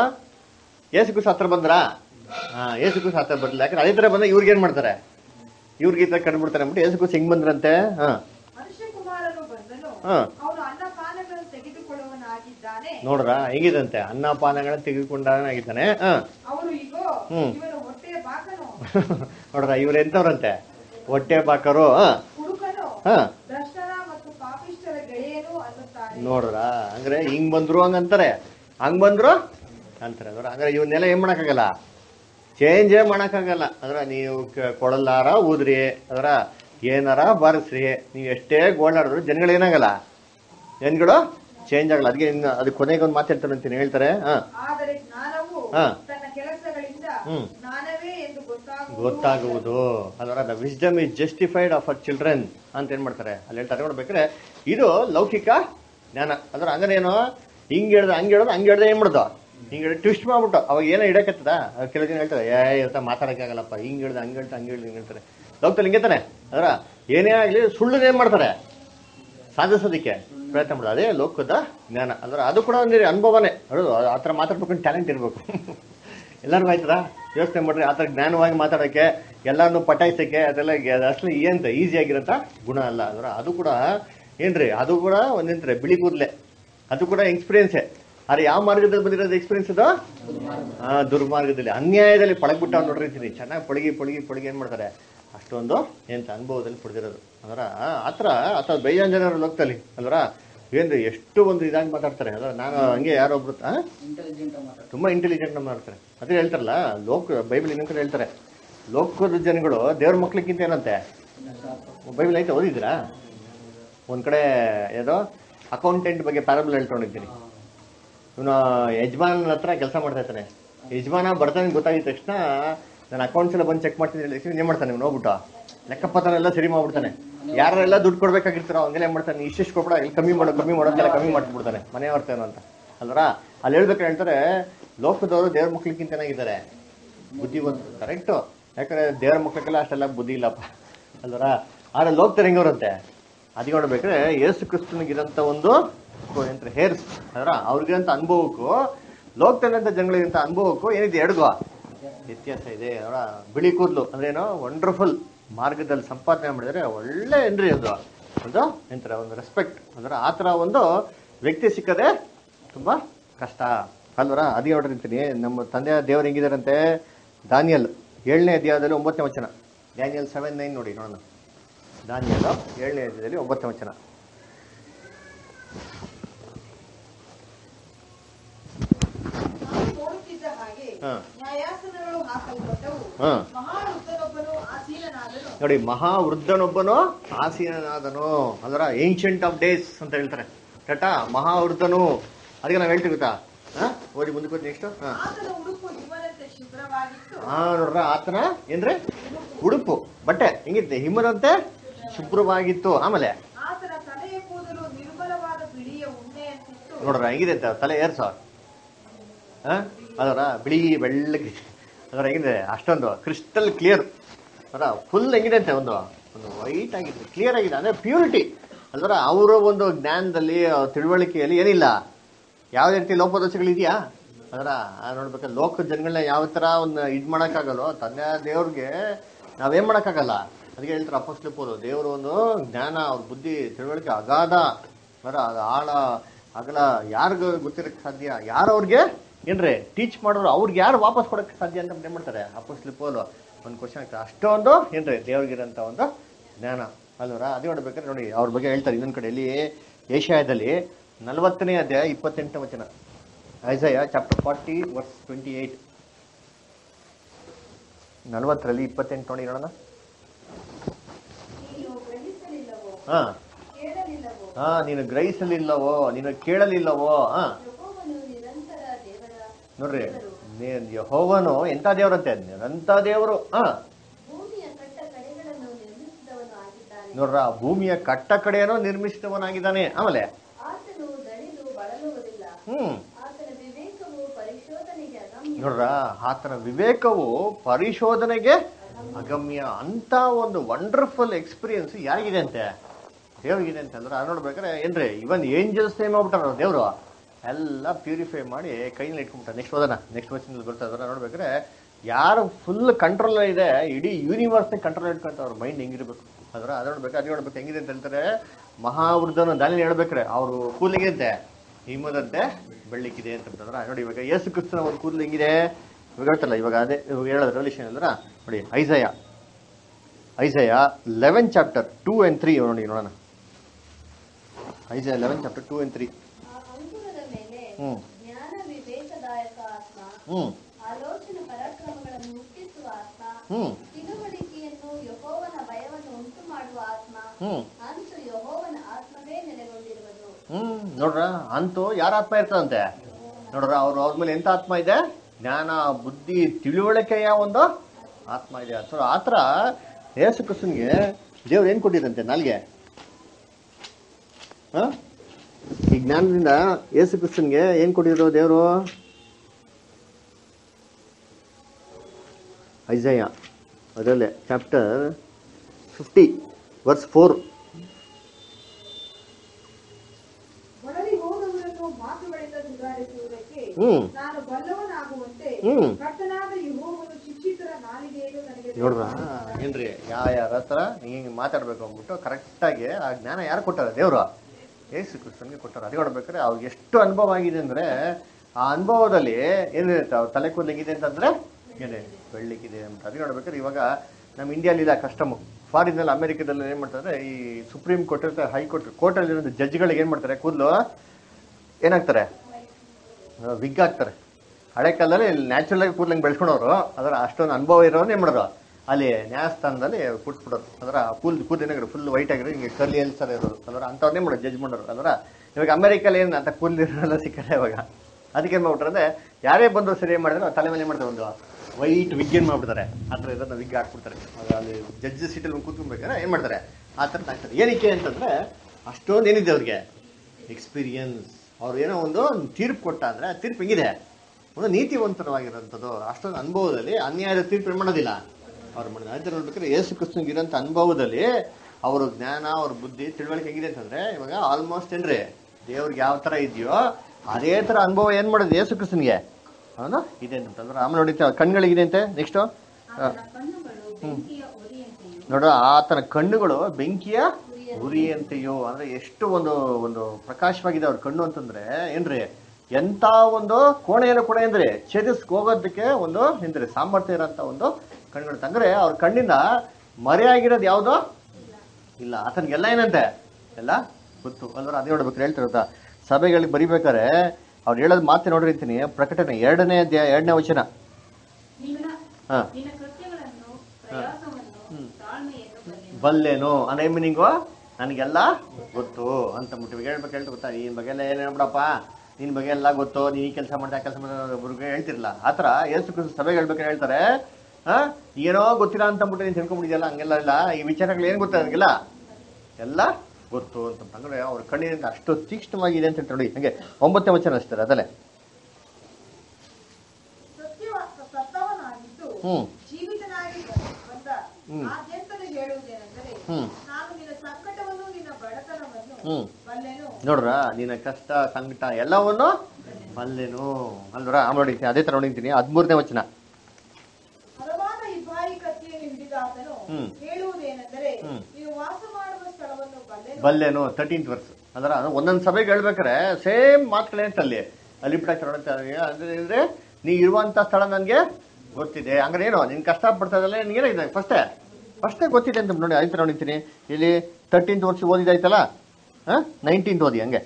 ಏಸು ಕ್ರಿಸ್ತ ಹತ್ರ ಬಂದ್ರಾ ಹಾ ಏಸು ಕ್ರಿಸ್ತ ಹತ್ರ ಬರ್ಲಿಲ್ಲ ಯಾಕಂದ್ರೆ ಅದೇ ತರ ಬಂದ ಇವ್ರಿಗೆ ಏನ್ ಮಾಡ್ತಾರೆ ಇವ್ರಿಗೆ ಈ ತರ ಕಂಡ್ಬಿಡ್ತಾರೆ ಅಂದ್ಬಿಟ್ಟು ಏಸು ಕ್ರಿಸ್ತ ಹೆಂಗ್ ಬಂದ್ರಂತೆ ಹಾ ಮನುಷ್ಯ ಕುಮಾರನು ಬಂದನು ಹಾ. ಅವನು ಅನ್ನಪಾನಗಳನ್ನು ತೆಗೆದುಕೊಳ್ಳುವನಾಗಿದ್ದಾನೆ ನೋಡ್ರ ಹೆಂಗಿದಂತೆ ಅನ್ನಪಾನಗಳನ್ನ ತೆಗೆದುಕೊಂಡಾಗಿದ್ದಾನೆ ಹಾ ಅವರು ಈಗೋ ಹ್ಮ್. ಇವನು ಹೊಟ್ಟೆಯ ಬಾಕನು ನೋಡ್ರ ಇವ್ರು ಎಂತವ್ರಂತೆ ಹೊಟ್ಟೆ ಬಾಕರು ಹಾ ಹುಡುಕನು ಹಾ ಭ್ರಷ್ಟರ ಮತ್ತು ಪಾಪಿಷ್ಠರ ಗೆಳೆಯನು ಅನ್ನುತ್ತಾರೆ ನೋಡ್ರ ಅಂದ್ರೆ ಹಿಂಗ್ ಬಂದ್ರು ಹಂಗಂತಾರೆ ಹಂಗ್ ಬಂದ್ರು ಅಂತಾರೆ ಅಂದ್ರೆ ಹಂಗಾರೆ ಇವನ್ನೆಲ್ಲ ಏನ್ ಮಾಡಕ್ಕಾಗಲ್ಲ ಚೇಂಜೇ ಮಾಡಕ್ಕಾಗಲ್ಲ ಅಂದ್ರೆ ನೀವು ಕ- ಕೊಳಲಾರ ಊದ್ರಿ ಅದರ ಏನಾರ ಬಾರಿಸ್ರಿ ನೀವು ಎಷ್ಟೇ ಗೋಳಾಡಿದ್ರು ಜನಗಳು ಏನಾಗಲ್ಲ ಜನಗಳು ಚೇಂಜ್ ಆಗಲ್ಲ ಅದಕ್ಕೆ ಇನ್ನು ಅದಕ್ಕೆ ಕೊನೆಗೆ ಒಂದು ಮಾತಾಡ್ತಾರೆ ಅಂತೀನಿ ಹೇಳ್ತಾರೆ ಹಾ ಆದರೆ ಜ್ಞಾನವು ಹಾ. ತನ್ನ ಕೆಲಸಗಳಿಂದ ಹ್ಮ್. ಜ್ಞಾನವೇ ಎಂದು ಗೊತ್ತಾಗುವುದು ಗೊತ್ತಾಗುವುದು ಅದರ the wisdom is justified of her children ಅಂತ ಏನ್ ಮಾಡ್ತಾರೆ ಅಲ್ಲಿ ಹೇಳ್ತಾರೆ ನೋಡ್ಬೇಕಾದ್ರೆ ಇದು ಲೌಕಿಕ ಜ್ಞಾನ ಅದರ ಹಂಗನೇನು ಹಿಂಗ್ ಹೇಳ್ದ ಹಂಗ್ ಹೇಳ್ದ ಹಂಗ್ ಹೇಳ್ದ ಏನ್ ಮಾಡ್ದು ಹಿಂಗ್ ಹೇಳಿ ಟ್ವಿಸ್ಟ್ ಮಾಡ್ಬಿಟ್ಟು ಅವಾಗ ಏನೋ ಇಡಕತ್ತದ ಕೆಲವು ಜನ ಹೇಳ್ತಾರೆ ಏ ಇರ್ತ ಮಾತಾಡಕ್ಕಾಗಲ್ಲಪ್ಪ ಹಿಂಗ್ ಹೇಳ್ದ ಹಂಗ್ ಹೇಳ್ತಾ ಹಂಗ್ ಹೇಳ್ದ ಹಿಂಗ್ ಹೇಳ್ತಾರೆ ಲೋಕದಲ್ಲಿ ಹಿಂಗೆ ತಾನೆ ಅದರ ಏನೇ ಆಗ್ಲಿ ಸುಳ್ಳು ಏನ್ ಮಾಡ್ತಾರೆ ಸಾಧಿಸೋದಕ್ಕೆ ಪ್ರಯತ್ನ ಮಾಡೋದು ಅದೇ ಲೋಕದ ಜ್ಞಾನ ಅಂದ್ರೆ ಅದು ಕೂಡ ಒಂದು ಅನುಭವನೇ ಅದು ಆ ಥರ ಮಾತಾಡ್ಬೇಕು ಟ್ಯಾಲೆಂಟ್ ಇರಬೇಕು ಎಲ್ಲರಿಗೂ ಆಯ್ತದ ಯೋಚನೆ ಮಾಡ್ರಿ ಆ ಥರ ಜ್ಞಾನವಾಗಿ ಮಾತಾಡೋಕ್ಕೆ ಎಲ್ಲರನ್ನು ಪಟಾಯಿಸೋಕ್ಕೆ ಅದೆಲ್ಲ ಗೆ- ಅಸಲು ಏನಂತ ಈಸಿ ಆಗಿರತ್ತ ಗುಣ ಅಲ್ಲ ಅಂದ್ರೆ ಅದು ಕೂಡ ಏನ್ರಿ ಅದು ಕೂಡ ಒಂದೇಂತಾರೆ ಬಿಳಿ ಕೂದಲೆ ಅದು ಕೂಡ ಎಕ್ಸ್ಪೀರಿಯನ್ಸೇ ಆದ್ರೆ ಯಾವ ಮಾರ್ಗದಲ್ಲಿ ಬಂದಿರೋದು ಎಕ್ಸ್ಪೀರಿಯನ್ಸ್ ಅದು ಆ ದುರ್ಮಾರ್ಗದಲ್ಲಿ ಅನ್ಯಾಯದಲ್ಲಿ ಪಳಗ್ಬಿಟ್ಟ ನೋಡ್ರಿ ಅಂತೀನಿ ಚೆನ್ನಾಗಿ ಪಳಗಿ ಪಳಗಿ ಪಳಗಿ ಏನ್ ಮಾಡ್ತಾರೆ ಅಷ್ಟೊಂದು ಎಂತ ಅನುಭವದಲ್ಲಿ ಪಡೆದಿರೋದು ಅಂದ್ರ ಆತರ ಅಥವಾ ಬೇಜಾನ್ ಜನರು ಲೋಕದಲ್ಲಿ ಅಲ್ವರ ಏನ್ರಿ ಎಷ್ಟು ಒಂದು ಇದಾಗಿ ಮಾತಾಡ್ತಾರೆ ಅದ್ರ ನಾನು ಹಂಗೆ ಯಾರೋ ಒಬ್ರು ಆ? ಇಂಟೆಲಿಜೆಂಟ್ ಮಾತಾಡ್ತಾರೆ ತುಂಬಾ ಇಂಟೆಲಿಜೆಂಟ್ ಮಾಡ್ತಾರೆ ಅದೇ ಹೇಳ್ತಾರಲ್ಲ ಲೋಕ ಬೈಬಲ್ ಇನ್ನೊಂದ್ ಕಡೆ ಹೇಳ್ತಾರೆ ಲೋಕದ ಜನಗಳು ದೇವ್ರ ಮಕ್ಳಿಗಿಂತ ಏನಂತೆ ಬೈಬಲ್ ಐತೆ ಓದಿದ್ರಾ ಒಂದ್ ಕಡೆ ಏನೋ ಅಕೌಂಟೆಂಟ್ ಬಗ್ಗೆ ಪ್ಯಾರಬಲ್ ಹೇಳ್ಕೊಂಡಿದ್ದೀನಿ ಇವನು ಯಜಮಾನ ಹತ್ರ ಕೆಲಸ ಮಾಡ್ತಾ ಇರ್ತಾನೆ ಯಜಮಾನ ಬರ್ತಾನೆ ಗೊತ್ತಾಗಿದ ತಕ್ಷಣ ನಾನು ಅಕೌಂಟ್ಸ್ ಎಲ್ಲ ಬಂದು ಚೆಕ್ ಮಾಡ್ತೀನಿ ಹೇಳಿ ಏನ್ ಮಾಡ್ತಾನೆ ಇವ್ನು ಹೋಗ್ಬಿಟ್ಟು ಲೆಕ್ಕಪತ್ರ ಎಲ್ಲ ಸರಿ ಮಾಡ್ಬಿಡ್ತಾನೆ ಯಾರೆಲ್ಲ ದುಡ್ಡು ಕೊಡ್ಬೇಕಾಗಿರ್ತಾರೋ ಹಂಗೆಲ್ಲ ಏನ್ ಮಾಡ್ತಾನೆ ಇಷ್ಟಿಷ್ಟು ಕೊಡ್ಬೇಡ ಇಲ್ಲಿ ಕಮ್ಮಿ ಮಾಡೋ ಕಮ್ಮಿ ಮಾಡೋದೆಲ್ಲ ಕಮ್ಮಿ ಮಾಡ್ಬಿಡ್ತಾನೆ ಮನೆ ಹೊರ್ತೇನೋ ಅಂತ ಅಲ್ವರ ಅಲ್ಲಿ ಹೇಳ್ಬೇಕಾದ್ರೆ ಹೇಳ್ತಾರೆ ಲೋಕದವರು ದೇವ್ರ ಮಕ್ಳಿಗಿಂತ ಏನಾಗಿದ್ದಾರೆ ಬುದ್ಧಿವಂತರು ಕರೆಕ್ಟು ಯಾಕಂದ್ರೆ ದೇವ್ರ ಮಕ್ಳಿಗೆಲ್ಲ ಅಷ್ಟೆಲ್ಲ ಬುದ್ಧಿ ಇಲ್ಲಪ್ಪ ಅಲ್ವರ ಆದ್ರೆ ಲೋಕದಲ್ಲಿ ಹೆಂಗವ್ರಂತೆ ಅದಕ್ಕೆ ನೋಡ್ಬೇಕಾದ್ರೆ ಯೇಸು ಕ್ರಿಸ್ತನಿಗಿರಂತ ಒಂದು ಎಂತ ಹೇರ್ಸ್ ಅದರ ಅವ್ರಿಗಿರಂತ ಅನುಭವಕ್ಕೂ ಲೋಕದಲ್ಲಂತ ಜನಗಳಿಗಿಂತ ಅನುಭವಕ್ಕೂ ಏನಿದೆ ಎರಡ್ಗೋ ವ್ಯತ್ಯಾಸ ಇದೆ ಅವರ ಬಿಳಿ ಕೂದಲು ಅಂದ್ರೆ ಏನೋ ವಂಡರ್ಫುಲ್ ಮಾರ್ಗದಲ್ಲಿ ಸಂಪಾದನೆ ಮಾಡಿದ್ರೆ ಒಳ್ಳೆ ಏನ್ರಿ ಅದು ಒಂದು ಎಂತಾರೆ ಒಂದು ರೆಸ್ಪೆಕ್ಟ್ ಅಂದ್ರೆ ಆ ಥರ ಒಂದು ವ್ಯಕ್ತಿ ಸಿಕ್ಕದೆ ತುಂಬಾ ಕಷ್ಟ ಅಲ್ವರ ಅದೇ ನೋಡಿರ್ತೀನಿ ನಮ್ಮ ತಂದೆಯ ದೇವರು ಹೆಂಗಿದಾರಂತೆ ದಾನಿಯಲ್ ಏಳನೇ ಅಧ್ಯಾಯದಲ್ಲಿ ಒಂಬತ್ತನೇ ವಚನ ಡ್ಯಾನಿಯಲ್ ಸೆವೆನ್ ನೈನ್ ನೋಡಿ ನೋಡೋಣ ದಾನಿಯಲ್ ಏಳನೇ ಅಧ್ಯಾಯದಲ್ಲಿ ಒಂಬತ್ತನೇ ವಚನ ನಾವು ನೋಡುತ್ತಿದ್ದ ಹಾಗೆ ಹಾ. ನ್ಯಾಯಾಸನಗಳು ಹಾಕಲ್ಪಟ್ಟವು ಹಾ. ಮಹಾವೃತ್ತನೊಬ್ಬನು ಆಸೀನನಾದನು ನೋಡಿ ಮಹಾ ವೃದ್ಧನೊಬ್ಬನು ಆಸೀನನಾದನು ಅದರ ಏನ್ಷಿಯಂಟ್ ಆಫ್ ಡೇಸ್ ಅಂತ ಹೇಳ್ತಾರೆ ಕರೆಕ್ಟಾ ಮಹಾ ವೃದ್ಧನು ಅದಕ್ಕೆ ನಾವು ಹೇಳ್ತೀವಿ ಗೊತ್ತಾ ಹಾ ಓದಿ ಮುಂದಕ್ಕೆ ಹೋಗಿ ನೆಕ್ಸ್ಟ್ ಹಾ ಆತನ ಉಡುಪು ಹಿಮದಂತೆ ಶುಭ್ರವಾಗಿತ್ತು ಹಾ ನೋಡ್ರ ಆತನ ಏನ್ರಿ ಉಡುಪು ಬಟ್ಟೆ ಹೆಂಗಿತ್ತೆ ಹಿಮದಂತೆ ಶುಭ್ರವಾಗಿತ್ತು ಆಮೇಲೆ ಆತನ ತಲೆಯ ಕೂದಲು ನಿರ್ಮಲವಾದ ಬಿಳಿಯ ಉಣ್ಣೆಯಂತಿತ್ತು ನೋಡ್ರ ಹೆಂಗಿದೆ ಅಂತ ತಲೆ ಏರ್ಸ ಅದರ ಬಿಳಿ ಬೆಳ್ಳಗೆ ಅದರ ಹೆಂಗಿದೆ ಅಷ್ಟೊಂದು ಕ್ರಿಸ್ಟಲ್ ಕ್ಲಿಯರ್ ಅದರ ಫುಲ್ ಹೆಂಗಿದೆ ಅಂತೆ ಒಂದು ಒಂದು ವೈಟ್ ಆಗಿದೆ ಕ್ಲಿಯರ್ ಆಗಿದೆ ಅಂದ್ರೆ ಪ್ಯೂರಿಟಿ ಅಲ್ವರ ಅವರ ಒಂದು ಜ್ಞಾನದಲ್ಲಿ ಅವ್ರ ತಿಳುವಳಿಕೆಯಲ್ಲಿ ಏನಿಲ್ಲ ಯಾವುದೇ ರೀತಿ ಲೋಪದೋಷಗಳಿದೆಯಾ ಅದರ ನೋಡ್ಬೇಕಾದ್ರೆ ಲೋಕ ಜನಗಳನ್ನ ಯಾವ ತರ ಒಂದು ಇದ್ ಮಾಡಕ್ಕಾಗಲ್ಲೋ ತಂದೆ ದೇವ್ರಿಗೆ ನಾವೇನ್ ಮಾಡಕ್ಕಾಗಲ್ಲ ಅದಕ್ಕೆ ಹೇಳ್ತಾರೆ ಅಪಸ್ಲಿಪ್ಪೋದು ದೇವರು ಒಂದು ಜ್ಞಾನ ಅವ್ರ ಬುದ್ಧಿ ತಿಳುವಳಿಕೆ ಅಗಾಧ ಅದರ ಅದು ಆಳ ಆಗಲ್ಲ ಯಾರಿಗ ಗೊತ್ತಿರಕ್ಕೆ ಸಾಧ್ಯ ಯಾರು ಅವ್ರಿಗೆ ಏನ್ರಿ ಟೀಚ್ ಮಾಡೋರು ಅವ್ರಿಗೆ ಯಾರು ವಾಪಸ್ ಕೊಡಕ್ಕೆ ಸಾಧ್ಯ ಅಂತ ಏನ್ ಮಾಡ್ತಾರೆ ಅಪೋಸ್ಲಿ ಪೋಲು ಒಂದು ಕ್ವಶನ್ ಆಗ್ತದೆ ಅಷ್ಟೊಂದು ಏನ್ರಿ ದೇವ್ರಿಗಿರಂತ ಒಂದು ಜ್ಞಾನ ಅಲ್ವರ ಅದೇ ನೋಡ್ಬೇಕಾದ್ರೆ ನೋಡಿ ಅವ್ರ ಬಗ್ಗೆ ಹೇಳ್ತಾರೆ ಇನ್ನೊಂದ್ ಕಡೆ ಇಲ್ಲಿ ಏಷ್ಯಾದಲ್ಲಿ ನಲವತ್ತನೇ ಅಧ್ಯಾಯ ಇಪ್ಪತ್ತೆಂಟನೇ ವಚನ Isaiah chapter forty verse twenty eight ನಲವತ್ತರಲ್ಲಿ ಇಪ್ಪತ್ತೆಂಟು ನೋಡಿ ನೋಡೋಣ ನೀನು ಗ್ರಹಿಸಲಿಲ್ಲವೋ ಹಾ ಕೇಳಲಿಲ್ಲವೋ ಹಾ ನೀನು ಗ್ರಹಿಸಲಿಲ್ಲವೋ ನೀನು ಕೇಳಲಿಲ್ಲವೋ ಹಾ ಯೆಹೋವನು ನಿರಂತರ ದೇವರ ನೋಡ್ರಿ ದೇವರು. ನೀ- ಯೆಹೋವನು ಎಂತ ದೇವರಂತೆ ನಿರಂತ ದೇವರು ಹಾ ಭೂಮಿಯ ಕಟ್ಟ ಕಡೆಗಳನ್ನು ನಿರ್ಮಿಸಿದವನು ಆಗಿದ್ದಾನೆ ನೋಡ್ರ ಭೂಮಿಯ ಕಟ್ಟ ಕಡೆಯನ್ನು ನಿರ್ಮಿಸಿದವನಾಗಿದ್ದಾನೆ ಆಮೇಲೆ ಆತನು ದಣಿದು ಬಳಲುವುದಿಲ್ಲ ಹ್ಮ್ ಆತನ ವಿವೇಕವು ಪರಿಶೋಧನೆಗೆ ಅಗಮ್ಯ ನೋಡ್ರ ಆತನ ವಿವೇಕವು ಪರಿಶೋಧನೆಗೆ ಅಗಮ್ಯ ಅಂತ ಒಂದು ವಂಡರ್ಫುಲ್ ಎಕ್ಸ್ಪೀರಿಯನ್ಸ್ ಯಾರಿಗಿದೆ ಅಂತೆ ದೇವ್ರಿಗಿದೆ ಅಂತ ಅಂದ್ರೆ ಅದು ನೋಡ್ಬೇಕಾದ್ರೆ ಏನ್ರಿ ಇವನ್ ಏಂಜಲ್ಸ್ ನೇಮ್ ಆಗ್ಬಿಟ್ಟಾರ ದೇವ್ರು ಎಲ್ಲ ಪ್ಯೂರಿಫೈ ಮಾಡಿ ಕೈನಲ್ಲಿ ಇಟ್ಕೊಂಡ್ಬಿಟ್ಟ ನೆಕ್ಸ್ಟ್ ಓದೋಣ ನೆಕ್ಸ್ಟ್ ವರ್ಷದಲ್ಲಿ ಬರ್ತಾ ಇದಾರೆ ನೋಡ್ಬೇಕಾದ್ರೆ ಯಾರು ಫುಲ್ ಕಂಟ್ರೋಲ್ ಇದೆ ಇಡೀ ಯೂನಿವರ್ಸ್ ಕಂಟ್ರೋಲ್ ಇಟ್ಕೊಂತ ಅವ್ರ ಮೈಂಡ್ ಹೆಂಗಿರ್ಬೇಕು ಅದ್ರ ಅದು ನೋಡ್ಬೇಕು ಅದು ನೋಡ್ಬೇಕು ಹೆಂಗಿದೆ ಅಂತ ಹೇಳ್ತಾರೆ ಮಹಾವೃದ್ಧನ ದಾನಿ ಹೇಳ್ಬೇಕ್ರೆ ಅವರು ಕೂಲಿಗೆ ಅಂತೆ ಹಿಮದಂತೆ ಬೆಳ್ಳಿಕ್ಕಿದೆ ಅಂತ ಅಂತಂದ್ರ ನೋಡಿ ಇವಾಗ ಯೇಸು ಕ್ರಿಸ್ತನ ಒಂದು ಕೂದಲು ಹೆಂಗಿದೆ ಇವಾಗ ಹೇಳ್ತಲ್ಲ ಇವಾಗ ಅದೇ ಇವಾಗ ಹೇಳೋದು ರೆವಲ್ಯೂಷನ್ ಅಂದ್ರ ನೋಡಿ Isaiah Isaiah eleven chapter two and three ನೋಡಿ ನೋಡೋಣ Isaiah eleven chapter two and three ಆ ಅಂಗುರದ ಮೇಲೆ ಹ್ಮ್. ಜ್ಞಾನ ವಿವೇಕದಾಯಕ ಆತ್ಮ ಹ್ಮ್ ಆಲೋಚನೆ ಪರಾಕ್ರಮಗಳನ್ನು ಹುಟ್ಟಿಸುವ ಆತ್ಮ ಹ್ಮ್ ತಿಳುವಳಿಕೆಯನ್ನು ಯಹೋವನ ಭಯವನ್ನು ಉಂಟು ಮಾಡುವ ಆತ್ಮ ಹ್ಮ್ ಅಂತೂ ಯಹೋವನ ಆತ್ಮವೇ ನೆಲೆಗೊಂಡಿರುವುದು ಹ್ಮ್ ನೋಡ್ರ ಅಂತೂ ಯಾರ ಆತ್ಮ ಇರ್ತದಂತೆ ನೋಡ್ರ ಅವ್ರ ಅವ್ರ ಮೇಲೆ ಎಂತ ಆತ್ಮ ಇದೆ ಜ್ಞಾನ ಬುದ್ಧಿ ತಿಳುವಳಿಕೆಯ ಒಂದು ಆತ್ಮ ಇದೆ ಸೊ ಆತರ ಯೇಸು ಕ್ರಿಸ್ತನ್ಗೆ ದೇವ್ರು ಏನ್ ಕೊಟ್ಟಿದಂತೆ ನಾಲ್ಗೆ ಹ? ಈ ಜ್ಞಾನದಿಂದ ಯೇಸು ಕ್ರಿಸ್ತನ್ಗೆ ಏನ್ ಕೊಟ್ಟಿದ್ರು ದೇವರು ಐಜಯ ಅದರಲ್ಲೇ ಚಾಪ್ಟರ್ ಫಿಫ್ಟಿ ವರ್ಸ್ ಫೋರ್ ಒಳಗೆ ಹೋದವರನ್ನು ಮಾತುಗಳಿಂದ ಸುಧಾರಿಸುವುದಕ್ಕೆ ಹ್ಮ್ ನಾನು ಬಲ್ಲವನಾಗುವಂತೆ ಹ್ಮ್. ಕರ್ತನಾದ ಯೆಹೋವನು ಶಿಕ್ಷಿತರ ನಾಲಿಗೆಯನ್ನು ನನಗೆ ನೋಡ್ರ ಏನ್ರಿ ಯಾವ ಯಾರ ಹತ್ರ ಹಿಂಗೆ ಮಾತಾಡ್ಬೇಕು ಅಂದ್ಬಿಟ್ಟು ಕರೆಕ್ಟಾಗಿ ಆ ಜ್ಞಾನ ಯಾರು ಕೊಟ್ಟಾರ ದೇವ್ರು ಏಸು ಕ್ರಿಸ್ತನ್ಗೆ ಕೊಟ್ಟಾರ ಅದೇ ನೋಡ್ಬೇಕಾದ್ರೆ ಅವ್ರಿಗೆ ಎಷ್ಟು ಅನುಭವ ಆಗಿದೆ ಅಂದ್ರೆ ಆ ಅನುಭವದಲ್ಲಿ ಏನಿರುತ್ತೆ ಅವ್ರ ತಲೆ ಕೂದಲಿಗಿದೆ ಅಂತಂದ್ರೆ ಏನೇ ಬೆಳ್ಳಿಗಿದೆ ಅಂತ ಅದೇ ನೋಡ್ಬೇಕಾದ್ರೆ ಇವಾಗ ನಮ್ಮ ಇಂಡಿಯಾಲಿಲ್ಲ ಕಸ್ಟಮು ಫಾರಿನಲ್ಲಿ ಅಮೆರಿಕದಲ್ಲಿ ಏನ್ ಮಾಡ್ತಾರೆ ಈ ಸುಪ್ರೀಂ ಕೋರ್ಟ್ ಇರುತ್ತೆ ಹೈಕೋರ್ಟ್ ಕೋರ್ಟಲ್ಲಿ ಜಡ್ಜ್ಗಳಿಗೆ ಏನ್ ಮಾಡ್ತಾರೆ ಕೂದಲು ಏನಾಗ್ತಾರೆ ವಿಗ್ ಹಾಕ್ತಾರೆ ಹಳೆ ಕಾಲದಲ್ಲಿ ನ್ಯಾಚುರಲ್ ಆಗಿ ಕೂದಲಂಗೆ ಬೆಳೆಸ್ಕೊಂಡವ್ರು ಅದರ ಅಷ್ಟೊಂದು ಅನುಭವ ಇರೋರು ಏನ್ ಮಾಡೋರು ಅಲ್ಲಿ ನ್ಯಾಯಸ್ಥಾನದಲ್ಲಿ ಕೂಡ್ಸ್ಬಿಡೋರು ಅದರ ಕೂಲ್ ಕೂದಲು ಏನಾಗಿರೋ ಫುಲ್ ವೈಟ್ ಆಗಿರೋ ಹಿಂಗೆ ಕರ್ಲಿ ಎಲ್ಸ್ ಥರ ಇರೋರು ಅದರ ಅಂಥವ್ರನ್ನೇ ಮಾಡೋರು ಜಡ್ಜ್ ಮಾಡೋರು ಅದರ ಇವಾಗ ಅಮೆರಿಕಲ್ಲಿ ಏನು ಅಂತ ಕೂದಲಿರೋಲ್ಲ ಸಿಕ್ಕಲ್ಲ ಇವಾಗ ಅದಕ್ಕೆ ಏನು ಮಾಡ್ಬಿಟ್ರೆ ಅಂದ್ರೆ ಯಾರೇ ಬಂದ್ರು ಸರಿ ಏನ್ ಮಾಡಿದ್ರೆ ತಲೆ ಮೇಲೆ ಏನ್ ಮಾಡ್ತಾರೆ ಒಂದು ವೈಟ್ ವಿಗ್ ಏನ್ ಮಾಡ್ಬಿಡ್ತಾರೆ ಆ ಥರ ಇರೋದನ್ನ ವಿಗ್ ಹಾಕ್ಬಿಡ್ತಾರೆ ಅದು ಅಲ್ಲಿ ಜಡ್ಜ್ ಸೀಟಲ್ಲಿ ಕೂತ್ಕೊಬೇಕಾದ್ರೆ ಏನ್ ಮಾಡ್ತಾರೆ ಆ ಥರ ಹಾಕ್ತಾರೆ ಏನಕ್ಕೆ ಅಂತಂದ್ರೆ ಅಷ್ಟೊಂದು ಏನಿದೆ ಅವ್ರಿಗೆ ಎಕ್ಸ್ಪೀರಿಯನ್ಸ್ ಅವ್ರು ಏನೋ ಒಂದು ತೀರ್ಪು ಕೊಟ್ಟ ಅಂದ್ರೆ ಆ ತೀರ್ಪು ಹೆಂಗಿದೆ ಒಂದು ನೀತಿವಂತರವಾಗಿರೋಂಥದ್ದು ಅಷ್ಟೊಂದು ಅನುಭವದಲ್ಲಿ ಅನ್ಯಾಯದ ತೀರ್ಪು ಏನ್ ಮಾಡೋದಿಲ್ಲ ಅವ್ರು ಮಾಡಿದ ಅದೇ ನೋಡ್ಬೇಕಾದ್ರೆ ಯೇಸು ಕ್ರಿಸ್ತನಿಗೆ ಇರೋಂಥ ಅನುಭವದಲ್ಲಿ ಅವ್ರ ಜ್ಞಾನ ಅವ್ರ ಬುದ್ಧಿ ತಿಳುವಳಿಕೆ ಹೆಂಗಿದೆ ಅಂತಂದ್ರೆ ಇವಾಗ ಆಲ್ಮೋಸ್ಟ್ ಏನ್ರಿ ದೇವ್ರಿಗೆ ಯಾವ ತರ ಇದೆಯೋ ಅದೇ ತರ ಅನುಭವ ಏನ್ ಮಾಡೋದು ಯೇಸು ಕ್ರಿಸ್ತನಿಗೆ ಅವನು ಇದೆ ಅಂತಂದ್ರೆ ಆಮೇಲೆ ನೋಡಿ ಕಣ್ಗಳಿಗಿದೆ ಅಂತೆ ನೆಕ್ಸ್ಟ್ ಆತನ ಕಣ್ಣುಗಳು ಬೆಂಕಿಯ ಉರಿಯಂತೆಯೂ ನೋಡ ಆತನ ಕಣ್ಣುಗಳು ಬೆಂಕಿಯ ಉರಿಯಂತೆಯೋ ಅಂದ್ರೆ ಎಷ್ಟು ಒಂದು ಒಂದು ಪ್ರಕಾಶವಾಗಿದೆ ಅವ್ರ ಕಣ್ಣು ಅಂತಂದ್ರೆ ಏನ್ರಿ ಎಂತ ಒಂದು ಕೋಣೆಯನ್ನು ಕೂಡ ಏನ್ರಿ ಛೇದಿಸ್ ಹೋಗೋದಕ್ಕೆ ಒಂದು ಏನ್ರಿ ಸಾಮರ್ಥ್ಯ ಇರೋಂತ ಒಂದು ಕಣ್ಗಳು ಅಂದ್ರೆ ಅವ್ರ ಕಣ್ಣಿಂದ ಮರೆಯಾಗಿರೋದು ಯಾವ್ದು ಇಲ್ಲ ಆತನಿಗೆಲ್ಲ ಏನಂತೆ ಎಲ್ಲ ಗೊತ್ತು ಅಂದ್ರೆ ಅದೇ ನೋಡ್ಬೇಕು ಹೇಳ್ತಿರೋದ ಸಭೆಗಳಿಗೆ ಬರಿಬೇಕಾರೆ ಅವ್ರು ಹೇಳೋದು ಮಾತೆ ನೋಡಿರ್ತೀನಿ ಪ್ರಕಟಣೆ ಎರಡನೇ ಅಧ್ಯಾಯ ಎರಡನೇ ವಚನ ನಿನ್ನ ಹಾ ನಿನ್ನ ಕೃತ್ಯಗಳನ್ನು ಪ್ರಯಾಸವನ್ನು ತಾಳ್ಮೆಯನ್ನು ಬಲ್ಲೆನು. ಬಲ್ಲೇನು ಅನ್ನೋ ಮೀನಿಂಗು ನನಗೆಲ್ಲ ಗೊತ್ತು ಅಂತ ಮುಟ್ಟಿ ಹೇಳ್ಬೇಕು ಹೇಳ್ತಾ ಗೊತ್ತಾ ಈ ಬಗ್ಗೆ ಎಲ್ಲ ಏನೇನು ಬಿಡಪ್ಪ ನಿನ್ ಬಗ್ಗೆ ಎಲ್ಲ ಗೊತ್ತು ನೀನ್ ಈ ಕೆಲಸ ಮಾಡ್ತಾ ಕೆಲಸ ಮಾಡ್ತಾ ಹೇಳ್ತಿರಲ್ಲ ಆತರ ಏಸು ಕ್ರಿಸ್ತ ಸಭೆಗೆ ಹೇಳ್ಬೇಕಾದ್ರೆ ಹೇಳ್ತಾರೆ ಹಾ ಏನೋ ಗೊತ್ತಿಲ್ಲ ಅಂತ ಅಂದ್ಬಿಟ್ಟು ನೀನ್ ತಿಳ್ಕೊಂಡ್ಬಿಟ್ಟಿದ್ಯಲ್ಲ ಹಂಗೆಲ್ಲ ಇಲ್ಲ ಈ ವಿಚಾರಗಳು ಏನ್ ಗೊತ್ತ ನನಗೆಲ್ಲ ಎಲ್ಲ ಗೊತ್ತು ಅಂತ ಅಂದ್ರೆ ಅವ್ರ ಕಣ್ಣಿನಿಂದ ಅಷ್ಟು ತೀಕ್ಷ್ಣವಾಗಿದೆ ಅಂತ ಹೇಳ್ತಾರೆ ನೋಡಿ ಹಂಗೆ ಒಂಬತ್ತನೇ ವಚನ ಅಷ್ಟೇ ಅದಲ್ಲೇ ಸತ್ಯವ ಸತ್ತವನಾಗಿದ್ದು ಹ್ಮ್ ಜೀವಿತನಾಗಿ ಬಂದ ಹ್ಮ್. ಆದ್ಯಂತಲೇ ಹೇಳುವುದೇನೆಂದರೆ ಹ್ಮ್ ನಾನು ನಿನ್ನ ಸಂಕಟವನ್ನು ನಿನ್ನ ಬಡತನವನ್ನು ಹ್ಮ್ ಬಲ್ಲೆನು ನೋಡ್ರ ನಿನ್ನ ಕಷ್ಟ ಸಂಕಟ ಎಲ್ಲವನ್ನು ಬಲ್ಲೆನು ಅಲ್ವರ ಆಮೇಲೆ ನೋಡಿದ್ದೀನಿ ಅದೇ ತರ ನೋಡಿದ್ದೀನಿ ಹದಿಮೂರನೇ ವಚನ ಹಲವಾದ ಇಬ್ಬಾಯಿ ಕತ್ತಿಯನ್ನು ಹಿಡಿದ ಆತನು ಹ್ಮ್. ಹೇಳುವುದೇನೆಂದರೆ ಹ್ಮ್. ನೀವು ವಾಸ ಮಾಡುವ ಸ್ಥಳವನ್ನು ಬಲ್ಲೆನು ಬಲ್ಲೆನು ತರ್ಟೀನ್ತ್ ವರ್ಸ್ ಅದರ ಒಂದೊಂದು ಸಭೆಗೆ ಹೇಳ್ಬೇಕಾರೆ ಸೇಮ್ ಮಾತುಗಳೇ ಅಂತ ಅಲ್ಲಿ ಅಲ್ಲಿ ಬಿಡಕ್ಕೆ ಅಂದ್ರೆ ನೀ ಇರುವಂತ ಸ್ಥಳ ನನಗೆ ಗೊತ್ತಿದೆ ಹಂಗಾರೆ ಏನು ನಿನ್ ಕಷ್ಟ ಪಡ್ತಾ ಇದಲ್ಲ ನಿನ್ಗೆ ಏನಾಗಿದೆ ಫಸ್ಟೇ ಫಸ್ಟೇ ಗೊತ್ತಿದೆ ಅಂತ ನೋಡಿ ಆಯ್ತು ನೋಡಿತೀನಿ ಇಲ್ಲಿ ತರ್ಟೀನ್ತ್ ವರ್ಷ ಓದಿದಾಯ್ತಲ್ಲ ಹಾ ನೈನ್ಟೀನ್ತ್ ಓದಿ ಹಂಗೆ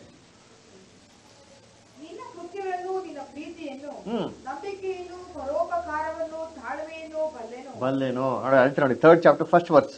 ನಿನ್ನ ಕೃತ್ಯಗಳನ್ನು ನಿನ್ನ ಪ್ರೀತಿಯನ್ನು ಹ್ಮ್ ನಂಬಿಕೆಯನ್ನು ಪರೋಪಕಾರವನ್ನು ತಾಳ್ಮೆಯನ್ನು ಬಲ್ಲೆನು ಬಲ್ಲೇನು ನೋಡಿ ಆಯ್ತು ನೋಡಿ ಥರ್ಡ್ ಚಾಪ್ಟರ್ ಫಸ್ಟ್ ವರ್ಸ್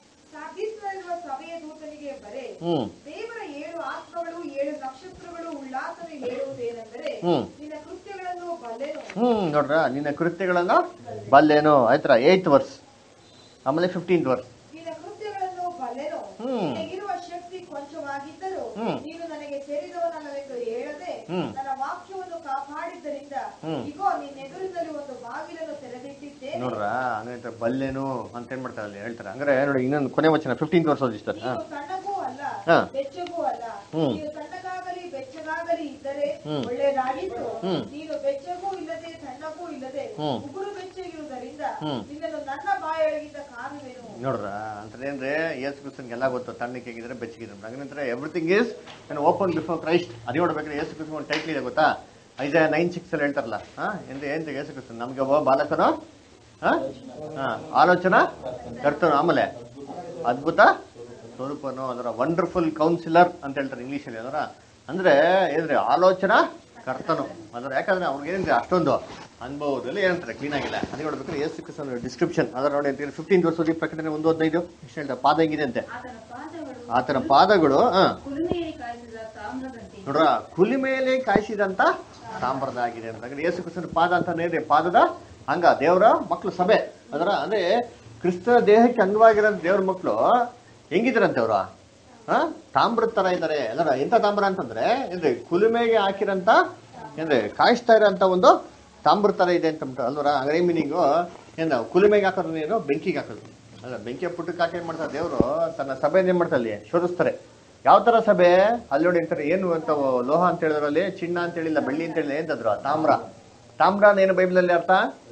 ಸಾಧಿಸಿರುವ ಸಭೆಯ ದೂತನಿಗೆ ಬರೆ ಹ್ಮ್ ದೇವರ ಏಳು ಆತ್ಮಗಳು ಏಳು ನಕ್ಷತ್ರಗಳು ಉಳ್ಳಾತನು ಹೇಳುವುದೇನೆಂದರೆ ಹ್ಮ್. ನಿನ್ನ ಕೃತ್ಯಗಳನ್ನು ಬಲ್ಲೆನು ಹ್ಮ್ ನೋಡ್ರ ನಿನ್ನ ಕೃತ್ಯಗಳನ್ನ ಬಲ್ಲೇನು ಆಯ್ತರ ಏಯ್ತ್ ವರ್ಸ್ ಆಮೇಲೆ ಫಿಫ್ಟೀನ್ತ್ ವರ್ಸ್ ನಿನ್ನ ಕೃತ್ಯಗಳನ್ನು ಬಲ್ಲೆನು ಹ್ಮ್. ನಿನಗಿರುವ ಶಕ್ತಿ ಕೊಂಚವಾಗಿದ್ದರೂ ಹ್ಮ್. ನೀನು ನನಗೆ ಸೇರಿದವನಲ್ಲವೆಂದು ಹೇಳದೆ ಹ್ಮ್. ನನ್ನ ವಾಕ್ಯವನ್ನು ಕಾಪಾಡಿದ್ದರಿಂದ ಹ್ಮ್. ಇಗೋ ನಿನ್ನೆದುರಿನಲ್ಲಿ ಒಂದು ಬಾಗಿಲನ್ನು ತೆರೆದಿಟ್ಟಿದ್ದೇನೆ ನೋಡ್ರ ಹಂಗಂತ ಬಲ್ಲೇನು ಅಂತ ಏನ್ ಮಾಡ್ತಾರೆ ಅಲ್ಲಿ ಹೇಳ್ತಾರೆ ಹಂಗಾರೆ ನೋಡಿ ಇನ್ನೊಂದು ಕೊನೆ ವಚನ ಫಿಫ್ಟೀನ್ತ್ ವರ್ಸ್ ಓದಿಸ್ತಾರೆ ಹಾ ನೀನು ಸಣ್ಣಗೂ ಅಲ್ಲ ಹಾ. ಬೆಚ್ಚಗೂ ಅಲ್ಲ ಹ್ಮ್. ನೀನು ಸಣ್ಣಗಾಗಲಿ ಬೆಚ್ಚಗಾಗಲಿ ಇದ್ದರೆ ಹ್ಮ್. ಒಳ್ಳೆಯದಾಗಿತ್ತು ಹ್ಮ್. ನೀನು ಬೆಚ್ಚಗೂ ಇಲ್ಲದೆ ಸಣ್ಣಗೂ ಇಲ್ಲದೆ ಹ್ಮ್. ಉಗುರು ಬೆಚ್ಚಗಿರುವುದರಿಂದ ಹ್ಮ್. ನಿನ್ನನ್ನು ನನ್ನ ಬಾಯೊಳಗಿಂದ ಕಾಣುವೆನು ನೋಡ್ರ ಅಂತಂದ್ರೆ ಯೇಸು ಕ್ರಿಸ್ತನ್ಗೆಲ್ಲ ಗೊತ್ತು ತಣ್ಣಕ್ಕಾಗಿದ್ರೆ ಬೆಚ್ಚಗಿದ್ರೆ ಹಂಗಂದ್ರೆ everything is open before Christ ಅದೇ ನೋಡ್ಬೇಕಾದ್ರೆ ಯೇಸು ಕ್ರಿಸ್ತನ್ ಒಂದು ಟೈಟ್ಲ್ ಇದೆ ಗೊತ್ತಾ ಐದ ನೈನ್ ಸಿಕ್ಸ್ ಅಲ್ಲಿ ಹೇಳ್ತಾರಲ್ಲ ಹಾ ಎಂತ ಏನ್ ಯೇಸು ಕ್ರಿಸ್ತನ್ ನಮ್ಗೆ ಒಬ್ಬ ಬಾಲಕನು ಹಾ ಹಾ ಆಲೋಚನಾ ಕರ್ತನು ಆಮೇಲೆ ಅದ್ಭುತ ಸ್ವರೂಪನು ಅದರ ವಂಡರ್ಫುಲ್ ಕೌನ್ಸಿಲರ್ ಅಂತ ಹೇಳ್ತಾರೆ ಇಂಗ್ಲಿಷಲ್ಲಿ ಅದರ ಅಂದ್ರೆ ಏನ್ರಿ ಆಲೋಚನಾ ಕರ್ತನು ಅಂದ್ರೆ ಯಾಕಂದ್ರೆ ಅವ್ರಿಗೆ ಏನಿದೆ ಅಷ್ಟೊಂದು ಅನುಭವದಲ್ಲಿ ಏನಂತಾರೆ ಕ್ಲೀನ್ ಆಗಿಲ್ಲ ಅದೇ ನೋಡ್ಬೇಕಾದ್ರೆ ಯೇಸು ಕ್ರಿಸ್ತನ ಡಿಸ್ಕ್ರಿಪ್ಷನ್ ಅದರ ನೋಡಿ ಅಂತ ಫಿಫ್ಟೀನ್ ವರ್ಷ ಪ್ರಕಟಣೆ ಒಂದು ಹದಿನೈದು ಎಷ್ಟು ಹೇಳ್ತಾರೆ ಪಾದ ಹೆಂಗಿದೆ ಅಂತೆ ಆತನ ಪಾದಗಳು ಆತನ ಪಾದಗಳು ಹಾ ಕುಲುಮೆಯಲ್ಲಿ ಕಾಯಿಸಿದ ತಾಮ್ರದಂತೆ ನೋಡ್ರ ಕುಲಿ ಮೇಲೆ ಕಾಯಿಸಿದಂತ ಸಾಂಪ್ರದಾಯ ಆಗಿದೆ ಅಂತ ಹಾಗಾದ್ರೆ ಯೇಸು ಕ್ರಿಸ್ತನ ಪಾದ ಅಂತಾನೆ ಇದೆ ಪಾದದ ಹಂಗ ದೇವರ ಮಕ್ಕಳು ಸಭೆ ಅದರ ಅಂದ್ರೆ ಕ್ರಿಸ್ತನ ದೇಹಕ್ಕೆ ಅಂಗವಾಗಿರೋ ದೇವ್ರ ಮಕ್ಕಳು ಹೆಂಗಿದಾರಂತೆ ಅವರು ಹಾ ತಾಮ್ರದ ತರ ಇದ್ದಾರೆ ಅದರ ಎಂತ ತಾಮ್ರ ಅಂತಂದ್ರೆ ಏನ್ರಿ ಕುಲುಮೆಗೆ ಹಾಕಿರಂತ ಏನ್ರಿ ಕಾಯಿಸ್ತಾ ಇರೋಂತ ಒಂದು ತಾಮ್ರ ತರ ಇದೆ ಅಂತ ಅಂದ್ಬಿಟ್ಟು ಅಲ್ವರ ಹಂಗಾರೆ ಮೀನಿಂಗು ಏನು ಕುಲುಮೆಗೆ ಹಾಕೋದು ನೀನು ಬೆಂಕಿಗೆ ಹಾಕೋದು ಅಲ್ಲ ಬೆಂಕಿ ಪುಟ್ಟಕ್ಕೆ ಹಾಕಿ ಏನ್ ಮಾಡ್ತಾರೆ ದೇವರು ತನ್ನ ಸಭೆ ಏನ್ ಮಾಡ್ತಾರೆ ಅಲ್ಲಿ ಶೋಧಿಸ್ತಾರೆ ಯಾವ ತರ ಸಭೆ ಅಲ್ಲಿ ನೋಡಿ ಇರ್ತಾರೆ ಏನು ಅಂತ ಲೋಹ ಅಂತ ಹೇಳಿದ್ರಲ್ಲಿ ಚಿನ್ನ ಅಂತ ಹೇಳಿಲ್ಲ ಬೆಳ್ಳಿ ಅಂತ ಹೇಳಿಲ್ಲ ಏನಂತಂದ್ರು ತಾಮ್ರ ತಾಮ್ರ ಏನು ಬೈಬಲಲ್ಲಿ ಅರ್ಥ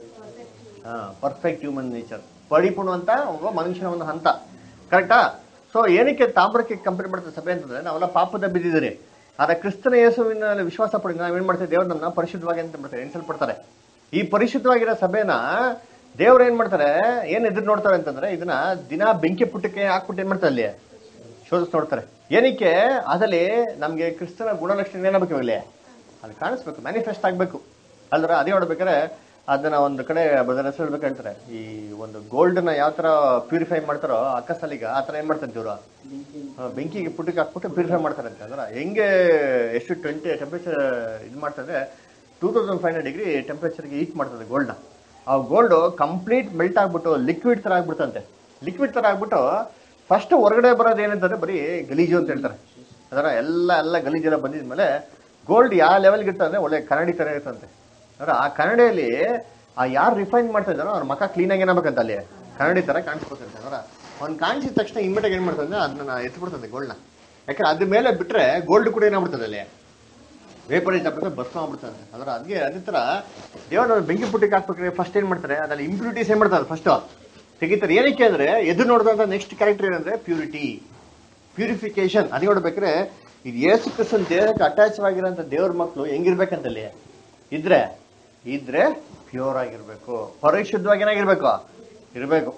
ಪರ್ಫೆಕ್ಟ್ ಹ್ಯೂಮನ್ ನೇಚರ್ ಪರಿಪೂರ್ಣ ಅಂತ ಒಬ್ಬ ಮನುಷ್ಯನ ಒಂದು ಹಂತ ಕರೆಕ್ಟಾ ಸೊ ಏನಕ್ಕೆ ತಾಮ್ರಕ್ಕೆ ಕಂಪೇರ್ ಮಾಡ್ತಾರೆ ಸಭೆ ಅಂತಂದ್ರೆ ನಾವೆಲ್ಲ ಪಾಪದ ಬಿದ್ದಿದ್ದೀರಿ ಆದ್ರೆ ಕ್ರಿಸ್ತನ ಯೇಸುವಿನ ವಿಶ್ವಾಸ ಪಡಿ ನಾವೇನ್ ಮಾಡ್ತೀವಿ ದೇವ್ರು ನಮ್ಮನ್ನ ಪರಿಶುದ್ಧವಾಗಿ ಅಂತ ಮಾಡ್ತಾರೆ ಎಣಿಸಲ್ಪಡ್ತಾರೆ ಈ ಪರಿಶುದ್ಧವಾಗಿರೋ ಸಭೆನ ದೇವ್ರು ಏನ್ ಮಾಡ್ತಾರೆ ಏನ್ ಎದುರು ನೋಡ್ತಾರೆ ಅಂತಂದ್ರೆ ಇದನ್ನ ದಿನ ಬೆಂಕಿ ಪುಟ್ಟಕ್ಕೆ ಹಾಕ್ಬಿಟ್ಟು ಏನ್ ಮಾಡ್ತಾರೆ ಅಲ್ಲಿ ಶೋಧಿಸ್ ನೋಡ್ತಾರೆ ಏನಕ್ಕೆ ಅದಲ್ಲಿ ನಮ್ಗೆ ಕ್ರಿಸ್ತನ ಗುಣಲಕ್ಷಣ ಏನಾಗಬೇಕು ಇವಾಗಲೇ ಅದು ಕಾಣಿಸ್ಬೇಕು ಮ್ಯಾನಿಫೆಸ್ಟ್ ಆಗ್ಬೇಕು ಅಲ್ದ್ರ ಅದೇ ನೋಡ್ಬೇಕಾದ್ರೆ ಅದನ್ನ ಒಂದು ಕಡೆ ಬದಲ ಹೆಸರು ಹೇಳ್ಬೇಕು ಹೇಳ್ತಾರೆ ಈ ಒಂದು ಗೋಲ್ಡ್ ನ ಯಾವ ತರ ಪ್ಯೂರಿಫೈ ಮಾಡ್ತಾರೋ ಅಕ್ಕಸಲಿಗ ಆ ತರ ಏನ್ ಮಾಡ್ತಾರೆ ಇವ್ರು ಆ, ಬೆಂಕಿಗೆ ಪುಟ್ಟಿಗೆ ಹಾಕ್ಬಿಟ್ಟು ಪ್ಯೂರಿಫೈ ಮಾಡ್ತಾರೆ ಅಂತ ಅಂದ್ರೆ ಹೆಂಗೆ ಎಷ್ಟು ಟ್ವೆಂಟಿ ಟೆಂಪರೇಚರ್ ಇದು ಮಾಡ್ತಾರೆ two thousand five hundred degree ಟೆಂಪರೇಚರ್ಗೆ ಹೀಟ್ ಮಾಡ್ತದೆ ಗೋಲ್ಡ್ನ ಆ ಗೋಲ್ಡ್ ಕಂಪ್ಲೀಟ್ ಮೆಲ್ಟ್ ಆಗ್ಬಿಟ್ಟು ಲಿಕ್ವಿಡ್ ತರ ಆಗ್ಬಿಡ್ತಂತೆ ಲಿಕ್ವಿಡ್ ತರ ಆಗ್ಬಿಟ್ಟು ಫಸ್ಟ್ ಹೊರಗಡೆ ಬರೋದು ಏನಂತಂದ್ರೆ ಬರೀ ಗಲೀಜು ಅಂತ ಹೇಳ್ತಾರೆ ಅದರ ಎಲ್ಲ ಎಲ್ಲ ಗಲೀಜೆಲ್ಲ ಬಂದಿದ್ಮೇಲೆ ಗೋಲ್ಡ್ ಯಾವ ಲೆವೆಲ್ಗೆ ಇರ್ತಂದ್ರೆ ಒಳ್ಳೆ ಕನ್ನಡಿ ತರ ಇರ್ತಂತೆ ಅಂದ್ರೆ ಆ ಕನ್ನಡಿಯಲ್ಲಿ ಆ ಯಾರು ರಿಫೈನ್ ಮಾಡ್ತಾ ಇದ್ದಾರೋ ಅವ್ರ ಮಕ್ಕ ಕ್ಲೀನಾಗಿ ಏನಾಗಬೇಕಂತ ಅಲ್ಲಿ ಕನ್ನಡಿ ತರ ಕಾಣಿಸ್ಬೇಕಂತ ಅವರ ಅವ್ನು ಕಾಣಿಸಿದ ತಕ್ಷಣ ಇಮ್ಮಿಡಿಯಾಗಿ ಏನ್ ಮಾಡ್ತಂದ್ರೆ ಅದನ್ನ ಎತ್ಬಿಡ್ತದೆ ಗೋಲ್ಡ್ನ ಯಾಕಂದ್ರೆ ಅದ್ರ ಮೇಲೆ ಬಿಟ್ರೆ ಗೋಲ್ಡ್ ಕೂಡ ಏನಾಗ್ಬಿಡ್ತದೆ ಅಲ್ಲಿ ವೇಪರೈಸ್ ಆಗ್ಬಿಟ್ಟು ಭಸ್ಮ ಆಗ್ಬಿಡ್ತದೆ ಅದರ ಅದಕ್ಕೆ ಅದೇ ತರ ದೇವ್ರ ಬೆಂಕಿ ಪುಟ್ಟಿಗೆ ಹಾಕ್ಬೇಕಾದ್ರೆ ಫಸ್ಟ್ ಏನ್ ಮಾಡ್ತಾರೆ ಅದ್ರಲ್ಲಿ ಇಂಪ್ಯೂರಿಟೀಸ್ ಏನ್ ಮಾಡ್ತಾರೆ ಫಸ್ಟ್ ತೆಗಿತಾರೆ ಏನಕ್ಕೆ ಅಂದ್ರೆ ಎದುರು ನೋಡಿದಂತ ನೆಕ್ಸ್ಟ್ ಕ್ಯಾರೆಕ್ಟರ್ ಏನಂದ್ರೆ ಪ್ಯೂರಿಟಿ ಪ್ಯೂರಿಫಿಕೇಶನ್ ಅದೇ ನೋಡ್ಬೇಕಾದ್ರೆ ಇದು ಯೇಸು ಕ್ರಿಸ್ತನ್ ದೇಹಕ್ಕೆ ಅಟ್ಯಾಚ್ ಆಗಿರೋಂಥ ದೇವ್ರ ಮಕ್ಕಳು ಹೆಂಗಿರ್ಬೇಕಂತಲ್ಲಿ ಇದ್ರೆ ಇದ್ರೆ ಪ್ಯೂರ್ ಆಗಿರ್ಬೇಕು ಪರಿಶುದ್ಧವಾಗಿ ಏನಾಗಿರ್ಬೇಕು ಇರಬೇಕು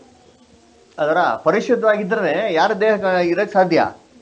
ಅದರ ಪರಿಶುದ್ಧವಾಗಿದ್ರೆ ಯಾರ ದೇಹ ಇರಕ್ ಸಾಧ್ಯ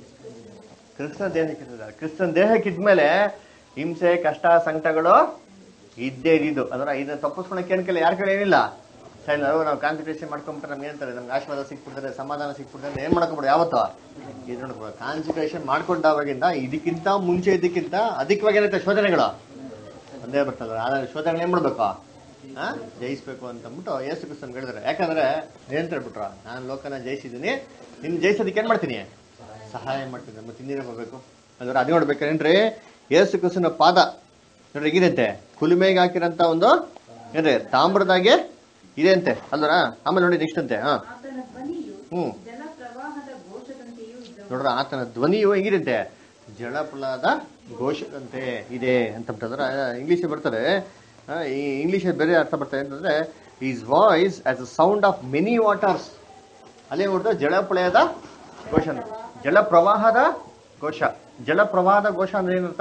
ಕ್ರಿಸ್ತನ ದೇಹಕ್ಕೆ ಇರ್ತದೆ. ಕ್ರಿಸ್ತನ ದೇಹಕ್ಕೆ ಇದ್ಮೇಲೆ ಹಿಂಸೆ ಕಷ್ಟ ಸಂಕಟಗಳು ಇದ್ದೇ ಇದ್ದು ಅದರ ಇದನ್ನ ತಪ್ಪಿಸ್ಕೊಳಕ್ಕೆ ಏನ್ ಕೇಳಿ ಯಾರ ಕಡೆ ಏನಿಲ್ಲ ಸರಿ ನಾವು ನಾವು ಕಾನ್ಸಂಟ್ರೇಷನ್ ಮಾಡ್ಕೊಂಬಿಟ್ರೆ ನಮ್ಗೆ ಏನಂತಾರೆ ನಮ್ಗೆ ಆಶೀರ್ವಾದ ಸಿಕ್ಬಿಡ್ತಾರೆ ಸಮಾಧಾನ ಸಿಕ್ಬಿಡ್ತಾರೆ ಏನ್ ಮಾಡ್ಕೊಬಿಡು ಯಾವತ್ತೋ ಇದು ನೋಡ್ಬೋದು ಕಾನ್ಸಂಟ್ರೇಷನ್ ಮಾಡ್ಕೊಂಡಾವಾಗಿಂದ ಇದಕ್ಕಿಂತ ಮುಂಚೆ ಇದಕ್ಕಿಂತ ಅಧಿಕವಾಗಿ ಏನೈತೆ ಶೋಧನೆಗಳು ಒಂದೇ ಬರ್ತಲ್ಲ ಆದ್ರೆ ಶೋಧನೆ ಏನ್ ಮಾಡ್ಬೇಕು ಆ ಜಯಿಸ್ಬೇಕು ಅಂತ ಅಂದ್ಬಿಟ್ಟು ಯೇಸು ಕ್ರಿಸ್ತನ್ ಹೇಳಿದ್ರೆ ಯಾಕಂದ್ರೆ ಏನ್ ಹೇಳ್ಬಿಟ್ರ ನಾನು ಲೋಕನ ಜಯಿಸಿದ್ದೀನಿ ನಿನ್ ಜಯಿಸೋದಕ್ಕೆ ಏನ್ ಮಾಡ್ತೀನಿ ಸಹಾಯ ಮಾಡ್ತೀನಿ ಮತ್ತೆ ಹಿಂದಿನ ಬರ್ಬೇಕು ಅಂದ್ರೆ ಅದೇ ನೋಡ್ಬೇಕೇನ್ರಿ ಯೇಸು ಕ್ರಿಸ್ತನ ಪಾದ ನೋಡ್ರಿ ಹೇಗಿದಂತೆ ಕುಲುಮೆಗೆ ಹಾಕಿರಂತ ಒಂದು ಏನ್ರಿ ತಾಮ್ರದಾಗೆ ಇದೆ ಅಂತೆ ಅಲ್ವರ ಆಮೇಲೆ ನೋಡಿ ನೆಕ್ಸ್ಟ್ ಅಂತೆ ಹಾ ಆತನ ಧ್ವನಿಯು ಹ್ಮ್ ಜಲ ಪ್ರವಾಹದ ಘೋಷದಂತೆಯೂ ಇದ್ದವು ನೋಡ್ರ ಆತನ ಧ್ವನಿಯು ಹೆಂಗಿರುತ್ತೆ ಜಳಪುಲದ ಘೋಷದಂತೆ ಇದೆ ಅಂತ ಅಂತಂದ್ರೆ ಇಂಗ್ಲಿಷ್ ಬರ್ತಾರೆ ಆ, ಈ ಇಂಗ್ಲಿಷ್ ಬೇರೆ ಅರ್ಥ ಬರ್ತಾರೆ ಅಂತಂದ್ರೆ his voice as a sound of many waters ಅಲ್ಲೇ ಹೊರತು ಜಳಪುಳಯದ ಘೋಷಣೆ ಜಲ ಪ್ರವಾಹದ ಘೋಷ ಜಲಪ್ರವಾಹದ ಘೋಷ ಅಂದ್ರೆ ಏನರ್ಥ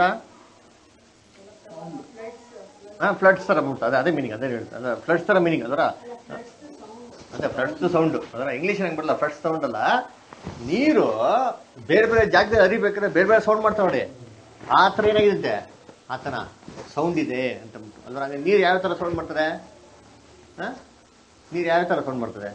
ಹಾ ಫ್ಲಡ್ಸ್ ತರ ಉಂಟು ಅದೇ ಅದೇ ಮೀನಿಂಗ್ ಅದೇ ಹೇಳ್ತಾರೆ ಅದೇ ಫ್ಲಡ್ಸ್ ತರ ಮೀನಿಂಗ್ ಅದರ ಅದೇ ಫ್ಲಡ್ಸ್ ಸೌಂಡ್ ಅದರ ಇಂಗ್ಲೀಷ್ ಹೆಂಗ್ ಬರಲ್ಲ ಫ್ಲಡ್ಸ್ ಸೌಂಡ್ ಅಲ್ಲ ನೀರು ಬೇರೆ ಬೇರೆ ಜಾಗದಲ್ಲಿ ಹರಿಬೇಕಾದ್ರೆ ಬೇರೆ ಬೇರೆ ಸೌಂಡ್ ಮಾಡ್ತಾವ ನೋಡಿ ಆ ಥರ ಏನಾಗಿದೆ ಆತನ ಸೌಂಡ್ ಇದೆ ಅಂತ ಅಂದ್ಬಿಟ್ಟು. ಅಲ್ವಾ ಹಂಗೆ ನೀರು ಯಾವ ಥರ ಸೌಂಡ್ ಮಾಡ್ತಾರೆ ಹಾ ನೀರು ಯಾವ ಥರ ಸೌಂಡ್ ಮಾಡ್ತದೆ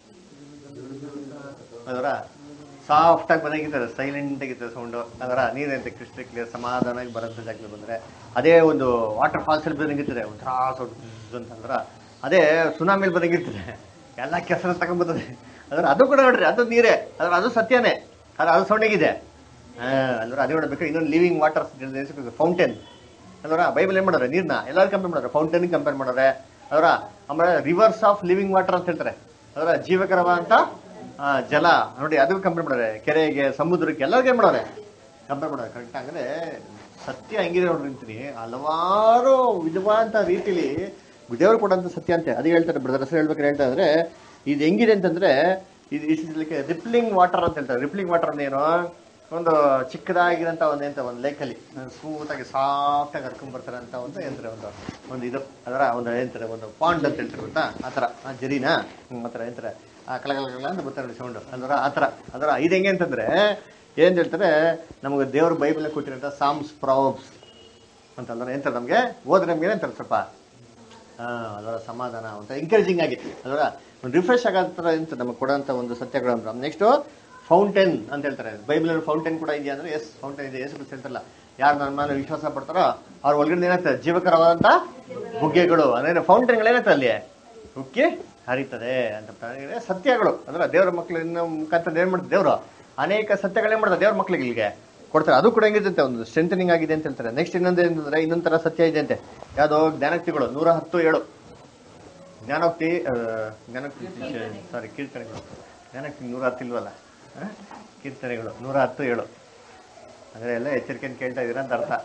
ಅದರ ಸಾಫ್ಟ್ ಆಗಿ ಬಂದಾಗಿರ್ತಾರೆ ಸೈಲೆಂಟ್ ಆಗಿರ್ತಾರೆ ಸೌಂಡು ಅದರ ನೀರಂತೆ ಕ್ರಿಸ್ಟಲ್ ಕ್ಲಿಯರ್ ಸಮಾಧಾನವಾಗಿ ಬರೋಂಥ ಜಾಗದಲ್ಲಿ ಬಂದರೆ ಅದೇ ಒಂದು ವಾಟರ್ ಫಾಲ್ಸ್ ಅಲ್ಲಿ ಬಂದಂಗಿರ್ತದೆ ಒಂಥರ ಸೌಂಡ್ ಅಂತಂದ್ರೆ ಅದೇ ಸುನಾಮಿಲಿ ಬಂದಂಗಿರ್ತದೆ ಎಲ್ಲ ಕೆಸರ ತಗೊಂಡ್ಬರ್ತದೆ ಅದರ ಅದು ಕೂಡ ನೋಡ್ರಿ ಅದು ನೀರೇ ಅದರ ಅದು ಸತ್ಯನೇ ಅದ್ರ ಅದು ಸೌಂಡಿಗಿದೆ ಹಾ ಅಲ್ವರ ಅದೇ ನೋಡ್ಬೇಕು ಇನ್ನೊಂದು ಲಿವಿಂಗ್ ವಾಟರ್ ಫೌಂಟೇನ್ ಅಲ್ವರ ಬೈಬಲ್ ಏನ್ ಮಾಡೋರೆ ನೀರ್ನ ಎಲ್ಲರೂ ಕಂಪೇರ್ ಮಾಡೋರೆ ಫೌಂಟೇನ್ ಕಂಪೇರ್ ಮಾಡೋರೆ ಅದರ ಆಮೇಲೆ ರಿವರ್ಸ್ ಆಫ್ ಲಿವಿಂಗ್ ವಾಟರ್ ಅಂತ ಹೇಳ್ತಾರೆ ಅದರ ಜೀವಕರವಾದಂತ ಆ, ಜಲ ನೋಡಿ ಅದಕ್ಕೂ ಕಂಪೇರ್ ಮಾಡೋರೆ ಕೆರೆಗೆ ಸಮುದ್ರಕ್ಕೆ ಎಲ್ಲರಿಗೂ ಏನ್ ಮಾಡೋರೆ ಕಂಪೇರ್ ಮಾಡೋರೆ ಕರೆಕ್ಟ್ ಅಂದ್ರೆ ಸತ್ಯ ಹೆಂಗಿದೆ ನೋಡ್ರಿ ಅಂತೀನಿ ಹಲವಾರು ವಿಧವಾದಂತ ರೀತಿಲಿ ದೇವರು ಕೊಡಂತ ಸತ್ಯ ಅಂತೆ ಅದು ಹೇಳ್ತಾರೆ ಬ್ರದರ್ ಹೆಸರು ಹೇಳ್ಬೇಕಾದ್ರೆ ಹೇಳ್ತಾ ಇದ್ರೆ ಇದು ಹೆಂಗಿದೆ ಅಂತಂದ್ರೆ ಇದು ಇಟ್ಲಿಕ್ಕೆ ರಿಪ್ಲಿಂಗ್ ವಾಟರ್ ಅಂತ ಹೇಳ್ತಾರೆ ರಿಪ್ಲಿಂಗ್ ವಾಟರ್ ಏನು ಒಂದು ಚಿಕ್ಕದಾಗಿರಂತ ಒಂದು ಎಂತ ಒಂದು ಲೇಕಲ್ಲಿ ಸ್ಮೂತ್ ಆಗಿ ಸಾಫ್ಟ್ ಆಗಿ ಹರ್ಕೊಂಡ್ ಬರ್ತಾರೆ ಅಂತ ಒಂದು ಎಂತಾರೆ ಒಂದು ಒಂದು ಇದು ಅದರ ಒಂದು ಎಂತಾರೆ ಒಂದು ಪಾಂಡ್ ಅಂತ ಹೇಳ್ತಾರೆ ಗೊತ್ತಾ ಆ ಥರ ಆ ಜರಿನಾ ಹ್ಮ್, ಆ ಥರ ಎಂತಾರೆ ಆ ಕಲ ಕಲ ಕಲ ಅಂತ ಬರ್ತಾರೆ ಸೌಂಡ್ ಅದರ ಆ ಥರ ಅದರ ಇದು ಹೆಂಗೆ ಅಂತಂದ್ರೆ ಏನ್ ಹೇಳ್ತಾರೆ ನಮಗೆ ದೇವ್ರ ಬೈಬಲ್ ಕೊಟ್ಟಿರೋಂಥ ಸಾಮ್ಸ್ ಪ್ರಾಬ್ಸ್ ಅಂತಂದ್ರೆ ಎಂತಾರೆ ನಮಗೆ ಓದ್ರೆ ನಮ್ಗೆ ಏನಂತಾರೆ ಸ್ವಲ್ಪ ಆ, ಅದರ ಸಮಾಧಾನ ಅಂತ ಎಂಕರೇಜಿಂಗ್ ಆಗಿ ಅದರ ಒಂದು ರಿಫ್ರೆಶ್ ಆಗೋ ಥರ ಅಂತ ನಮಗೆ ಕೊಡೋಂಥ ಒಂದು ಸತ್ಯಗಳು ಅಂದ್ರೆ ನೆಕ್ಸ್ಟ್ ಫೌಂಟೇನ್ ಅಂತ ಹೇಳ್ತಾರೆ ಬೈಬಲ್ ಫೌಂಟೇನ್ ಕೂಡ ಇದೆಯಾ ಅಂದ್ರೆ ಎಸ್ ಫೌಂಟೇನ್ ಇದೆ ಎಸ್ ಅಂತ ಹೇಳ್ತಾರಲ್ಲ ಯಾರು ನನ್ನ ಮೇಲೆ ವಿಶ್ವಾಸ ಪಡ್ತಾರೋ ಅವ್ರ ಒಳಗಡೆ ಏನಾಗ್ತದೆ ಜೀವಕರವಾದಂಥ ಬುಗ್ಗೆಗಳು ಅಂದ್ರೆ ಫೌಂಟೇನ್ಗಳು ಏನಾಗ್ತದೆ ಅಲ್ಲಿ ಉಕ್ಕಿ ಹರಿತದೆ ಅಂತ ಹೇಳಿದ್ರೆ ಸತ್ಯಗಳು ಅಂದ್ರೆ ದೇವರ ಮಕ್ಕಳಿನ ಮುಖಾಂತರ ಏನ್ ಮಾಡ್ತಾರೆ ದೇವರು ಅನೇಕ ಸತ್ಯಗಳೇನ್ ಮಾಡ್ತಾರೆ ದೇವ್ರ ಮಕ್ಕಳಿಗೆ ಇಲ್ಲಿಗೆ ಕೊಡ್ತಾರೆ ಅದು ಕೂಡ ಹೆಂಗಿದೆ ಒಂದು ಸ್ಟ್ರೆಂಥನಿಂಗ್ ಆಗಿದೆ ಅಂತ ಹೇಳ್ತಾರೆ ನೆಕ್ಸ್ಟ್ ಇನ್ನೊಂದು ಏನಂದ್ರೆ ಇನ್ನೊಂದ್ ತರ ಸತ್ಯ ಇದೆ ಅಂತೆ ಯಾವ್ದೋ ಜ್ಞಾನೋಕ್ತಿಗಳು ನೂರ ಹತ್ತು ಏಳು ಜ್ಞಾನೋಕ್ತಿ ಆ, ಜ್ಞಾನೋಕ್ತಿ ಸಾರಿ ಕೀರ್ತನೆಗಳು ಜ್ಞಾನೋಕ್ತಿ ನೂರ ಹತ್ತು ಇಲ್ವಲ್ಲ ಆ? ಕೀರ್ತನೆಗಳು ನೂರ ಹತ್ತು ಏಳು ಅಂದ್ರೆ ಎಲ್ಲ ಎಚ್ಚರಿಕೆಯನ್ನು ಕೇಳ್ತಾ ಇದೀರ ಅಂತ ಅರ್ಥ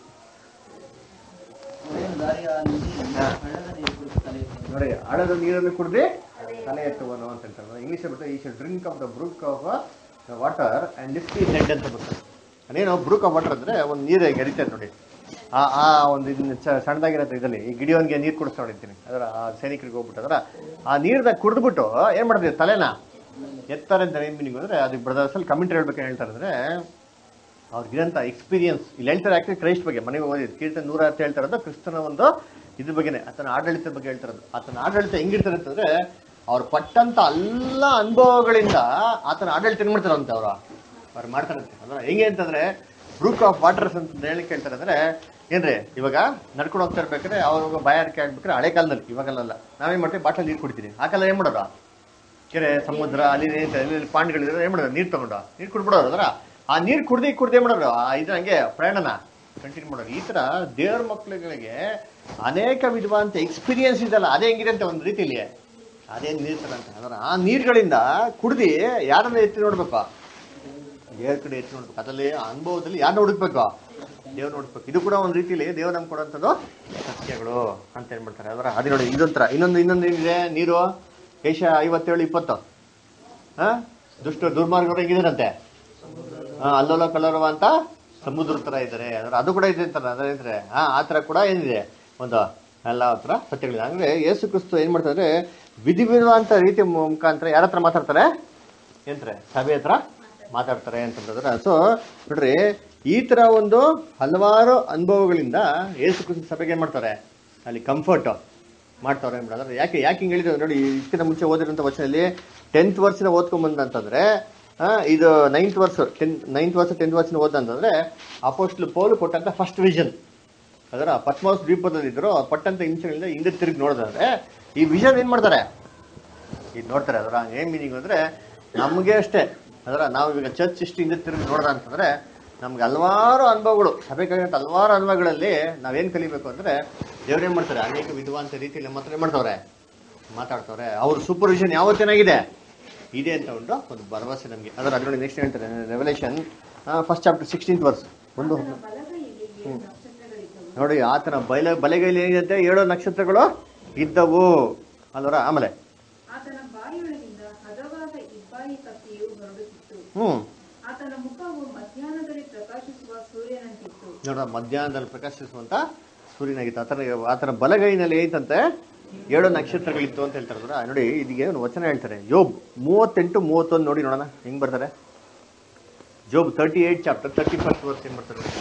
ಹಾ. ನೋಡಿ ಹಳದ ನೀರನ್ನು ಕುಡ್ದು ತಲೆ ಎತ್ತುವನು ಅಂತ ಹೇಳ್ತಾರೆ ಇಂಗ್ಲಿಷ್ ಬರ್ತದೆ he should drink of the brook of water and lift his head ಅಂತ ಬರ್ತದೆ ಅದೇನು ಬ್ರೂಕ್ ಆಫ್ ವಾಟರ್ ಅಂದ್ರೆ ಒಂದು ನೀರು ಹೇಗೆ ಹರಿತದೆ ನೋಡಿ ಆ ಆ ಒಂದು ಇದನ್ನ ಚ- ಸಣ್ಣದಾಗಿರತ್ತೆ ಇದರಲ್ಲಿ ಈ ಗಿಡಿಯೋನ್ಗೆ ನೀರು ಕುಡಿಸ್ತಾ ಹೊಡಿತೀನಿ ಅದರ ಆ ಸೈನಿಕರಿಗೆ ಹೋಗ್ಬಿಟ್ಟು ಅದರ ಆ ನೀರ್ದಾಗ ಕುಡಿದ್ಬಿಟ್ಟು ಏನ್ ಮಾಡ್ತೀವಿ ತಲೆನ ಎತ್ತಾರೆ ಅಂತ ಏನ್ ಮೀನಿಂಗ್ ಅಂದ್ರೆ ಅದು ಬ್ರದರ್ಸ್ ಅಲ್ಲಿ ಕಮೆಂಟ್ ಹೇಳ್ಬೇಕು ಹೇಳ್ತಾರೆ ಅಂದ್ರೆ ಅವ್ರಿಗಿರಂತ ಎಕ್ಸ್ಪೀರಿಯನ್ಸ್ ಇಲ್ಲಿ ಹೇಳ್ತಾರೆ ಆಕ್ಚುಲಿ ಕ್ರೈಸ್ಟ್ ಬಗ್ಗೆ ಮನೆಗೆ ಓದಿದ್ದು ಕೀರ್ತನೆ ನೂರ ಹತ್ತು ಹೇಳ್ತಾ ಇರೋದು ಕ್ರಿಸ್ತನ ಒಂದು ಇದ್ರ ಬಗ್ಗೆನೆ ಆತನ ಆಡಳಿತದ ಬಗ್ಗೆ ಹೇಳ್ತಿರೋದು ಆತನ ಆಡಳಿತ ಹೆಂಗಿರ್ತಾರೆ ಅಂತಂದ್ರೆ ಅವ್ರು ಪಟ್ಟಂತ ಎಲ್ಲ ಅನುಭವಗಳಿಂದ ಆತನ ಆಡಳಿತ ಏನ್ ಮಾಡ್ತಾರೆ ಅಂತ ಅವರು ಅವ್ರು ಮಾಡ್ತಾರಂತೆ ಅಂದ್ರೆ ಹೆಂಗೆ ಅಂತಂದ್ರೆ ಬ್ರೂಕ್ ಆಫ್ ವಾಟರ್ಸ್ ಅಂತ ಹೇಳಿ ಕೇಳ್ತಾರೆ ಅಂದ್ರೆ ಏನ್ರಿ ಇವಾಗ ನಡ್ಕೊಂಡು ಹೋಗ್ತಾ ಇರ್ಬೇಕಾದ್ರೆ ಅವ್ರಿಗೆ ಬಾಯಾರಿಕೆ ಆಗ್ಬೇಕಾದ್ರೆ ಹಳೆ ಕಾಲದಲ್ಲಿ ಇವಾಗಲ್ಲ ನಾವೇನ್ ಮಾಡ್ತೀವಿ ಬಾಟಲ್ ನೀರು ಕುಡಿತೀವಿ ಆ ಕಾಲ ಏನ್ ಮಾಡೋರು ಕೆರೆ ಸಮುದ್ರ ಅಲ್ಲಿ ಏನ್- ಅಲ್ಲಿ ಪಾಂಡ್ಗಳಿದ್ರೆ ಏನ್ ಮಾಡೋದು ನೀರು ತಗೊಂಡು ನೀರು ಕುಡ್ಬಿಡೋರು ಅದರ ಆ ನೀರು ಕುಡ್ದು ಕುಡ್ದು ಏನ್ ಮಾಡೋರು ಆ ಇದು ಹಂಗೆ ಪ್ರಯಾಣನ ಕಂಟಿನ್ಯೂ ಮಾಡೋರು ಈ ತರ ದೇವ್ರ ಮಕ್ಕಳುಗಳಿಗೆ ಅನೇಕ ವಿಧವಾದಂತ ಎಕ್ಸ್ಪೀರಿಯನ್ಸ್ ಇದೆಲ್ಲ ಅದೇ ಹೆಂಗಿದೆ ಅಂತ ಒಂದು ರೀತಿಲಿ ಅದೇ ನೀರು ತರ ಅಂತ ಅದರ ಆ ನೀರುಗಳಿಂದ ಕುಡ್ದು ಯಾರನ್ನ ಎತ್ತಿ ನೋಡ್ಬೇಕು ದೇವ್ರ ಕಡೆ ಎತ್ತಿ ನೋಡ್ಬೇಕು ಅದರಲ್ಲಿ ಆ ಅನುಭವದಲ್ಲಿ ಯಾರನ್ನ ಹುಡುಕ್ಬೇಕು ದೇವ್ರ ನೋಡ್ಬೇಕು ಇದು ಕೂಡ ಒಂದು ರೀತಿಲಿ ದೇವ್ರ ನಮ್ಗೆ ಕೊಡುವಂಥದ್ದು ಸತ್ಯಗಳು ಅಂತ ಹೇಳ್ಬಿಡ್ತಾರೆ ಅದರ ಅದೇ ನೋಡಿ ಇದೊಂಥರ ಇನ್ನೊಂದು ಇನ್ನೊಂದು ಏನಿದೆ ನೀರು ಏಷ ಐವತ್ತೇಳು ಇಪ್ಪತ್ತು ಹಾ ದುಷ್ಟ ದುರ್ಮಾರ್ಗರು ಹೆಂಗಿದಾರಂತೆ ಹಾ ಅಲ್ಲೋಲ ಕಲರವ ಅಂತ ಸಮುದ್ರ ತರ ಇದ್ದಾರೆ ಅದರ ಅದು ಕೂಡ ಇದೆ ಅಂತಾರ ಅದ್ರ ಇದ್ರೆ ಹಾ ಆ ತರ ಕೂಡ ಏನಿದೆ ಒಂದು ಎಲ್ಲ ಹತ್ರ ಸತ್ಯಗಳಿದೆ ಅಂದ್ರೆ ಯೇಸು ಕ್ರಿಸ್ತು ಏನ್ ಮಾಡ್ತಾರೆ ವಿಧಿ ವಿಧವಾದಂತ ರೀತಿ ಮುಖಾಂತರ ಯಾರ ಹತ್ರ ಮಾತಾಡ್ತಾರೆ ಏನ್ರೆ ಸಭೆ ಹತ್ರ ಮಾತಾಡ್ತಾರೆ ಅಂತಂದ್ರೆ ಸೊ ನೋಡ್ರಿ ಈ ತರ ಒಂದು ಹಲವಾರು ಅನುಭವಗಳಿಂದ ಯೇಸು ಕ್ರಿಸ್ತು ಸಭೆಗೆ ಏನ್ ಮಾಡ್ತಾರೆ ಅಲ್ಲಿ ಕಂಫರ್ಟ್ ಮಾಡ್ತಾವ್ರೆ ಅಂದ್ರೆ ಯಾಕೆ ಯಾಕೆ ಹಿಂಗೆ ಹೇಳಿದ್ರು ನೋಡಿ ಇದಕ್ಕಿಂತ ಮುಂಚೆ ಓದಿರೋಂಥ ವರ್ಷದಲ್ಲಿ ಟೆಂತ್ ವರ್ಷನ ಓದ್ಕೊಂಬಂದಂತಂದ್ರೆ ಆ, ಇದು ನೈನ್ತ್ ವರ್ಷ ಟೆನ್ ನೈನ್ತ್ ವರ್ಷ ಟೆಂತ್ ವರ್ಷನ ಓದಂತಂದ್ರೆ ಅಪೋಸ್ಟ್ಲ್ ಪೌಲು ಕೊಟ್ಟಂತ ಫಸ್ಟ್ ವಿಷನ್ ಅದರ ಪದ್ಮಾವಸ್ ದ್ವೀಪದಲ್ಲಿದ್ರು ಆ ಪಟ್ಟಂತ ಹಿಂಸೆಗಳಿಂದ ಹಿಂದೆ ತಿರುಗಿ ನೋಡಿದ್ರೆ ಈ ವಿಷನ್ ಏನ್ ಮಾಡ್ತಾರೆ ಇದು ನೋಡ್ತಾರೆ ಅದರ ಏನ್ ಮೀನಿಂಗ್ ಅಂದ್ರೆ ನಮಗೆ ಅಷ್ಟೇ ಅದರ ನಾವು ಈಗ ಚರ್ಚ್ ಇಷ್ಟು ಹಿಂದೆ ತಿರುಗಿ ನೋಡ್ದ ಅಂತಂದ್ರೆ ನಮ್ಗೆ ಹಲವಾರು ಅನುಭವಗಳು ಸಭೆಗಾಗಿರೋ ಹಲವಾರು ಅನುಭವಗಳಲ್ಲಿ ನಾವೇನ್ ಕಲಿಬೇಕು ಅಂದ್ರೆ ದೇವ್ರೇನ್ ಮಾಡ್ತಾರೆ ಅನೇಕ ವಿಧವಾಂತ ರೀತಿಯಲ್ಲಿ ನಮ್ಮ ಹತ್ರ ಏನ್ ಮಾಡ್ತಾವ್ರೆ ಮಾತಾಡ್ತಾವ್ರೆ ಅವ್ರ ಸೂಪರ್ವಿಷನ್ ಯಾವತ್ತೇನಾಗಿದೆ ಇದೆ ಅಂತ ಉಂಟು ಒಂದು ಭರವಸೆ ನಮಗೆ ಅದರ ಅದರಲ್ಲಿ ನೆಕ್ಸ್ಟ್ ಹೇಳ್ತಾರೆ revolution first chapter sixteenth verse ಒಂದು ಆತನ ಬಲಗೈಯಲ್ಲಿ ಏಳು ನಕ್ಷತ್ರಗಳಿದ್ದವು ನೋಡಿ ಆತನ ಬಯಲ ಬಲೆಗೈಲಿ ಏನಿದೆ ಏಳು ನಕ್ಷತ್ರಗಳು ಇದ್ದವು ಅಲ್ವರ ಆಮೇಲೆ ಆತನ ಬಾಯಿಯೊಳಗಿಂದ ಹದವಾದ ಇಬ್ಬಾಯಿ ಕತ್ತಿಯು ಹೊರಡುತ್ತಿತ್ತು ಹ್ಮ್ ಆತನ ಮುಖವು ಮಾರ್ಗವು ಮಧ್ಯಾಹ್ನದಲ್ಲಿ ಪ್ರಕಾಶಿಸುವ ಸೂರ್ಯನಂತಿತ್ತು ನೋಡ್ರ ಮಧ್ಯಾಹ್ನದಲ್ಲಿ ಪ್ರಕಾಶಿಸುವಂತ ಸೂರ್ಯನಾಗಿತ್ತು ಆತರ ಆತರ ಬಲಗೈನಲ್ಲಿ ಐತಂತೆ ಏಳು ನಕ್ಷತ್ರಗಳಿತ್ತು ಅಂತ ಹೇಳ್ತಾರೆ ನೋಡ್ರಾ? ನೋಡಿ ಇದಕ್ಕೆ ಒಂದು ವಚನ ಹೇಳ್ತಾರೆ ಯೋಬ್ ಮೂವತ್ತೆಂಟು ಮೂವತ್ತೊಂದು ನೋಡಿ ನೋಡೋಣ ಹೆಂಗ್ ಬರ್ತಾರೆ Job thirty eight chapter thirty first verse ಏನ್ ಬರ್ತಾರೆ ನೋಡಿ.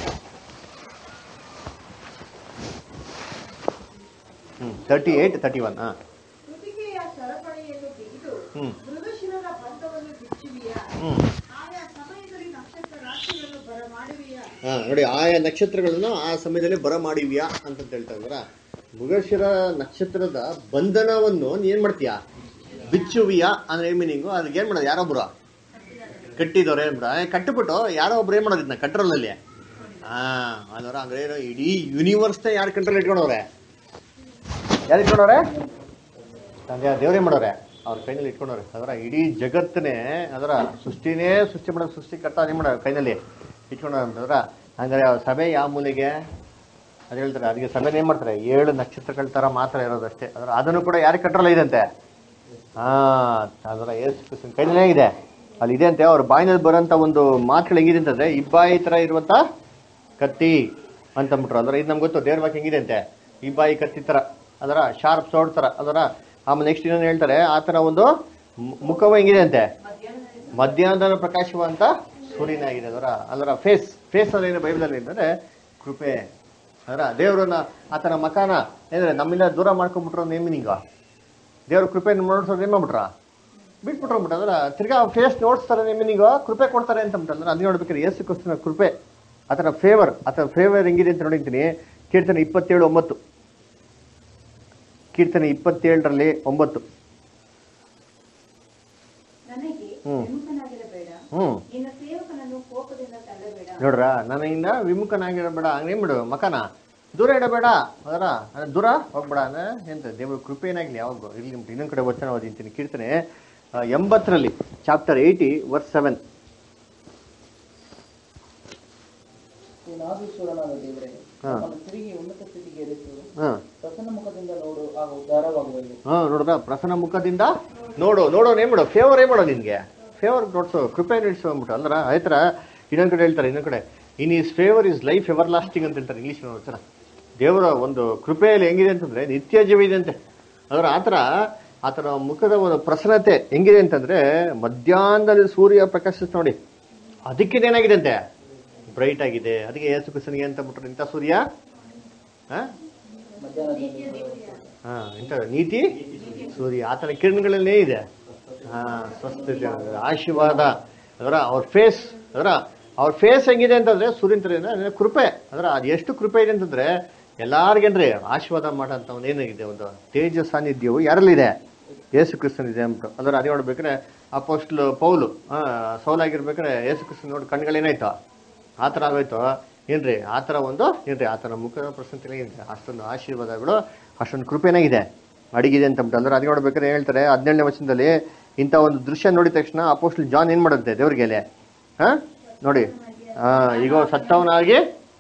ಹ್ಮ್ ತರ್ಟಿ ಏಟ್ ತರ್ಟಿ ಒನ್ ಹಾ ಕೃತಿಕೆಯ ಸರಪಳಿಯನ್ನು ತೆಗೆದು ಹ್ಮ್ ಮೃಗಶಿರದ ಬಂಧವನ್ನು ಬಿಚ್ಚುವಿಯಾ ಹ್ಮ್ ಆಯಾ ಸಮಯದಲ್ಲಿ ನಕ್ಷತ್ರ ರಾಶಿಗಳನ್ನು ಬರಮಾಡುವಿಯಾ ಹಾ ನೋಡಿ ಆಯಾ ನಕ್ಷತ್ರಗಳನ್ನು ಆ ಸಮಯದಲ್ಲಿ ಬರ ಮಾಡಿವ್ಯಾ ಅಂತ ಹೇಳ್ತಾ ಇದ್ದಾರ ಮೃಗಶಿರ ನಕ್ಷತ್ರದ ಬಂಧನವನ್ನು ನೀ ಏನ್ ಮಾಡ್ತೀಯಾ ಬಿಚ್ಚುವಿಯಾ ಅಂದ್ರೆ ಏನ್ ಮೀನಿಂಗು ಅದಕ್ಕೆ ಏನ್ ಮಾಡೋದು ಯಾರೊಬ್ರು ಕಟ್ಟಿದವ್ರು ಏನ್ ಬಿಡ ಕಟ್ಟಿಬಿಟ್ಟು ಯಾರೋ ಒಬ್ರು ಏನ್ ಮಾಡೋದು ಇದನ್ನ ಕಂಟ್ರೋಲಲ್ಲಿ ಹಾ ಅದರ ಅಂದ್ರೆ ಏನು ಇಡೀ ಯೂನಿವರ್ಸ್ನ ಯಾರು ಕಂಟ್ರೋಲ್ ಇಟ್ಕೊಂಡವ್ರೆ ಯಾರು ಇಟ್ಕೊಂಡವ್ರೆ ತಂದೆ ದೇವ್ರೇ ಮಾಡೋರೆ ಅವ್ರ ಕೈನಲ್ಲಿ ಇಟ್ಕೊಂಡವ್ರೆ ಅದರ ಇಡೀ ಜಗತ್ತನ್ನೇ ಅದರ ಸೃಷ್ಟಿನೇ ಸೃಷ್ಟಿ ಮಾಡೋ ಸೃಷ್ಟಿಕರ್ತ ಏನ್ ಮಾಡೋ ಕೈನಲ್ಲಿ ಇಟ್ಕೊಂಡವ್ರ ಹಂಗಾರೆ ಅವ್ರ ಸಭೆ ಯಾವ ಮೂಲೆಗೆ ಅದು ಹೇಳ್ತಾರೆ ಅದಕ್ಕೆ ಸಭೆನ ಏನ್ ಮಾಡ್ತಾರೆ ಏಳು ನಕ್ಷತ್ರಗಳ ತರ ಮಾತ್ರ ಇರೋದಷ್ಟೇ ಅದರ ಅದನ್ನು ಕೂಡ ಯಾರಿಗೆ ಕಂಟ್ರೋಲ್ ಇದೆಯಂತೆ ಹಾ ಅದರ ಏಸು ಕ್ರಿಸ್ತನ ಕೈನಲ್ಲೇ ಇದೆ ಅಲ್ಲಿ ಇದೆ ಅಂತೆ ಅವ್ರ ಬಾಯಿನಲ್ಲಿ ಬರೋಂಥ ಒಂದು ಮಾತುಗಳು ಹೆಂಗಿದೆ ಅಂತಂದ್ರೆ ಇಬ್ಬಾಯಿ ತರ ಇರುವಂತ ಕತ್ತಿ ಅಂತ ಅಂದ್ಬಿಟ್ರು ಅದರ ಇದು ನಮ್ಗೆ ಗೊತ್ತು ದೇವ್ರ ವಾಕ್ಯ ಹೆಂಗಿದೆ ಅಂತೆ ಇಬ್ಬಾಯಿ ಕತ್ತಿ ತರ ಅದರ ಶಾರ್ಪ್ ಸೋಡ್ ತರ ಅದರ ಆಮೇಲೆ ನೆಕ್ಸ್ಟ್ ಇನ್ನೊಂದು ಹೇಳ್ತಾರೆ ಆ ತರ ಒಂದು ಮು- ಮುಖವು ಹೆಂಗಿದೆ ಅಂತೆ ಮಧ್ಯಾಹ್ನದ ಪ್ರಕಾಶವಂತ ಸೂರ್ಯನಾಗಿದೆ ಅದರ ಅದರ ಫೇಸ್ ಫೇಸ್ ಅಂದ್ರೆ ಏನು ಬೈಬಲಲ್ಲಿ ಅಂತಂದ್ರೆ ಕೃಪೆ ಅದರ ದೇವರನ್ನ ಆತನ ಮಕಾನ ಏನಂದ್ರೆ ನಮ್ಮಿಂದ ದೂರ ಮಾಡ್ಕೊಂಡ್ಬಿಟ್ರು ನೇಮಿನಿಂಗ ದೇವ್ರ ಕೃಪೆ ನೋಡ್ಸೋದು ಏನ್ ಮಾಡ್ಬಿಟ್ರ ಬಿಟ್ಬಿಟ್ರು ಅಂದ್ಬಿಟ್ಟು ಅದರ ತಿರ್ಗಾ ಫೇಸ್ ನೋಡ್ಸ್ತಾರೆ ನೇಮಿನಿಂಗ ಕೃಪೆ ಕೊಡ್ತಾರೆ ಅಂತ ಅಂದ್ಬಿಟ್ಟು ಅದು ನೋಡ್ಬೇಕಾದ್ರೆ ಯೇಸು ಕ್ರಿಸ್ತನ ಕೃಪೆ ಆತನ ಫೇವರ್ ಆತನ ಫೇವರ್ ಹೆಂಗಿದೆ ಅಂತ ನೋಡಿದ್ದೀನಿ ಕೀರ್ತನೆ ಇಪ್ಪತ್ತೇಳು ಒಂಬತ್ತು ಕೀರ್ತನೆ ಇಪ್ಪತ್ತೇಳರಲ್ಲಿ ಒಂಬತ್ತು ನನಗೆ ಹ್ಮ್. ವಿಮುಖನಾಗಿರಬೇಡ ಹ್ಮ್ ನಿನ್ನ ಸೇವಕನನ್ನು ಕೋಪದಿಂದ ತಳ್ಳಬೇಡ ನೋಡ್ರ ನನ್ನಿಂದ ವಿಮುಖನಾಗಿರಬೇಡ ಹಂಗೇನ್ ಬಿಡು ಮಕನ ದೂರ ಇಡಬೇಡ ಅದರ ಅಂದ್ರೆ ದೂರ ಹೋಗ್ಬೇಡ ಅಂದ್ರೆ ಎಂತ ದೇವ್ರ ಕೃಪೆ ಏನಾಗ್ಲಿ ಯಾವಾಗ ಇರ್ಲಿ ಅಂತ ಇನ್ನೊಂದ್ ಕಡೆ ವಚನ ಓದಿಂತೀನಿ ಕೀರ್ತನೆ ಆ, ಎಂಬತ್ತರಲ್ಲಿ ಚಾಪ್ಟರ್ ಏಯ್ಟಿ ವರ್ಸ್ ಸೆವೆನ್ ನಾಗೇಶ್ವರನಾದ ದೇವರೇ ಹಾ. ನಮ್ಮನ್ನು ತಿರುಗಿ ಉನ್ನತ ಸ್ಥಿತಿಗೆ ಏರಿಸು ಹಾ ಪ್ರಸನ್ನ ಮುಖದಿಂದ ನೋಡು ಆಗ ಉದ್ಧಾರವಾಗುವುದು ಹಾ ನೋಡ್ರ ಪ್ರಸನ್ನ ಮುಖದಿಂದ ನೋಡು ನೋಡೋನ್ ಏನ್ ಮಾಡು ಫೇವರ್ ಏನ್ ಮಾಡೋ ನಿನ್ಗೆ ಫೇವರ್ ನೋಡ್ಸು ಕೃಪೆ ನಿಲ್ಸು ಅಂದ್ಬಿಟ್ಟು ಅಲ್ರ ಆಯ್ತರ ಇನ್ನೊಂದ್ ಕಡೆ ಹೇಳ್ತಾರೆ ಇನ್ನೊಂದ್ ಕಡೆ in his favour is life everlasting ಅಂತ ಹೇಳ್ತಾರೆ ಇಂಗ್ಲಿಷ್ ವಚನ ದೇವರ ಒಂದು ಕೃಪೆಯಲ್ಲಿ ಹೆಂಗಿದೆ ಅಂತಂದ್ರೆ ನಿತ್ಯ ಜೀವ ಇದೆ ಅಂತೆ ಅದರ ಆತರ ಆತನ ಮುಖದ ಒಂದು ಪ್ರಸನ್ನತೆ ಹೆಂಗಿದೆ ಅಂತಂದ್ರೆ ಮಧ್ಯಾಹ್ನದಲ್ಲಿ ಸೂರ್ಯ ಪ್ರಕಾಶಿಸ್ ನೋಡಿ ಅದಕ್ಕಿದೇನಾಗಿದೆ ಅಂತೆ ಬ್ರೈಟ್ ಆಗಿದೆ ಅದಕ್ಕೆ ಯೇಸು ಕ್ರಿಸ್ತನಿಗೆ ಅಂತ ಬಿಟ್ರು ಇಂಥ ಸೂರ್ಯ ಹಾ ಮಧ್ಯಾಹ್ನದಲ್ಲಿ ಹಾ ಇಂಥ ನೀತಿ ಸೂರ್ಯ ಆತನ ಕಿರಣಗಳಲ್ಲೇ ಇದೆ ಹಾ ಸ್ವಸ್ಥತೆ ಆಶೀರ್ವಾದ ಅದರ ಅವ್ರ ಫೇಸ್ ಅದರ ಅವ್ರ ಫೇಸ್ ಹೆಂಗಿದೆ ಅಂತಂದ್ರೆ ಸೂರ್ಯನ ತರ ಇದೆ ಅಂದ್ರೆ ಕೃಪೆ ಅದರ ಅದು ಎಷ್ಟು ಕೃಪೆ ಇದೆ ಅಂತಂದ್ರೆ ಎಲ್ಲಾರ್ಗೇನ್ರಿ ಆಶೀರ್ವಾದ ಮಾಡಂತ ಒಂದು ಏನಾಗಿದೆ ಒಂದು ತೇಜ ಸಾನ್ನಿಧ್ಯವು ಯಾರಲ್ಲಿದೆ ಯೇಸು ಕ್ರಿಸ್ತನ್ ಇದೆ ಅಂದ್ಬಿಟ್ಟು ಅದರ ಅದೇ ನೋಡ್ಬೇಕಾದ್ರೆ ಅಪೋಸ್ಟ್ಲ್ ಪೌಲು ಆ ಸೌಲಾಗಿರ್ಬೇಕಾದ್ರೆ ಯೇಸು ಕ್ರಿಸ್ತನ್ ನೋಡಿ ಕಣ್ಗಳೇನಾಯ್ತು ಆ ಥರ ಆಗೋಯ್ತು ಏನ್ರಿ ಆ ಥರ ಒಂದು ಏನ್ರಿ ಆತನ ಮುಖದ ಪ್ರಸನ್ನತೆ ಏನ್ರಿ ಅಷ್ಟೊಂದು ಆಶೀರ್ವಾದಗಳು ಅಷ್ಟೊಂದು ಕೃಪೆನಾಗಿದೆ ಅಡಿಗಿದೆ ಅಂತ ಅಂದ್ಬಿಟ್ಟು ಅಂದ್ರೆ ಅದು ನೋಡ್ಬೇಕಾದ್ರೆ ಹೇಳ್ತಾರೆ ಹದಿನೇಳನೇ ವರ್ಷದಲ್ಲಿ ಇಂಥ ಒಂದು ದೃಶ್ಯ ನೋಡಿದ ತಕ್ಷಣ ಅಪೋಸ್ಟ್ಲ್ ಜಾನ್ ಏನ್ ಮಾಡುತ್ತೆ ದೇವ್ರಿಗೆ ಎಲೆ ಹಾ ನೋಡಿ ಹಾ ಈಗ ಸತ್ತವನಾಗಿ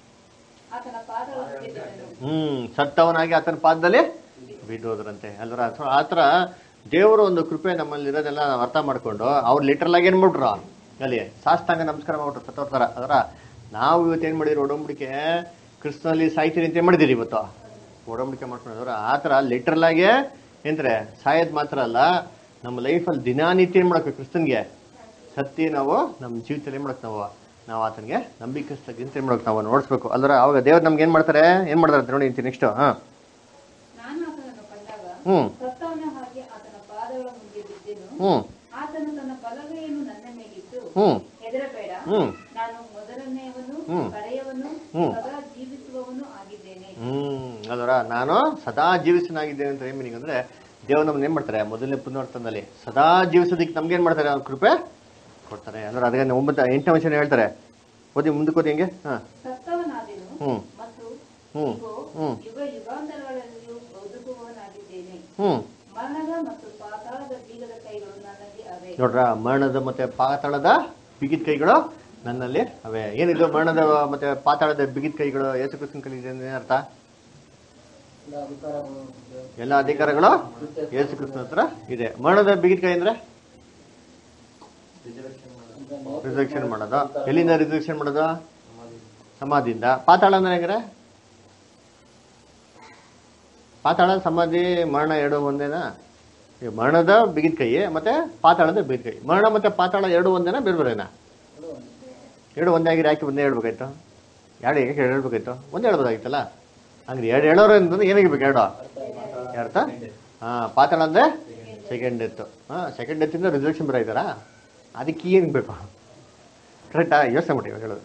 ಆತನ ಪಾದವನ್ನು ಕೆತ್ತಿದನು ಹ್ಮ್ ಸತ್ತವನಾಗಿ ಆತನ ಪಾದದಲ್ಲಿ ಬಿದ್ದೋದ್ರಂತೆ ಅಲ್ರ ಸೊ ಆ ಥರ ದೇವರ ಒಂದು ಕೃಪೆ ನಮ್ಮಲ್ಲಿ ಇರೋದೆಲ್ಲ ನಾವು ಅರ್ಥ ಮಾಡ್ಕೊಂಡು ಅವ್ರು ಲಿಟ್ರಲ್ ಆಗಿ ಏನ್ ಮಾಡ್ಬಿಟ್ರು ಅಲ್ಲಿ ಸಾಷ್ಟಾಂಗ ನಮಸ್ಕಾರ ಮಾಡ್ಬಿಟ್ರು ಸತ್ತವ್ರ ಥರ ಅದರ ನಾವು ಇವತ್ತು ಏನ್ ಮಾಡಿದ್ರು ಒಡಂಬಡಿಕೆ ಕ್ರಿಸ್ತನಲ್ಲಿ ಸಾಯ್ತೀರಿ ಅಂತ ಏನ್ ಮಾಡಿದಿರಿ ಇವತ್ತು ಒಡಂಬಡಿಕೆ ಮಾಡ್ಕೊಂಡ್ರ ಆ ಥರ ಲಿಟ್ರಲ್ ಆಗಿ ಏನ್ರೆ ಸಾಯೋದ್ ಮಾತ್ರ ಅಲ್ಲ ನಮ್ಮ ಲೈಫಲ್ಲಿ ದಿನಾನಿತ್ಯ ಏನ್ ಮಾಡಬೇಕು ಕ್ರಿಸ್ತನ್ಗೆ ಸತ್ಯ ನಾವು ನಮ್ಮ ಜೀವಿತದಲ್ಲಿ ಏನ್ ಮಾಡಕ್ ನಾವು ನಾವು ಆತನಿಗೆ ನಂಬಿಕಸ್ತಾಗಿಂತ ಏನ್ ಮಾಡಕ್ ನಾವು ನೋಡಿಸ್ಬೇಕು ಅಲ್ರ ಅವಾಗ ದೇವ್ರು ನಮ್ಗೆ ಏನ್ ಮಾಡ್ತಾರೆ ಏನ್ ಮಾಡ್ತಾರೆ ಅಂತ ನೋಡಿ ನೆಕ್ಸ್ಟ್ ಹಾ ನಾನು ಆತನನ್ನು ಕಂಡಾಗ ಹ್ಮ್ ಸತ್ತವನ ಹಾಗೆ ಆತನ ಪಾದಗಳ ಮುಂದೆ ಬಿದ್ದೆನು ಹ್ಮ್ ಆತನು ತನ್ನ ಬಲಗೈಯನ್ನು ನನ್ನ ಮೇಲಿಟ್ಟು ಹ್ಮ್ ಹೆದರಬೇಡ ಹ್ಮ್ ನಾನು ಮೊದಲನೆಯವನು ಹ್ಮ್. ಕಡೆಯವನು ಹ್ಮ್. ಸದಾ ಜೀವಿಸುವವನು ಆಗಿದ್ದೇನೆ ಹ್ಮ್ ಅದರ ನಾನು ಸದಾ ಜೀವಿಸನಾಗಿದ್ದೇನೆ ಅಂತ ಏನ್ ಮೀನಿಂಗ್ ಅಂದ್ರೆ ದೇವ್ರು ನಮ್ನ ಏನ್ ಮಾಡ್ತಾರೆ ಮೊದಲನೇ ಪುನರ್ತನದಲ್ಲಿ ಸದಾ ಜೀವಿಸೋದಕ್ಕೆ ನಮ್ಗೆ ಏನ್ ಮಾಡ್ತಾರೆ ಅವ್ರ ಕೃಪೆ ಕೊಡ್ತಾರೆ ಅಂದ್ರೆ ಅದಕ್ಕೆ ಒಂಬತ್ತು ಎಂಟನೇ ವರ್ಷ ಹೇಳ್ತಾರೆ ಓದಿ ಮುಂದಕ್ಕೆ ಓದಿ ಹೆಂಗೆ ಹಾ ಸತ್ತವನಾದೆನು ಹ್ಮ್ ಮತ್ತು ಹ್ಮ್ ಇಗೋ, ಹ್ಮ್ ಯುಗ ಯುಗಾಂತರಗಳಲ್ಲಿಯೂ ಬದುಕುವವನಾಗಿದ್ದೇನೆ ಹ್ಮ್ ಮರಣದ ಮತ್ತು ಪಾತಾಳದ ಬೀಗದ ಕೈಗಳು ನನ್ನಲ್ಲಿ ಅವೆ ನೋಡ್ರ ಮರಣದ ಮತ್ತೆ ಪಾತಾಳದ ಬಿಗಿದ ಕೈಗಳು ನನ್ನಲ್ಲಿ ಅವೇ ಏನಿದು ಮರಣದ ಮತ್ತೆ ಪಾತಾಳದ ಬಿಗಿದ ಕೈಗಳು ಯೇಸು ಕ್ರಿಸ್ತನ ಕೈಲಿದೆ ಅಂದ್ರೆ ಏನ್ ಅರ್ಥ ಎಲ್ಲ ಅಧಿಕಾರಗಳು ಎಲ್ಲ ಅಧಿಕಾರಗಳು ಯೇಸು ಕ್ರಿಸ್ತನ ಹತ್ರ ಇದೆ ಮರಣದ ಬಿಗಿದ ಕೈ ಅಂದ್ರೆ ರಿಸರ್ವೇಷನ್ ಮಾಡೋದು ಎಲ್ಲಿಂದ ರಿಸರ್ವೇಷನ್ ಮಾಡೋದು ಸಮಾಧಿಯಿಂದ ಪಾತಾಳ ಅಂದ್ರೆ ಹೆಂಗ್ರೆ ಪಾತಾಳ ಸಮಾಧಿ ಮರಣ ಎರಡು ಒಂದೇನಾ ಈ ಮರಣದ ಬಿಗಿದ ಕೈ ಮತ್ತೆ ಪಾತಾಳದ ಬಿಗಿದ ಕೈ ಮರಣ ಮತ್ತೆ ಪಾತಾಳ ಎರಡು ಒಂದೇನಾ ಬೇರೆ ಬೇರೆನಾ ಎರಡು ಒಂದೇ ಆಗಿರಿ ಯಾಕೆ ಒಂದೇ ಹೇಳ್ಬೇಕಾಯ್ತು ಎರಡು ಯಾಕೆ ಎರಡು ಹೇಳ್ಬೇಕಾಯ್ತು ಒಂದೇ ಹೇಳ್ಬೋದಾಗಿತ್ತಲ್ಲ ಹಂಗ್ರಿ ಎರಡು ಹೇಳೋರು ಅಂತಂದ್ರೆ ಏನಾಗಿರ್ಬೇಕು ಎರಡು ಅರ್ಥ ಹಾ ಪಾತಾಳ ಅಂದ್ರೆ ಸೆಕೆಂಡ್ ಡೆತ್ ಹಾ ಸೆಕೆಂಡ್ ಡೆತ್ತಿಂದ ರಿಸರ್ವೇಷನ್ ಬರಾಯ್ತಾರಾ ಅದಕ್ಕೆ ಏನು ಬೇಕು ಕರೆಕ್ಟಾ ಯೋಚನೆ ಮಾಡಿ ಇವಾಗ ಹೇಳೋದು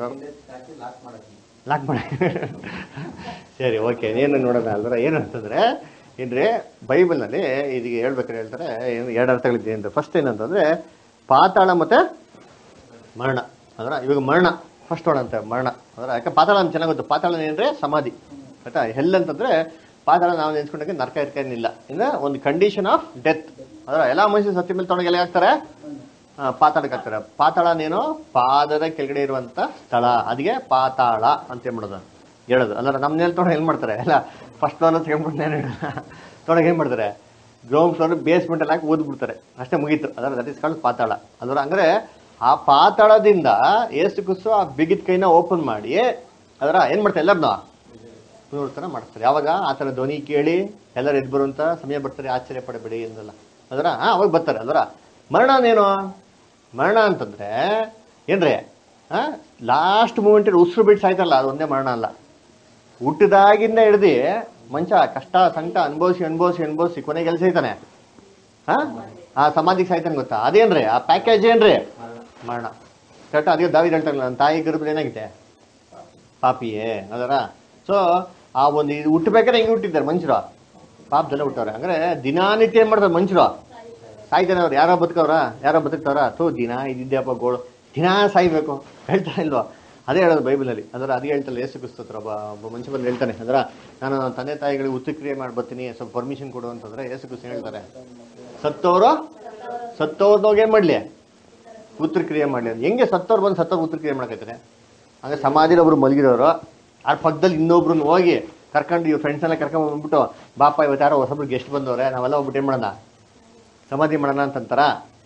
ಲಾಕ್ ಮಾಡಿ ಸರಿ ಓಕೆ ಏನು ನೋಡೋಣ ಅಲ್ದ್ರ ಏನು ಅಂತಂದ್ರೆ ಏನ್ರಿ ಬೈಬಲ್ನಲ್ಲಿ ಇದಕ್ಕೆ ಹೇಳ್ಬೇಕಾದ್ರೆ ಹೇಳ್ತಾರೆ ಏನು ಎರಡು ಅರ್ಥಗಳಿದೆ ಅಂತ ಫಸ್ಟ್ ಏನಂತಂದ್ರೆ ಪಾತಾಳ ಮತ್ತೆ ಮರಣ ಅದರ ಇವಾಗ ಮರಣ ಫಸ್ಟ್ ನೋಡಂತೆ ಮರಣ ಅದರ ಯಾಕೆ ಪಾತಾಳ ಅಂತ ಚೆನ್ನಾಗಿ ಗೊತ್ತು ಪಾತಾಳ ಏನಂದ್ರೆ ಸಮಾಧಿ ಆಯ್ತಾ ಹೆಲ್ ಅಂತಂದ್ರೆ ಪಾತಾಳ ನಾವು ನೆನ್ಸ್ಕೊಂಡಾಗ ನರಕ ಇರ್ಕ ಏನಿಲ್ಲ ಇನ್ನು ಒಂದು ಕಂಡೀಷನ್ ಆಫ್ ಡೆತ್ ಅದರ ಎಲ್ಲ ಮನುಷ್ಯ ಸತ್ಯ ಮೇಲೆ ತೊಗೊಂಡು ಎಲ್ಲಿ ಹಾಕ್ತಾರೆ ಆ, ಪಾತಾಳಕ್ಕೆ ಹಾಕ್ತಾರೆ ಪಾತಾಳನೇನು ಪಾದದ ಕೆಳಗಡೆ ಇರುವಂತ ಸ್ಥಳ ಅದಕ್ಕೆ ಪಾತಾಳ ಅಂತ ಹೇಳ್ಬಿಡೋದು ಹೇಳೋದು ಅಲ್ಲ ನಮ್ಮನೇಲಿ ತೊಗೊಂಡು ಏನ್ ಮಾಡ್ತಾರೆ ಎಲ್ಲ ಫಸ್ಟ್ ಫ್ಲೋರ್ ಸೆಕೆಂಡ್ ಫ್ಲೋರ್ ಏನು ತೊಗೊಂಡು ಏನ್ ಮಾಡ್ತಾರೆ ಗ್ರೌಂಡ್ ಫ್ಲೋರ್ ಬೇಸ್ಮೆಂಟ್ ಅಲ್ಲಿ ಹಾಕಿ ಓದ್ಬಿಡ್ತಾರೆ ಅಷ್ಟೇ ಮುಗೀತು ಅದರ ದಟ್ ಇಸ್ ಕಾಲ್ಡ್ ಪಾತಾಳ ಅದರ ಅಂದ್ರೆ ಆ ಪಾತಾಳದಿಂದ ಏಸು ಕುಸು ಆ ಬಿಗಿದ ಕೈನ ಓಪನ್ ಮಾಡಿ ಅದರ ಏನ್ ಮಾಡ್ತಾರೆ ಎಲ್ಲರನ್ನ ಪುನರುತ್ಥಾನ ಮಾಡ್ತಾರೆ ಯಾವಾಗ ಆ ಥರ ಧ್ವನಿ ಕೇಳಿ ಎಲ್ಲರೂ ಎದ್ದು ಬರುವಂತ ಸಮಯ ಬರ್ತಾರೆ ಆಶ್ಚರ್ಯ ಪಡಬೇಡಿ ಎಂದಲ್ಲ ಅದರ ಹಾ ಅವಾಗ ಬರ್ತಾರೆ ಅದರ ಮರಣನೇನು ಮರಣ ಅಂತಂದ್ರೆ ಏನ್ರಿ ಹಾ ಲಾಸ್ಟ್ ಮೂಮೆಂಟ್ ಉಸಿರು ಬಿಟ್ಟು ಸಾಯ್ತಾರಲ್ಲ ಅದು ಒಂದೇ ಮರಣ ಅಲ್ಲ ಹುಟ್ಟಿದಾಗಿಂದ ಹಿಡ್ದು ಮಂಚ ಕಷ್ಟ ಸಂಕಟ ಅನುಭವಿಸಿ ಅನುಭವಿಸಿ ಅನುಭವಿಸಿ ಕೊನೆಗೆ ಎಲ್ಲಿ ಸಾಯ್ತಾನೆ ಹಾ ಆ ಸಮಾಧಿಗೆ ಸಾಯ್ತಾನೆ ಗೊತ್ತಾ ಅದೇನ್ರಿ ಆ ಪ್ಯಾಕೇಜ್ ಏನ್ರಿ ಮರಣ ಕರೆಕ್ಟ್ ಅದೇ ದಾವಿ ಹೇಳ್ತಾರಲ್ಲ ನನ್ನ ತಾಯಿ ಗರ್ಭದಲ್ಲಿ ಏನಾಗಿದೆ ಪಾಪಿಯೇ ಅದರ ಸೊ ಆ ಒಂದು ಇದು ಹುಟ್ಟಬೇಕಾದ್ರೆ ಹೆಂಗೆ ಹುಟ್ಟಿದ್ದಾರೆ ಮನುಷ್ಯರು ಪಾಪದಲ್ಲೇ ಹುಟ್ಟವ್ರೆ ಅಂದ್ರೆ ದಿನಾನಿತ್ಯ ಏನ್ ಮಾಡ್ತಾರೆ ಮನುಷ್ಯರು ಸಾಯ್ತಾನೆ ಅವ್ರು ಯಾರೋ ಬದುಕವ್ರ ಯಾರೋ ಬದುಕ್ತಾವ್ರ ಥೂ ದಿನ ಇದ್ದಿದ್ಯಪ್ಪ ಗೋಳು ದಿನ ಸಾಯ್ಬೇಕು ಹೇಳ್ತಾ ಇಲ್ವಾ ಅದೇ ಹೇಳೋದು ಬೈಬಲಲ್ಲಿ ಅಂದ್ರೆ ಅದೇ ಹೇಳ್ತಲ್ಲ ಏಸು ಕ್ರಿಸ್ತತ್ರ ಒಬ್ಬ ಒಬ್ಬ ಮನುಷ್ಯ ಬಂದು ಹೇಳ್ತಾನೆ ಅಂದ್ರೆ ನಾನು ನನ್ನ ತಂದೆ ತಾಯಿಗಳಿಗೆ ಉತ್ತಕ್ರಿಯೆ ಮಾಡಿ ಬರ್ತೀನಿ ಸ್ವಲ್ಪ ಪರ್ಮಿಷನ್ ಕೊಡು ಅಂತಂದ್ರೆ ಏಸು ಕ್ರಿಸ್ತ ಹೇಳ್ತಾರೆ ಸತ್ತವರು ಸತ್ತವ್ರದೋಗಿ ಏನ್ ಮಾಡ್ಲಿ ಉತ್ತರಕ್ರಿಯೆ ಮಾಡ್ಲಿ ಅಂತ ಹೆಂಗೆ ಸತ್ತವ್ರು ಬಂದು ಸತ್ತವ್ರು ಉತ್ತರಕ್ರಿಯೆ ಮಾಡಕೈತಾರೆ ಹಂಗೆ ಸಮಾಧಿಲಿ ಒಬ್ರು ಮಲಗಿರೋರು ಆ ಪಕ್ಕದಲ್ಲಿ ಇನ್ನೊಬ್ರನ್ನ ಹೋಗಿ ಕರ್ಕೊಂಡು ಇವ್ ಫ್ರೆಂಡ್ಸ್ ಎಲ್ಲ ಕರ್ಕೊಂಡ್ ಬಂದ್ಬಿಟ್ಟು ಬಾಪ ಇವತ್ತು ಯಾರೋ ಹೊಸಬ್ರು ಗೆಸ್ಟ್ ಬಂದವ್ರೆ ನಾವೆಲ್ಲ ಹೋಗ್ಬಿಟ್ಟು ಏನ್ ಮಾಡೋಣ ಸಮಾಧಿ ಮಾಡೋಣ ಅಂತಂತಾರ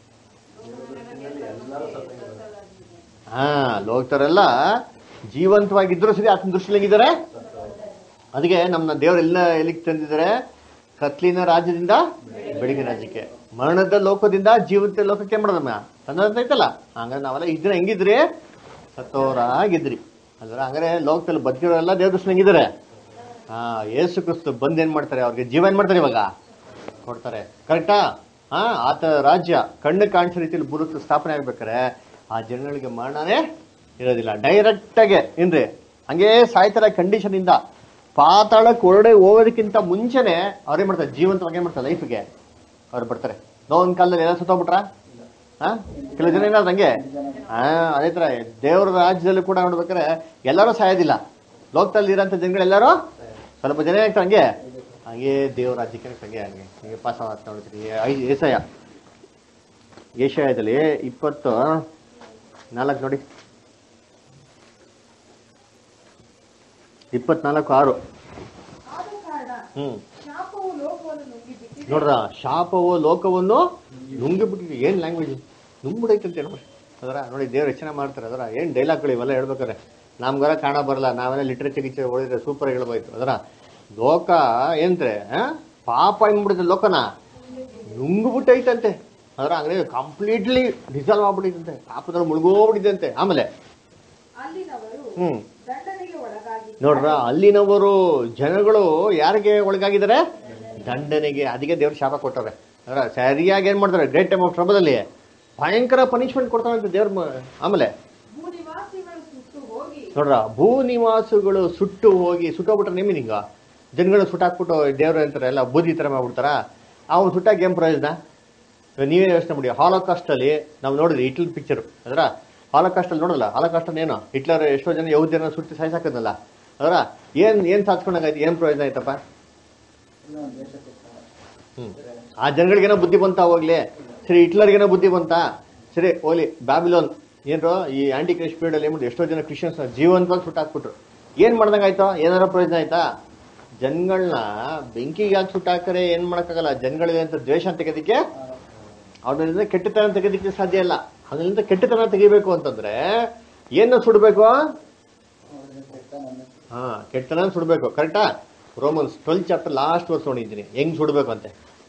ಹಾ ಲೋಕದವರೆಲ್ಲ ಜೀವಂತವಾಗಿದ್ರು ಸರಿ ಆತನ ದೃಷ್ಟಿಲಿ ಹೆಂಗಿದ್ದಾರೆ ಅದಕ್ಕೆ ನಮ್ಮನ್ನ ದೇವ್ರು ಎಲ್ಲ ಎಲ್ಲಿಗೆ ತಂದಿದ್ದಾರೆ ಕತ್ಲಿನ ರಾಜ್ಯದಿಂದ ಬೆಳಗಿನ ರಾಜ್ಯಕ್ಕೆ ಮರಣದ ಲೋಕದಿಂದ ಜೀವಂತ ಲೋಕಕ್ಕೆ ಮಾಡೋದಮ್ಮ ತಂದಂತ ಐತಲ್ಲ ಹಂಗಾರೆ ನಾವೆಲ್ಲ ಇದ್ರೆ ಹೆಂಗಿದ್ರಿ ಸತ್ತೋರಾಗಿದ್ರಿ ಅಂದ್ರೆ ಹಂಗಾರೆ ಲೋಕದಲ್ಲಿ ಬದುಕಿರೋರೆಲ್ಲ ದೇವ್ರ ದೃಷ್ಟಿ ಹೆಂಗಿದ್ದಾರೆ ಹಾ ಏಸು ಕ್ರಿಸ್ತು ಬಂದ್ ಏನ್ ಮಾಡ್ತಾರೆ ಅವ್ರಿಗೆ ಜೀವ ಏನ್ ಮಾಡ್ತಾರೆ ಇವಾಗ ಕೊಡ್ತಾರೆ ಕರೆಕ್ಟಾ ಹಾ ಆತ ರಾಜ್ಯ ಕಣ್ಣು ಕಾಣಿಸೋ ರೀತಿಯಲ್ಲಿ ಬುರುಕು ಸ್ಥಾಪನೆ ಆಗ್ಬೇಕಾರೆ ಆ ಜನಗಳಿಗೆ ಮರಣನೇ ಇರೋದಿಲ್ಲ ಡೈರೆಕ್ಟ್ ಆಗಿ ಏನ್ರಿ ಹಂಗೆ ಸಾಯ್ತಾರ ಕಂಡೀಷನ್ ಇಂದ ಪಾತಾಳಕ್ಕೆ ಹೊರಡೆ ಹೋಗೋದಕ್ಕಿಂತ ಮುಂಚೆನೆ ಅವ್ರೇನ್ ಮಾಡ್ತಾರೆ ಜೀವಂತವಾಗಿ ಏನ್ ಮಾಡ್ತಾರೆ ಲೈಫ್ಗೆ ಅವ್ರು ಬರ್ತಾರೆ ನೋವೊಂದ್ ಕಾಲದಲ್ಲಿ ಎಲ್ಲ ಸುತ್ತೋಗ್ಬಿಟ್ರ ಹಾ ಕೆಲವು ಜನ ಏನಾದ್ರು ಹಂಗೆ ಹಾ ಅದೇ ತರ ದೇವರ ರಾಜ್ಯದಲ್ಲೂ ಕೂಡ ನೋಡ್ಬೇಕಾರೆ ಎಲ್ಲರೂ ಸಾಯೋದಿಲ್ಲ ಲೋಕದಲ್ಲಿ ಇರೋಂಥ ಜನಗಳೆಲ್ಲರೂ ಸ್ವಲ್ಪ ಜನ ಏನಾಗ್ತಾರೆ ಹಂಗೆ ಹಂಗೆ ದೇವ್ರ ರಾಜ್ಯಕ್ಕೆ ಹಂಗೆ ಹಂಗೆ ಹಂಗೆ ಪಾಸ್ ಆಗ್ತಾ ನೋಡ್ತೀರಿ ಐದು ಏಸಯ ಏಷಯದಲ್ಲಿ ಇಪ್ಪತ್ತು ನಾಲ್ಕು ನೋಡಿ ಇಪ್ಪತ್ನಾಲ್ಕು ಆರು ಆದ ಕಾರಣ ಹ್ಮ್ ಶಾಪವು ಲೋಕವನ್ನು ನುಂಗಿಬಿಟ್ಟಿದೆ ನೋಡ್ರ ಶಾಪವು ಲೋಕವನ್ನು ನುಂಗಿಬಿಟ್ಟಿದೆ ಏನ್ ಲ್ಯಾಂಗ್ವೇಜ್ ನುಂಗ್ಬಿಡೈತಂತೆ ನೋಡಿ ಅದರ ನೋಡಿ ದೇವ್ರು ರಚನೆ ಮಾಡ್ತಾರೆ ಅದರ ಏನ್ ಡೈಲಾಗ್ಗಳು ಇವೆಲ್ಲ ಹೇಳ್ಬೇಕಾರೆ ನಮ್ಗಾರ ಕಾಣ ಬರಲ್ಲ ನಾವೆಲ್ಲ ಲಿಟ್ರೇಚರ್ ಗಿಚರ್ ಓದಿದ್ರೆ ಸೂಪರ್ ಹೇಳ್ಬೋಯ್ತು ಅದರ ಲೋಕ ಏನ್ರೆ ಆ? ಪಾಪ ಹೆಂಗ್ಬಿಡುತ್ತೆ ಲೋಕನ ನುಂಗ್ಬಿಟ್ಟೈತಂತೆ ಅದರ ಅಂದ್ರೆ ಕಂಪ್ಲೀಟ್ಲಿ ಡಿಸಾಲ್ವ್ ಆಗ್ಬಿಟ್ಟಿದಂತೆ ಪಾಪದಲ್ಲಿ ಮುಳುಗೋಗ್ಬಿಟ್ಟಿದಂತೆ ಆಮೇಲೆ ಅಲ್ಲಿನವರು ಹ್ಮ್ ದಂಡನೆಗೆ ಒಳಗಾಗಿ ನೋಡ್ರ ಅಲ್ಲಿನವರು ಜನಗಳು ಯಾರಿಗೆ ಒಳಗಾಗಿದ್ದಾರೆ ದಂಡನೆಗೆ ಅದಕ್ಕೆ ದೇವ್ರು ಶಾಪ ಕೊಟ್ಟವ್ರೆ ಅದರ ಸರಿಯಾಗಿ ಏನ್ ಮಾಡ್ತಾರೆ ಗ್ರೇಟ್ ಟೈಮ್ ಆಫ್ ಟ್ರಬಲ್ ಅಲ್ಲಿ ಭಯಂಕರ ಪನಿಷ್ಮೆಂಟ್ ಕೊಡ್ತಾರಂತೆ ದೇವ್ರ ಮ- ಆಮೇಲೆ ಭೂನಿವಾಸಿಗಳು ಸುಟ್ಟು ಹೋಗಿ ನೋಡ್ರ ಭೂ ನಿವಾಸುಗಳು ಸುಟ್ಟು ಹೋಗಿ ಸುಟ್ಟೋಗ್ಬಿಟ್ರೆ ನೇಮಿ ನಿಂಗ ಜನಗಳು ಸುಟ್ಟಾಕ್ಬಿಟ್ಟು ದೇವ್ರು ಅಂತಾರೆ ಎಲ್ಲ ಬೂದಿ ತರ ಮಾಡ್ಬಿಡ್ತಾರ ಅವ್ನು ಸುಟ್ಟಾಗ ಏನ್ ಪ್ರಯೋಜನ ಇವಾಗ ನೀವೇ ಯೋಚನೆ ಮಾಡಿ ಹಾಲೋಕಾಸ್ಟ್ ಅಲ್ಲಿ ನಾವು ನೋಡಿದ್ರಿ ಹಿಟ್ಲರ್ ಪಿಕ್ಚರ್ ಅದರ ಹಾಲೋಕಾಸ್ಟ್ ಅಲ್ಲಿ ನೋಡಲ್ಲ ಹಾಲೋಕಾಸ್ಟ್ ಅಲ್ಲಿ ಏನು ಹಿಟ್ಲರ್ ಎಷ್ಟೋ ಜನ ಯಹೂದ್ಯರನ್ನ ಸುಟ್ಟು ಸಾಯ್ಸಾಕದಲ್ಲ ಅದರ ಏನ್ ಏನ್ ಸಾಧ್ಕೊಂಡಾಗೈತೆ ಏನ್ ಪ್ರಯೋಜನ ಆಯ್ತಪ್ಪ ಇನ್ನೂ ಒಂದು ದೇಶಕ್ಕೋಸ್ಕರ ಹ್ಮ್ ಆ ಜನಗಳಿಗೇನೋ ಬುದ್ಧಿ ಬಂತ ಹೋಗ್ಲಿ ಸರಿ ಹಿಟ್ಲರ್ಗೇನೋ ಬುದ್ಧಿ ಬಂತ ಸರಿ ಹೋಗ್ಲಿ ಬ್ಯಾಬಿಲೋನ್ ಏನ್ರೋ ಈ ಆಂಟಿ ಕ್ರೈಸ್ಟ್ ಪೀರಿಯಡ್ ಅಲ್ಲಿ ಏನ್ಬಿಟ್ಟು ಎಷ್ಟೋ ಜನ ಕ್ರಿಶ್ಚಿಯನ್ಸ್ ಜೀವಂತವಾಗಿ ಸುಟ್ಟಾಕ್ಬಿಟ್ರು ಏನ್ ಮಾಡ್ದಂಗಾಯ್ತು ಏನಾರ ಪ್ರಯೋಜನ ಆಯ್ತಾ ಜನಗಳನ್ನ ಬೆಂಕಿಗೆ ಹಾಕಿ ಸುಟ್ಟಾಕರೆ ಏನ್ ಮಾಡಕ್ಕಾಗಲ್ಲ ಜನಗಳಿಗೆ ಅಂತ ದ್ವೇಷ ತೆಗೆದಕ್ಕೆ ಅವ್ರಿಂದ ಕೆಟ್ಟತನ ತೆಗೆದಕ್ಕೆ ಸಾಧ್ಯ ಇಲ್ಲ ಅದರಿಂದ ಕೆಟ್ಟತನ ತೆಗಿಬೇಕು ಅಂತಂದ್ರೆ ಏನು ಸುಡಬೇಕು ಅವ್ರಿಗೆ ಕೆಟ್ಟ ನನ್ನ ಹಾ ಕೆಟ್ಟತನ ಸುಡಬೇಕು ಕರೆಕ್ಟಾ Romans twelve chapter last verse ನೋಡಿದ್ದೀನಿ ಹೆಂಗ್ ಸುಡಬೇಕು ಅಂತೆ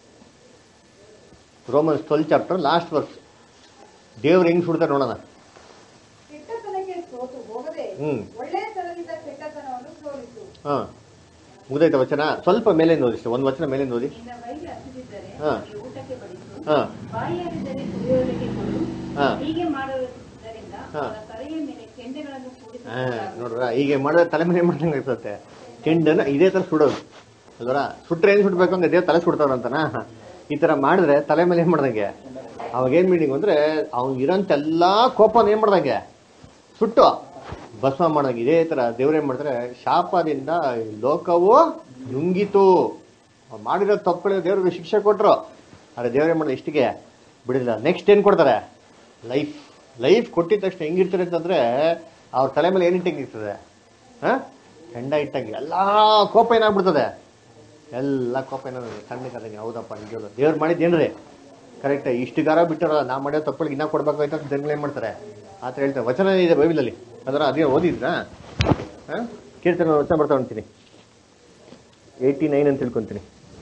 Romans twelve chapter last verse ದೇವ್ರು ಹೆಂಗ್ ಸುಡ್ತಾರೆ ನೋಡೋಣ ಕೆಟ್ಟತನಕ್ಕೆ ಸೋತು ಹೋಗದೆ ಹ್ಮ್. ಒಳ್ಳೆಯತನದಿಂದ ಕೆಟ್ಟತನವನ್ನು ಸೋಲಿಸು ಹಾ ಮುಗ್ದೈತೆ ವಚನ ಸ್ವಲ್ಪ ಮೇಲಿಂದ ಓದಿ ಇಷ್ಟು ಒಂದು ವಚನ ಮೇಲಿಂದ ಓದಿ ನಿನ್ನ ಬೈಗೆ ಹಸಿದಿದ್ದರೆ ಹಾ. ಅವನಿಗೆ ಊಟಕ್ಕೆ ಬಡಿಸು ಹಾ ಬಾಯಿಯಾಗಿದ್ದರೆ ಕುಡಿಯುವುದಕ್ಕೆ ಕೊಡು ಹಾ. ಹೀಗೆ ಮಾಡುವುದರಿಂದ ಹಾ. ಅವರ ತಲೆಯ ಮೇಲೆ ಕೆಂಡೆಗಳನ್ನು ಹಾ ಕೂಡಿಸಿ ನೋಡ್ರ ಹೀಗೆ ಮಾಡಿದ್ರೆ ತಲೆ ಮೇಲೆ ಮಾಡ್ದಂಗೆ ಇರ್ತದೆ ಕೆಂಡನ ಇದೇ ತರ ಸುಡೋದು ಅಲ್ವರ ಸುಟ್ರೆ ಏನ್ ಸುಡ್ಬೇಕು ಅಂದ್ರೆ ಇದೇ ತಲೆ ಸುಡ್ತಾವಂತನಾ ಈ ತರ ಮಾಡಿದ್ರೆ ತಲೆ ಮೇಲೆ ಏನ್ ಮಾಡ್ದಂಗೆ ಅವಾಗ ಏನ್ ಮೀನಿಂಗ್ ಅಂದ್ರೆ ಅವ್ನ್ ಇರೋಂತ ಎಲ್ಲಾ ಕೋಪನ ಏನ್ ಮಾಡ್ದಂಗೆ ಸುಟ್ಟು ಭಸ್ಮ ಮಾಡ್ದಂಗೆ ಇದೇ ತರ ದೇವ್ರು ಏನ್ ಮಾಡ್ತಾರೆ ಶಾಪದಿಂದ ಈ ಲೋಕವು ನುಂಗಿತು ಅವ್ರು ಮಾಡಿರೋ ತಪ್ಪುಗಳಿಗೆ ದೇವ್ರಿಗೆ ಶಿಕ್ಷೆ ಕೊಟ್ರು ಆದ್ರೆ ದೇವ್ರು ಏನ್ ಮಾಡಿದ್ರೆ ಇಷ್ಟಿಗೆ ಬಿಡಿಲ್ಲ ನೆಕ್ಸ್ಟ್ ಏನ್ ಕೊಡ್ತಾರೆ ಲೈಫ್ ಲೈಫ್ ಕೊಟ್ಟಿದ ತಕ್ಷಣ ಹೆಂಗಿರ್ತಾರೆ ಅಂತಂದ್ರೆ ಅವ್ರ ತಲೆ ಮೇಲೆ ಏನ್ ಇಟ್ಟಂಗೆ ಇರ್ತದೆ ಹಾ ಹೆಂಡ ಇಟ್ಟಂಗೆ ಎಲ್ಲಾ ಕೋಪ ಏನಾಗ್ಬಿಡ್ತದೆ ಎಲ್ಲ ಕೋಪ ಏನಾದ್ರೆ ಸಣ್ಣಗಾದಂಗೆ ಹೌದಪ್ಪ ನಿಜವಲ್ಲ ದೇವ್ರು ಮಾಡಿದ್ದೇನ್ರಿ ಕರೆಕ್ಟ್ ಇಷ್ಟುಗಾರ ಬಿಟ್ಟರಲ್ಲ ನಾ ಮಾಡೋ ತಪ್ಪಳಿಗೆ ಇನ್ನ ಕೊಡ್ಬೇಕಾಯ್ತು ಅಂತ ಜನಗಳು ಏನ್ ಮಾಡ್ತಾರೆ ಆ ಥರ ಹೇಳ್ತಾರೆ ವಚನ ಇದೆ ಬೈಬಲಲ್ಲಿ ಅದರ ಅದೇ ಓದಿದ್ರಾ ಹಾ ಕೀರ್ತನೆ ವಚನ ಬರ್ತಾ ಅಂತೀನಿ ಏಯ್ಟಿ ನೈನ್ ಅಂತ ತಿಳ್ಕೊಂತೀನಿ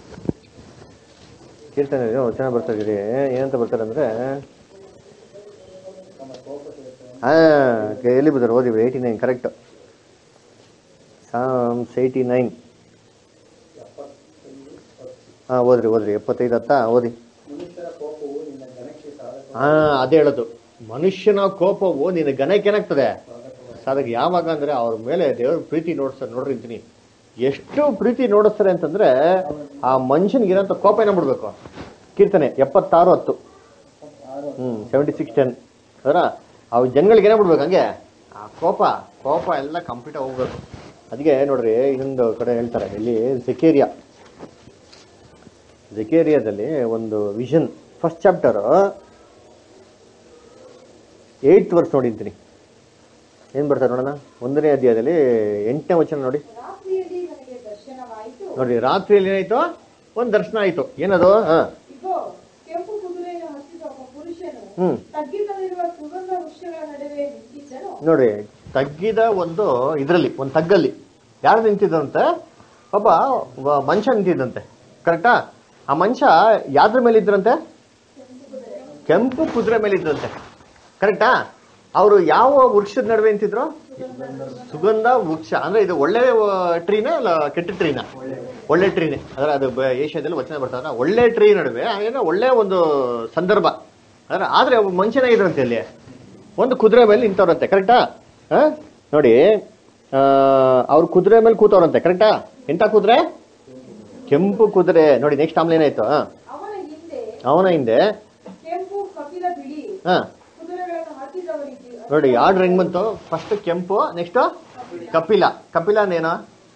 ಕೀರ್ತನೆ ಇದೆ, ವಚನ ಬರ್ತಾ ಇದೀರಿ ಏನಂತ ಬರ್ತಾರೆ ಅಂದ್ರೆ ತಮ್ಮ ಕೋಪ ತೀರಿಸುವ ಹಾ ಎಲ್ಲಿ ಬರ್ತಾರೆ ಓದಿವಿ eighty nine correct psalms eighty nine ಎಪ್ಪತ್ತೈದು ಹತ್ತು. ಹಾ ಓದ್ರಿ ಓದ್ರಿ ಎಪ್ಪತ್ತೈದು ಹತ್ತ ಓದಿ ಮನುಷ್ಯರ ಕೋಪವು ನಿನ್ನ ಜನಕ್ಕೆ ಸಾಧಕ ಹಾ ಅದೇ ಹೇಳೋದು ಮನುಷ್ಯನ ಕೋಪವು ನಿನ್ನ ಗಣಕ್ಕೆ ಏನಾಗ್ತದೆ ಸಾಧಕ ಯಾವಾಗ ಅಂದ್ರೆ ಅವ್ರ ಮೇಲೆ ದೇವ್ರ ಪ್ರೀತಿ ನೋಡ್ಸ್ತಾರೆ ನೋಡ್ರಿ ಅಂತೀನಿ ಎಷ್ಟು ಪ್ರೀತಿ ನೋಡಿಸ್ತಾರೆ ಅಂತಂದ್ರೆ ಆ ಮನುಷ್ಯನಿಗಿರೋಂಥ ಕೋಪ ಏನ ಬಿಡ್ಬೇಕು ಕೀರ್ತನೆ ಎಪ್ಪತ್ತಾರು ಹತ್ತು ಆರು ಹ್ಮ್ ಸೆವೆಂಟಿ ಸಿಕ್ಸ್ ಟೆನ್ ಅದರ ಅವ್ ಜನಗಳಿಗೆ ಏನೇ ಬಿಡ್ಬೇಕು ಹಂಗೆ ಆ ಕೋಪ ಕೋಪ ಎಲ್ಲ ಕಂಪ್ಲೀಟ್ ಹೋಗ್ಬೇಕು ಅದಕ್ಕೆ ನೋಡ್ರಿ ಇನ್ನೊಂದು ಕಡೆ ಹೇಳ್ತಾರೆ ಇಲ್ಲಿ ಜೆಕೇರಿಯಾ ಜೆಕೇರಿಯಾದಲ್ಲಿ ಒಂದು vision first chapter eighth verse ನೋಡಿದ್ದೀನಿ ಏನ್ ಬರ್ತಾರೆ ನೋಡೋಣ ಒಂದನೇ ಅಧ್ಯಾಯದಲ್ಲಿ ಎಂಟನೇ ವಚನ ನೋಡಿ ರಾತ್ರಿಯಲ್ಲಿ ನನಗೆ ದರ್ಶನವಾಯಿತು ನೋಡ್ರಿ ರಾತ್ರಿಯಲ್ಲಿ ಏನಾಯ್ತು ಒಂದ್ ದರ್ಶನ ಆಯ್ತು ಏನದು ಹಾ ಇಗೋ ಕೆಂಪು ಕುದುರೆಯನ್ನು ಹತ್ತಿದ ಒಬ್ಬ ಪುರುಷನು ಹ್ಮ್ ತಗ್ಗಿನಲ್ಲಿರುವ ಸುಗಂಧ ವೃಕ್ಷಗಳ ನಡುವೆ ನಿಂತಿದ್ದನು ನೋಡಿ ತಗ್ಗಿದ ಒಂದು ಇದರಲ್ಲಿ ಒಂದು ತಗ್ಗಲ್ಲಿ ಯಾರು ನಿಂತಿದ್ದಂತೆ ಒಬ್ಬ ಒಬ್ಬ ಮನುಷ್ಯ ನಿಂತಿದ್ದಂತೆ ಕರೆಕ್ಟಾ ಆ ಮನುಷ್ಯ ಯಾವ್ದ್ರ ಮೇಲೆ ಇದ್ರಂತೆ ಕೆಂಪು ಕುದುರೆ ಮೇಲೆ ಇದ್ರಂತೆ ಕರೆಕ್ಟಾ ಅವರು ಯಾವ ವೃಕ್ಷದ ನಡುವೆ ನಿಂತಿದ್ರು ಸುಗಂಧ ವೃಕ್ಷ ಅಂದ್ರೆ ಇದು ಒಳ್ಳೆ ಟ್ರೀನ ಅಲ್ಲ ಕೆಟ್ಟ ಟ್ರೀನ ಒಳ್ಳೆ ಟ್ರೀನೆ ಅದರ ಅದು ಬ- ಏಷ್ಯಾದಲ್ಲಿ ವಚನ ಬರ್ತಾರ ಒಳ್ಳೆ ಟ್ರೀ ನಡುವೆ ಏನೋ ಒಳ್ಳೆ ಒಂದು ಸಂದರ್ಭ ಅದರ ಆದ್ರೆ ಒಬ್ಬ ಮನುಷ್ಯನೇ ಇದ್ರಂತೆ ಅಲ್ಲಿ ಒಂದು ಕುದುರೆ ಮೇಲೆ ನಿಂತವ್ರಂತೆ ಕರೆಕ್ಟಾ ನೋಡಿ ಅವ್ರ ಕುದುರೆ ಮೇಲೆ ಕೂತವ್ರಂತೆ ಕರೆಕ್ಟಾ ಎಂತ ಕುದುರೆ ಕೆಂಪು ಕುದುರೆ ನೋಡಿ ನೆಕ್ಸ್ಟ್ ಆಮೇಲೆ ಏನಾಯ್ತು ಹ. ಅವನ ಹಿಂದೆ ಅವನ ಹಿಂದೆ ಕೆಂಪು ಕಪಿಲ ಬಿಳಿ ಹ ಕುದುರೆಗಳನ್ನು ಹತ್ತಿದವರಿಗೆ ನೋಡಿ ಆರ್ಡರ್ ಹೆಂಗ್ ಬಂತು ಫಸ್ಟ್ ಕೆಂಪು ನೆಕ್ಸ್ಟ್ ಕಪಿಲ ಕಪಿಲ ಅಂದೇನು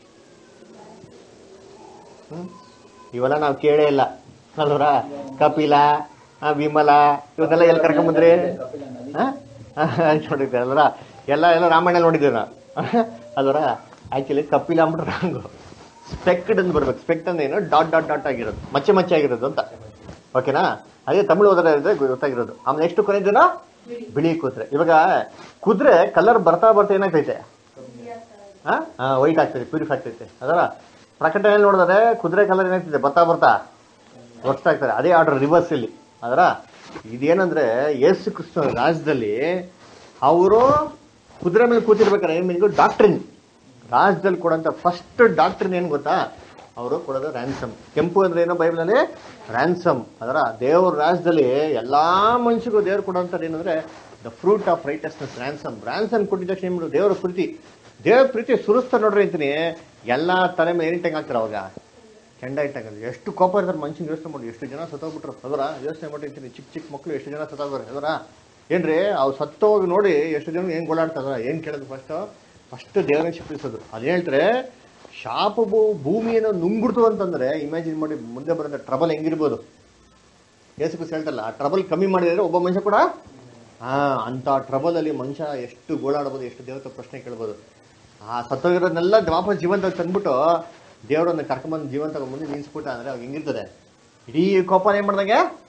ಹ್ಮ್ ಇವೆಲ್ಲ ನಾವು ಕೇಳೇ ಇಲ್ಲ ಅಲ್ವರ ಕಪಿಲ ಆ, ವಿಮಲ ಇವನ್ನೆಲ್ಲ ಎಲ್ಲಿ ಕರ್ಕೊಂಬಂದ್ರಿ ಕಪಿಲ ನದಿ ನೋಡಿದ್ದೆ ಅಲ್ವರ ಎಲ್ಲ ಎಲ್ಲ ರಾಮಾಯಣ ನೋಡಿದ್ದೀವಿ ನಾವು ಅಲ್ವರ ಆಕ್ಚುಲಿ ಕಪಿಲ ಅಂದ್ಬಿಟ್ಟು ರಾಂಗು ಸ್ಪೆಕ್ಡ್ ಅಂತ ಬರ್ಬೇಕು ಸ್ಪೆಕ್ಟ್ ಅಂದ್ರೆ ಏನು ಡಾಟ್ ಡಾಟ್ ಡಾಟ್ ಆಗಿರೋದು ಮಚ್ಚೆ ಮಚ್ಚೆ ಆಗಿರೋದು ಅಂತ ಓಕೆನಾ ಅದೇ ತಮಿಳು ಓದೋದ್ರೆ ಗೊತ್ತಾಗಿರೋದು ಆಮೇಲೆ ನೆಕ್ಸ್ಟ್ ಕೊನೆದೇನೋ ಬಿಳಿ ಕುದುರೆ ಇವಾಗ ಕುದುರೆ ಕಲರ್ ಬರ್ತಾ ಬರ್ತಾ ಏನಾಗ್ತೈತೆ ಹಾ ವೈಟ್ ಆಗ್ತೈತೆ ಪ್ಯೂರಿಫ್ ಆಗ್ತೈತೆ ಅದರ ಪ್ರಕಟಣೆಯಲ್ಲಿ ನೋಡಿದ್ರೆ ಕುದುರೆ ಕಲರ್ ಏನಾಗ್ತೈತೆ ಬರ್ತಾ ಬರ್ತಾ ವರ್ಷ ಆಗ್ತದೆ ಅದೇ ಆರ್ಡರ್ ರಿವರ್ಸ್ ಇಲ್ಲಿ ಅದರ ಇದೇನಂದ್ರೆ ಯೇಸು ಕೃಷ್ಣ ರಾಜ್ಯದಲ್ಲಿ ಅವರು ಕುದುರೆ ಮೇಲೆ ಕೂತಿರ್ಬೇಕಾದ್ರೆ ಏನ್ ಮೀನಿಂಗು ಡಾಕ್ಟ್ರಿನ್ ರಾಜ್ಯದಲ್ಲಿ ಕೊಡೋಂಥ ಫಸ್ಟ್ ಡಾಕ್ಟ್ರಿನ್ ಏನು ಗೊತ್ತಾ ಅವರು ಕೊಡೋದು ರ್ಯಾನ್ಸಮ್ ಕೆಂಪು ಅಂದ್ರೆ ಏನೋ ಬೈಬಲಲ್ಲಿ ರ್ಯಾನ್ಸಮ್ ಅದರ ದೇವ್ರ ರಾಜ್ಯದಲ್ಲಿ ಎಲ್ಲಾ ಮನುಷ್ಯರಿಗೂ ದೇವ್ರು ಕೊಡೋಂಥದ್ದು ಏನಂದ್ರೆ the fruit of righteousness ransom ransom ಕೊಟ್ಟಿದ ತಕ್ಷಣ ಏನ್ ಮಾಡೋದು? ದೇವರ ಪ್ರೀತಿ ದೇವ್ರ ಪ್ರೀತಿ ಸುರಿಸ್ತಾ ನೋಡ್ರಿ ಅಂತೀನಿ ಎಲ್ಲಾ ತಲೆ ಮೇಲೆ ಏನಿಟ್ಟಂಗೆ ಹಾಕ್ತಾರೆ ಅವಾಗ ಕೆಂಡ ಇಟ್ಟಂಗೆ ಎಷ್ಟು ಕೋಪ ಇರ್ತಾರೆ ಮನುಷ್ಯನ ಯೋಚನೆ ಮಾಡಿ ಎಷ್ಟು ಜನ ಸತ್ತೋಗ್ಬಿಟ್ರು ಅದರ ಯೋಚನೆ ಮಾಡಿರ್ತೀನಿ ಚಿಕ್ಕ ಚಿಕ್ಕ ಮಕ್ಕಳು ಎಷ್ಟು ಜನ ಸತ್ತೋಗ್ತಾರೆ ಅದರ ಏನ್ರಿ ಅವ್ರು ಸತ್ತೋಗಿ ನೋಡಿ ಎಷ್ಟು ಜನ ಏನ್ ಗೋಳಾಡ್ತದ ಏನ್ ಕೇಳೋದು ಫಸ್ಟ್ ಫಸ್ಟ್ ದೇವರನ್ನ ಶಿಕ್ಷಿಸೋದು ಅದ್ ಹೇಳ್ತಾರೆ ಶಾಪ ಭೂ- ಭೂಮಿಯನ್ನು ನುಂಗ್ಬಿಡ್ತು ಅಂತಂದ್ರೆ ಇಮ್ಯಾಜಿನ್ ಮಾಡಿ ಮುಂದೆ ಬರೋದ ಟ್ರಬಲ್ ಹೆಂಗಿರ್ಬೋದು ಯೇಸು ಹೇಳ್ತಲ್ಲ ಆ ಟ್ರಬಲ್ ಕಮ್ಮಿ ಮಾಡಿದ್ರೆ ಒಬ್ಬ ಮನುಷ್ಯ ಕೂಡ ಹಾ ಅಂತ ಟ್ರಬಲ್ ಅಲ್ಲಿ ಮನುಷ್ಯ ಎಷ್ಟು ಗೋಳಾಡ್ಬೋದು ಎಷ್ಟು ದೇವತೆ ಪ್ರಶ್ನೆ ಕೇಳ್ಬೋದು ಆ ಸತ್ತೋಗಿರೋದನ್ನೆಲ್ಲ ವಾಪಸ್ ಜೀವಂತ ತಂದ್ಬಿಟ್ಟು ದೇವರನ್ನ ಕರ್ಕೊಂಬಂದು ಜೀವಂತ ಮುಂದೆ ನಿಲ್ಸ್ಬಿಟ್ಟ ಅಂದ್ರೆ ಅವಾಗ ಹೆಂಗಿರ್ತದೆ ಇಡೀ ಕೋಪ ಏನ್ ಮಾಡ್ದಂಗೆ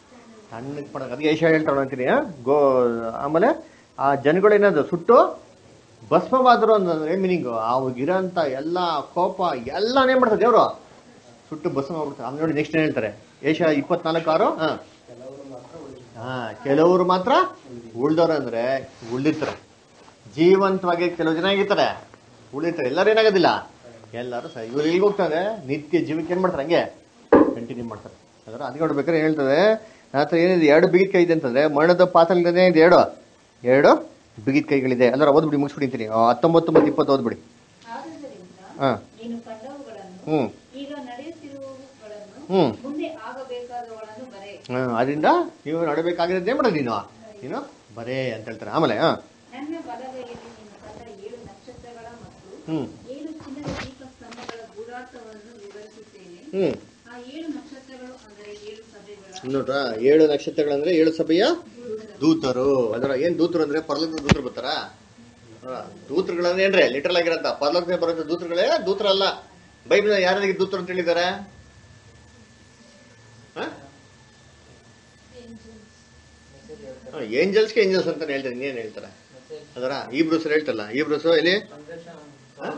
ಸಣ್ಣಕ್ಕೆ ಮಾಡೋದು ಅದಕ್ಕೆ ಏಷ್ಯಾ ಹೇಳ್ತಾಳೆ ಅಂತೀನಿ ಆ? ಗೋ ಆಮೇಲೆ ಆ ಜನಗಳೇನದು ಸುಟ್ಟು ಭಸ್ಮವಾದ್ರು ಅಂತಂದ್ರೆ ಮೀನಿಂಗು ಅವ್ರಿಗಿರೋಂಥ ಎಲ್ಲ ಕೋಪ ಎಲ್ಲಾನೇ ಮಾಡ್ತಾರೆ ದೇವರು ಸುಟ್ಟು ಭಸ್ಮ ಮಾಡ್ಬಿಡ್ತಾರೆ ಆಮೇಲೆ ನೋಡಿ ನೆಕ್ಸ್ಟ್ ಏನ್ ಹೇಳ್ತಾರೆ ಏಷ್ಯಾ ಇಪ್ಪತ್ನಾಲ್ಕು ಆರು ಹಾ ಕೆಲವರು ಮಾತ್ರ ಉಳಿದ ಹಾ ಕೆಲವರು ಮಾತ್ರ ಉಳ್ದವ್ರು ಅಂದ್ರೆ ಉಳಿದಿರ್ತಾರೆ ಜೀವಂತವಾಗಿ ಕೆಲವು ಜನ ಆಗಿರ್ತಾರೆ ಉಳಿತಾರೆ ಎಲ್ಲರೂ ಏನಾಗೋದಿಲ್ಲ ಎಲ್ಲರೂ ಸಹ ಇವ್ರು ಎಲ್ಲಿಗೆ ಹೋಗ್ತಾರೆ ನಿತ್ಯ ಜೀವಕ್ಕೆ ಏನ್ ಮಾಡ್ತಾರೆ ಹಂಗೆ ಕಂಟಿನ್ಯೂ ಮಾಡ್ತಾರೆ ಅದರ ಅದಕ್ಕೆ ನೋಡ್ಬೇಕಾದ್ರೆ ಹೇಳ್ತದೆ ನನ್ನ ಹತ್ರ ಏನಿದೆ ಎರಡು ಬಿಗಿದ ಕೈ ಇದೆ ಅಂತಂದ್ರೆ ಮರಣದ ಪಾತ್ರಗಳೇ ಇದೆ ಎರಡು ಎರಡು ಬಿಗಿದ ಕೈಗಳಿದೆ ಅಲ್ಲರ ಓದ್ಬಿಡಿ ಮುಗಿಸ್ಬಿಡಿತೀನಿ ಹತ್ತೊಂಬತ್ತು ಮತ್ತು ಇಪ್ಪತ್ತು ಓದ್ಬಿಡಿ ಆದುದರಿಂದ ಹಾ ನೀನು ಕಂಡವುಗಳನ್ನು ಹ್ಮ್ ಈಗ ನಡೆಯುತ್ತಿರುವವುಗಳನ್ನು ಹ್ಮ್ ಮುಂದೆ ಆಗಬೇಕಾದವುಗಳನ್ನು ಬರೆ ಹ್ಮ್ ಅದರಿಂದ ನೀವು ನಡಬೇಕಾಗಿರೋದೇ ಮಾಡೋದು ನೀನು ನೀನು ಬರೇ ಅಂತ ಹೇಳ್ತಾರೆ ಆಮೇಲೆ ಹಾ ನನ್ನ ಬಲಗೈಯಲ್ಲಿ ನೀನು ಕಂಡ ಏಳು ನಕ್ಷತ್ರಗಳ ಮತ್ತು ಹ್ಮ್ ಏಳು ಚಿನ್ನದ ದೀಪ ಸ್ತಂಭಗಳ ಗೂಢಾರ್ಥವನ್ನು ವಿವರಿಸುತ್ತೇನೆ ಹ್ಮ್ ಆ ಏಳು ನಕ್ಷತ್ರಗಳು ಅಂದರೆ ಏಳು ಸಭೆಗಳ ನೋಡ್ರ ಏಳು ನಕ್ಷತ್ರಗಳಂದ್ರೆ ಏಳು ಸಭೆಯ ದೂತರು ಅದರ ಏನ್ ದೂತರು ಅಂದ್ರೆ ಪರಲೋಕದ ದೂತರು ಬರ್ತಾರ ದೂತರುಗಳಂದ್ರೆ ಏನ್ರಿ ಲಿಟರಲ್ ಆಗಿರಂತ ಪರಲೋಕದ ಬರೋಂಥ ದೂತರುಗಳೇ ದೂತರಲ್ಲ ಬೈಬಲ್ ಯಾರಿಗೆ ದೂತರು ಅಂತ ಹೇಳಿದ್ದಾರೆ ಏಂಜಲ್ಸ್ಗೆ ಏಂಜಲ್ಸ್ ಅಂತ ಹೇಳ್ತಾರೆ ಇನ್ನೇನ್ ಹೇಳ್ತಾರೆ ಅದರ ಈ ಬ್ರೂಸ್ ಹೇಳ್ತಲ್ಲ ಈ ಬ್ರೂಸ್ ಎಲ್ಲಿ ಹಾ?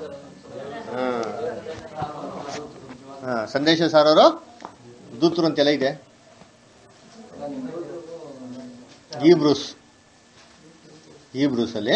ಹಾ, ಸಂದೇಶ ಸಾರೋರು ದೂತರು ಅಂತೆಲ್ಲ ಇದೆ ಈ ಬ್ರೂಸ್ ಈ ಬ್ರೂಸ್ ಅಲ್ಲಿ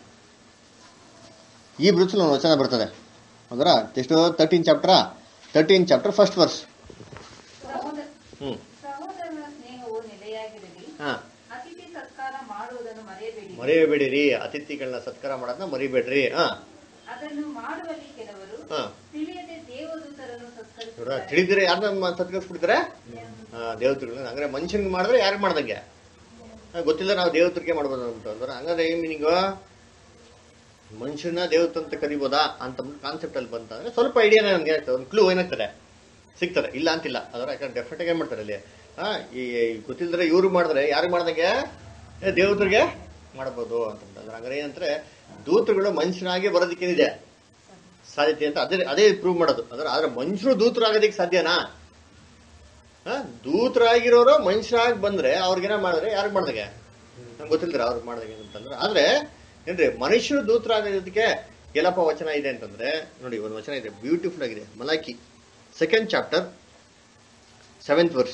ಈ ಬ್ರೂಸ್ ಒಂದು ವಚನ ಬರ್ತದೆ ಅದರ ಎಷ್ಟು thirteen chapter thirteen chapter first verse ಸಹೋದರ ಹ್ಮ್ ಸಹೋದರನ ಸ್ನೇಹವು ನೆಲೆಯಾಗಿರಲಿ ಹಾ ಅತಿಥಿ ಸತ್ಕಾರ ಮಾಡುವುದನ್ನು ಮರೆಯಬೇಡಿ ಮರೆಯಬೇಡಿರಿ ಅತಿಥಿಗಳನ್ನ ಸತ್ಕಾರ ಮಾಡೋದನ್ನ ಮರಿಬೇಡ್ರಿ ಹಾ ಅದನ್ನು ಮಾಡುವಲ್ಲಿ ಕೆಲವರು ಹಾ ತಿಳಿಯದೆ ದೇವದೂತರನ್ನು ನೋಡ್ರ ಸತ್ಕರಿಸುತ್ತಾರೆ ತಿಳಿದ್ರೆ ಯಾರನ್ನ ಸತ್ಕರಿಸ್ಬಿಡ್ತಾರೆ ದೇವತೆಗಳನ್ನ ಹಂಗಾರೆ ಮನುಷ್ಯನ್ಗೆ ಮಾಡಿದ್ರೆ ಯಾರಿಗೆ ಮಾಡ್ದಂಗೆ ಆ, ಗೊತ್ತಿಲ್ಲ ನಾವು ದೇವತರಿಗೆ ಮಾಡ್ಬೋದು ಅಂತ ಅಂದ್ರೆ ಹಂಗಾದ್ರೆ ಏನ್ ಮೀನಿಂಗ್ ಮನುಷ್ಯನ ದೇವತ ಅಂತ ಕರಿಬೋದಾ ಅಂತ ಕಾನ್ಸೆಪ್ಟ್ ಅಲ್ಲಿ ಬಂತಂದ್ರೆ ಸ್ವಲ್ಪ ಐಡಿಯಾ ನಮ್ಗೆ ಒಂದು ಕ್ಲೂ ಏನಾಗ್ತದೆ ಸಿಗ್ತದೆ ಇಲ್ಲ ಅಂತಿಲ್ಲ ಅದರ ಯಾಕಂದ್ರೆ ಡೆಫಿನೆಟ್ ಏನ್ ಮಾಡ್ತಾರೆ ಅಲ್ಲಿ ಆ, ಈ ಈ ಗೊತ್ತಿಲ್ಲದ್ರೆ ಇವ್ರು ಮಾಡಿದ್ರೆ ಯಾರಿಗೆ ಮಾಡ್ದಂಗೆ ಏ, ದೇವತರಿಗೆ ಮಾಡ್ಬೋದು ಅಂತಂದ್ರೆ ಹಂಗಾರೆ ಏನಂದ್ರೆ ದೂತರುಗಳು ಮನುಷ್ಯನಾಗಿ ಬರೋದಕ್ಕೇನಿದೆ ಸಾಧ್ಯತೆ ಅಂತ ಅದೇ ಅದೇ ಪ್ರೂವ್ ಮಾಡೋದು ಅಂದ್ರೆ ಆದ್ರೆ ಮನುಷ್ಯರು ದೂತರಾಗೋದಕ್ಕೆ ಸಾಧ್ಯನಾ ಆ, ದೂತರಾಗಿರೋರು ಮನುಷ್ಯರಾಗಿ ಬಂದ್ರೆ ಅವ್ರಿಗೇನ ಮಾಡಿದ್ರೆ ಯಾರಿಗೆ ಮಾಡ್ದಂಗೆ ನಂಗೆ ಗೊತ್ತಿಲ್ದ್ರೆ ಅವ್ರಿಗೆ ಮಾಡ್ದಂಗೆ ಅಂತಂದ್ರೆ ಆದ್ರೆ ಏನ್ರಿ ಮನುಷ್ಯರು ದೂತರಾಗೋದಕ್ಕೆ ಎಲ್ಲಪ್ಪ ವಚನ ಇದೆ ಅಂತಂದ್ರೆ ನೋಡಿ ಒಂದು ವಚನ ಇದೆ ಬ್ಯೂಟಿಫುಲ್ ಆಗಿದೆ Malachi second chapter seventh verse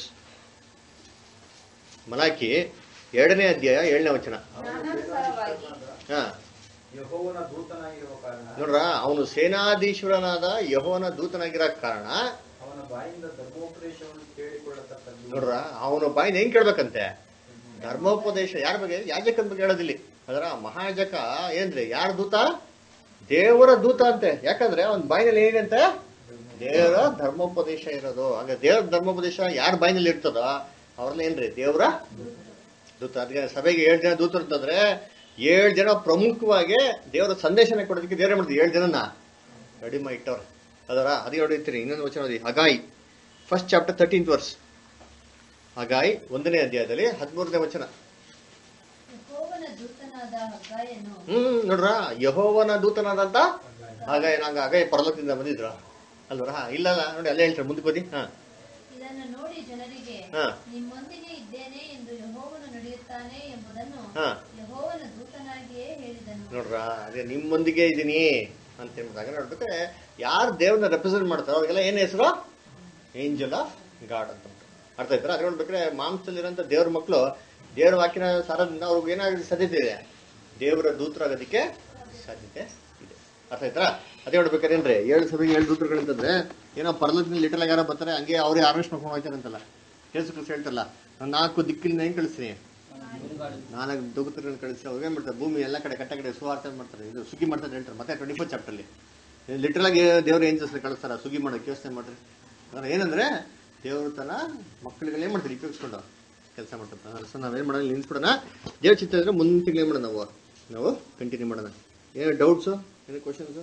Malachi ಎರಡನೇ ಅಧ್ಯಾಯ ಏಳನೇ ವಚನ ಜ್ಞಾನಾನುಸಾರವಾಗಿ ಹಾ ಯಹೋವನ ದೂತನಾಗಿರುವ ಕಾರಣ ನೋಡ್ರ ಅವನು ಸೇನಾಧೀಶ್ವರನಾದ ಯಹೋವನ ದೂತನಾಗಿರೋ ಕಾರಣ ಅವನ ಬಾಯಿಂದ ಧರ್ಮೋಪದೇಶವನ್ನು ಕೇಳಿಕೊಳ್ಳತಕ್ಕದ್ದು ನೋಡ್ರ ಅವನ ಬಾಯಿನ ಹೆಂಗ್ ಕೇಳ್ಬೇಕಂತೆ ಧರ್ಮೋಪದೇಶ ಯಾರ ಬಗ್ಗೆ ಯಾಜಕನ ಬಗ್ಗೆ ಹೇಳೋದಿಲ್ಲ ಅದರ ಮಹಾಜಕ ಏನ್ರಿ ಯಾರ ದೂತ ದೇವರ ದೂತ ಅಂತೆ ಯಾಕಂದ್ರೆ ಅವನ ಬಾಯಿನಲ್ಲಿ ಏನಂತೆ ದೇವರ ಧರ್ಮೋಪದೇಶ ಇರೋದು ಹಾಗೆ ದೇವರ ಧರ್ಮೋಪದೇಶ ಯಾರ ಬಾಯಿನಲ್ಲಿ ಇರ್ತದ ಅವ್ರನ್ನ ಏನ್ರಿ ದೇವರ ದೂತ ಅದಕ್ಕೆ ಸಭೆಗೆ ಏಳು ಜನ ದೂತರು ಅಂತಂದ್ರೆ ಏಳು ಜನ ಪ್ರಮುಖವಾಗಿ ದೇವರ ಸಂದೇಶನ ಕೊಡೋದಕ್ಕೆ ದೇವರೇ ಮಾಡಿದ್ರು ಏಳು ಜನನ ಕಡಿಮೆ ಇಟ್ಟವ್ರೆ ಅದರ ಅದೇ ಹೊಡಿತೀರಿ ಇನ್ನೊಂದು ವಚನ ಓದಿ Haggai first chapter thirteenth verse Haggai ಒಂದನೇ ಅಧ್ಯಾಯದಲ್ಲಿ ಹದಿಮೂರನೇ ವಚನ ಯೆಹೋವನ ದೂತನಾದ ಹಗ್ಗಾಯನು ಹ್ಮ್ ನೋಡ್ರ ಯಹೋವನ ದೂತನಾದಂತ ಹಾಗಾಯಿ ನಂಗ ಹಾಗಾಯಿ ಪರಲೋಕದಿಂದ ಬಂದಿದ್ರ ಅಲ್ವರ ಹಾ ಇಲ್ಲ ಇಲ್ಲ ನೋಡಿ ಅಲ್ಲೇ ಹೇಳ್ತಾರೆ ಮುಂದಕ್ಕೆ ಓದಿ ಹಾ ಇದನ್ನು ನೋಡಿ ಜನರಿಗೆ ಹಾ. ನಿಮ್ಮೊಂದಿಗೆ ಇದ್ದೇನೆ ಎಂದು ಯೆಹೋವನು ನಡೆಯುತ್ತಾನೆ ಎಂಬುದನ್ನು ಹಾ. ಯೆಹೋವನ ದೂತನಾಗಿಯೇ ಹೇಳಿದನು ನೋಡ್ರ ಅದೇ ನಿಮ್ಮೊಂದಿಗೆ ಇದೀನಿ ಅಂತ ಹೇಳ್ಬಿಟ್ಟಾಗ ನೋಡ್ಬೇಕಾದ್ರೆ ಯಾರು ದೇವ್ರನ್ನ ರೆಪ್ರೆಸೆಂಟ್ ಮಾಡ್ತಾರೋ ಅವ್ರಿಗೆಲ್ಲ ಏನ್ ಹೆಸರು ಏಂಜಲ್ ಆಫ್ ಗಾಡ್ ಅಂತ ಅರ್ಥ ಆಯ್ತಾರ ಅದ್ರ ನೋಡ್ಬೇಕಾದ್ರೆ ಮಾಂಸದಲ್ಲಿರೋಂಥ ದೇವ್ರ ಮಕ್ಕಳು ದೇವ್ರ ವಾಕ್ಯನ ಸಾರೋದ್ರಿಂದ ಅವ್ರಿಗೆ ಏನಾಗ ಸಾಧ್ಯತೆ ಇದೆ ದೇವರ ದೂತರಾಗೋದಕ್ಕೆ ಸಾಧ್ಯತೆ ಇದೆ ಅರ್ಥ ಆಯ್ತಾ ಅದೇ ನೋಡ್ಬೇಕಾದ್ರೆ ಏನ್ರಿ ಏಳು ಸಭೆಗೆ ಏಳು ದೂತರುಗಳಿಂತಂದ್ರೆ ಏನೋ ಪರ್ಲೋಕದಲ್ಲಿ ಲಿಟಲ್ ಯಾರೋ ಬರ್ತಾರೆ ಹಂಗೆ ಅವ್ರೇ ಅರೆಸ್ಟ್ ಮಾಡ್ಕೊಂಡು ಹೋಗ್ತಾರೆ ಅಂತಲ್ಲ ಕೇಸು ಕೃಷಿ ಹೇಳ್ತಾರಲ್ಲ ನಾನು ನಾಲ್ಕು ದಿಕ್ಕಿನಿಂದ ಹೆಂಗ್ ಕಳಿಸ್ತೀನಿ ನಾಲ್ಕು ದೂತರನ್ನು ಕಳಿಸಿ ಅವ್ರು ಏನ್ ಮಾಡ್ತಾರೆ ಭೂಮಿ ಎಲ್ಲ ಕಡೆ ಕಟ್ಟ ಕಡೆ ಸುವಾರ್ತೆ ಮಾಡ್ತಾರೆ ಇದು ಸುಗ್ಗಿ ಮಾಡ್ತಾರೆ ಹೇಳ್ತಾರೆ ಮತ್ತೆ ಟ್ವೆಂಟಿ ಫೋರ್ ಚಾಪ್ಟರ್ಲಿ ಲಿಟರಲ್ ಆಗಿ ದೇವ್ರ ಏನ್ ಜೊತೆ ಕಳಿಸ್ತಾರ ಸುಗ್ಗಿ ಮಾಡೋಕೆ ಯೋಚನೆ ಮಾಡ್ರಿ ಅಂದ್ರೆ ಏನಂದ್ರೆ ದೇವ್ರ ತನ ಮಕ್ಕಳಿಗೆ ಏನ್ ಮಾಡ್ತಾರೆ ಉಪಯೋಗಿಸ್ಕೊಂಡು ಕೆಲಸ ಮಾಡ್ತಾರೆ ಸೊ ನಾವೇನ್ ಮಾಡೋಣ ನಿಲ್ಸ್ಬಿಡೋಣ ದೇವ್ರ ಚಿತ್ತ ಇದ್ರೆ ಮುಂದಿನ ತಿಂಗಳು ಏನ್ ಮಾಡೋಣ ನಾವು ನಾವು ಕಂಟಿನ್ಯೂ ಮಾಡೋಣ ಏನು ಡೌಟ್ಸು ಏನು ಕ್ವಶನ್ಸು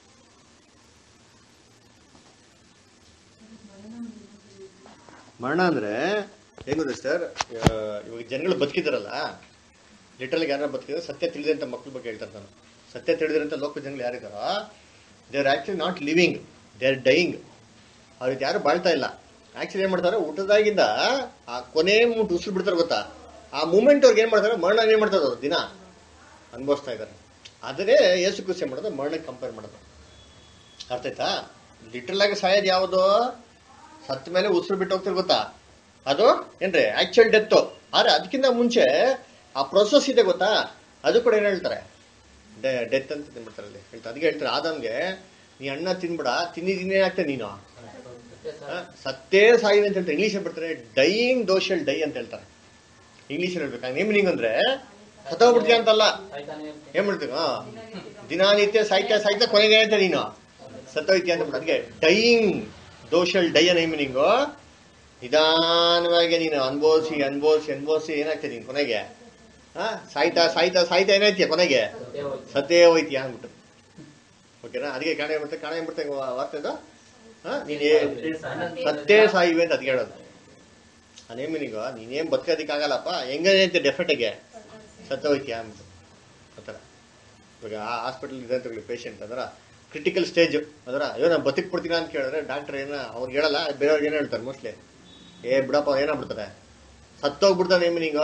ಮರಣ ಅಂದ್ರೆ ಹೆಂಗಿದೆ ಸರ್ ಇವಾಗ ಜನಗಳು ಬದುಕಿದಾರಲ್ಲ ಲಿಟರಲ್ ಯಾರು ಬದುಕಿದ್ರೆ ಸತ್ಯ ತಿಳಿದಂತ ಮಕ್ಳ ಬಗ್ಗೆ ಹೇಳ್ತಾರೆ ನಾನು ಸತ್ಯ ತಿಳಿದಿರಂತ ಲೋಕ ಜನಗಳು ಯಾರಿದಾರೋ they are actually not living they are dying ಅವ್ರಿಗೆ ಯಾರು ಬಾಳ್ತಾ ಇಲ್ಲ ಆಕ್ಚುಲಿ ಏನ್ ಮಾಡ್ತಾರೆ ಊಟದಾಗಿಂದ ಆ ಕೊನೆ ಮುಟ್ಟು ಉಸಿರು ಬಿಡ್ತಾರೆ ಗೊತ್ತಾ ಆ ಮೂಮೆಂಟ್ ಅವ್ರಿಗೆ ಏನ್ ಮಾಡ್ತಾರೆ ಮರಣ ಏನ್ ಮಾಡ್ತಾರೆ ಅವ್ರು ದಿನ ಅನುಭವಿಸ್ತಾ ಇದ್ದಾರೆ ಆದರೆ ಯೇಸು ಕ್ರಿಸ್ತ ಏನ್ ಮಾಡೋದು ಮರಣಕ್ಕೆ ಕಂಪೇರ್ ಮಾಡೋದು ಅರ್ಥ ಆಯ್ತಾ ಲಿಟ್ರಲ್ ಆಗಿ ಸಾಯೋದು ಯಾವುದು ಸತ್ತ ಮೇಲೆ ಉಸಿರು ಬಿಟ್ಟು ಹೋಗ್ತಾರೆ ಗೊತ್ತಾ ಅದು ಏನ್ರಿ ಆಕ್ಚುಯಲ್ ಡೆತ್ ಆದ್ರೆ ಅದಕ್ಕಿಂತ ಮುಂಚೆ ಆ ಪ್ರೊಸೆಸ್ ಇದೆ ಗೊತ್ತಾ ಅದು ಕೂಡ ಏನ್ ಹೇಳ್ತಾರೆ ಡೆತ್ ಅಂತ ತಿನ್ಬಿಡ್ತಾರೆ ಅಲ್ಲಿ ಹೇಳ್ತಾರೆ ಅದಕ್ಕೆ ಹೇಳ್ತಾರೆ ಆದಮ್ಗೆ ನೀ ಅಣ್ಣ ತಿನ್ಬಿಡ ತಿನ್ನಿದ್ದೀನಿ ಏನಾಗ್ತದೆ ನೀನು ಹ? ಸತ್ತೇ ಸಾಯಿವೆ ಅಂತ ಹೇಳ್ತಾರೆ ಇಂಗ್ಲೀಷ್ ಬರ್ತಾರೆ ಡೈಯಿಂಗ್ ದೋಷಲ್ ಡೈ ಅಂತ ಹೇಳ್ತಾರೆ ಇಂಗ್ಲೀಷ್ ಹೇಳ್ಬೇಕು ನೇಮ್ ಮೀನಿಂಗ್ ಅಂದ್ರೆ ಸತ್ತೋಗ್ಬಿಡ್ತೀಯ ಅಂತಲ್ಲ ಏನ್ ಮಾಡ್ತೀವಿ ಹಾ ದಿನನಿತ್ಯ ಸಾಹಿತ್ಯ ಸಾಹಿತ್ಯ ಕೊನೆಗೆ ಹೇಳ್ತಾರೆ ನೀನು ಸತ್ತೋಯ್ತೀಯ ಅಂತ ಅದಕ್ಕೆ ಡೈಯಿಂಗ್ ದೋಷಲ್ ಡೈ ಅನ್ನೋ ಮೀನಿಂಗು ನಿಧಾನವಾಗಿ ನೀನು ಅನ್ಭವಿಸಿ ಅನ್ಭವಿಸಿ ಅನ್ಭವಿಸಿ ಏನಾಗ್ತದೆ ನೀನು ಕೊನೆಗೆ ಹಾ ಸಾಯ್ತಾ ಸಾಯ್ತಾ ಸಾಯ್ತಾ ಏನಾಯ್ತೀಯ ಕೊನೆಗೆ ಸತ್ತೇ ಹೋಯ್ತೀಯ ಅಂದ್ಬಿಟ್ಟು ಓಕೆನಾ ಅದಕ್ಕೆ ಕಾಣ ಏನ್ ಬರ್ತದೆ ಕಾಣ ಏನ್ ಬರ್ತದೆ ವಾರ್ತೆದು ಹಾ ನೀನ್ ಏ- ಸತ್ತೇ ಸಾಯಿವೆ ಅಂತ ಅದಕ್ಕೆ ಹೇಳೋದು ಅದೇ ಮೀನಿಂಗು ನೀನೇನ್ ಬದುಕೋದಕ್ಕಾಗಲ್ಲಪ್ಪ ಹೆಂಗೆ ಅಂತ ಡೆಫಿನೆಟ್ಗೆ ಸತ್ತ ಹೋಯ್ತೀಯ ಅಂದ್ಬಿಟ್ಟು ಆ ಥರ ಇವಾಗ ಆ ಹಾಸ್ಪಿಟಲ್ ಇದೆ ಅಂತ ಹೇಳಿ ಪೇಷಂಟ್ ಅದರ ಕ್ರಿಟಿಕಲ್ ಸ್ಟೇಜ್ ಅದರ ಅಯ್ಯೋ ನಾನು ಬದುಕ್ ಬಿಡ್ತೀನ ಅಂತ ಕೇಳಿದ್ರೆ ಡಾಕ್ಟರ್ ಏನ ಅವ್ರಿಗೆ ಹೇಳಲ್ಲ ಬೇರೆಯವ್ರಿಗೆ ಏನು ಹೇಳ್ತಾರೆ ಮೋಸ್ಟ್ಲಿ ಏ ಬಿಡಪ್ಪ ಏನಾಗ್ಬಿಡ್ತಾರೆ ಸತ್ತೋಗ್ಬಿಡ್ತಾನೆ ಮೀನಿಂಗು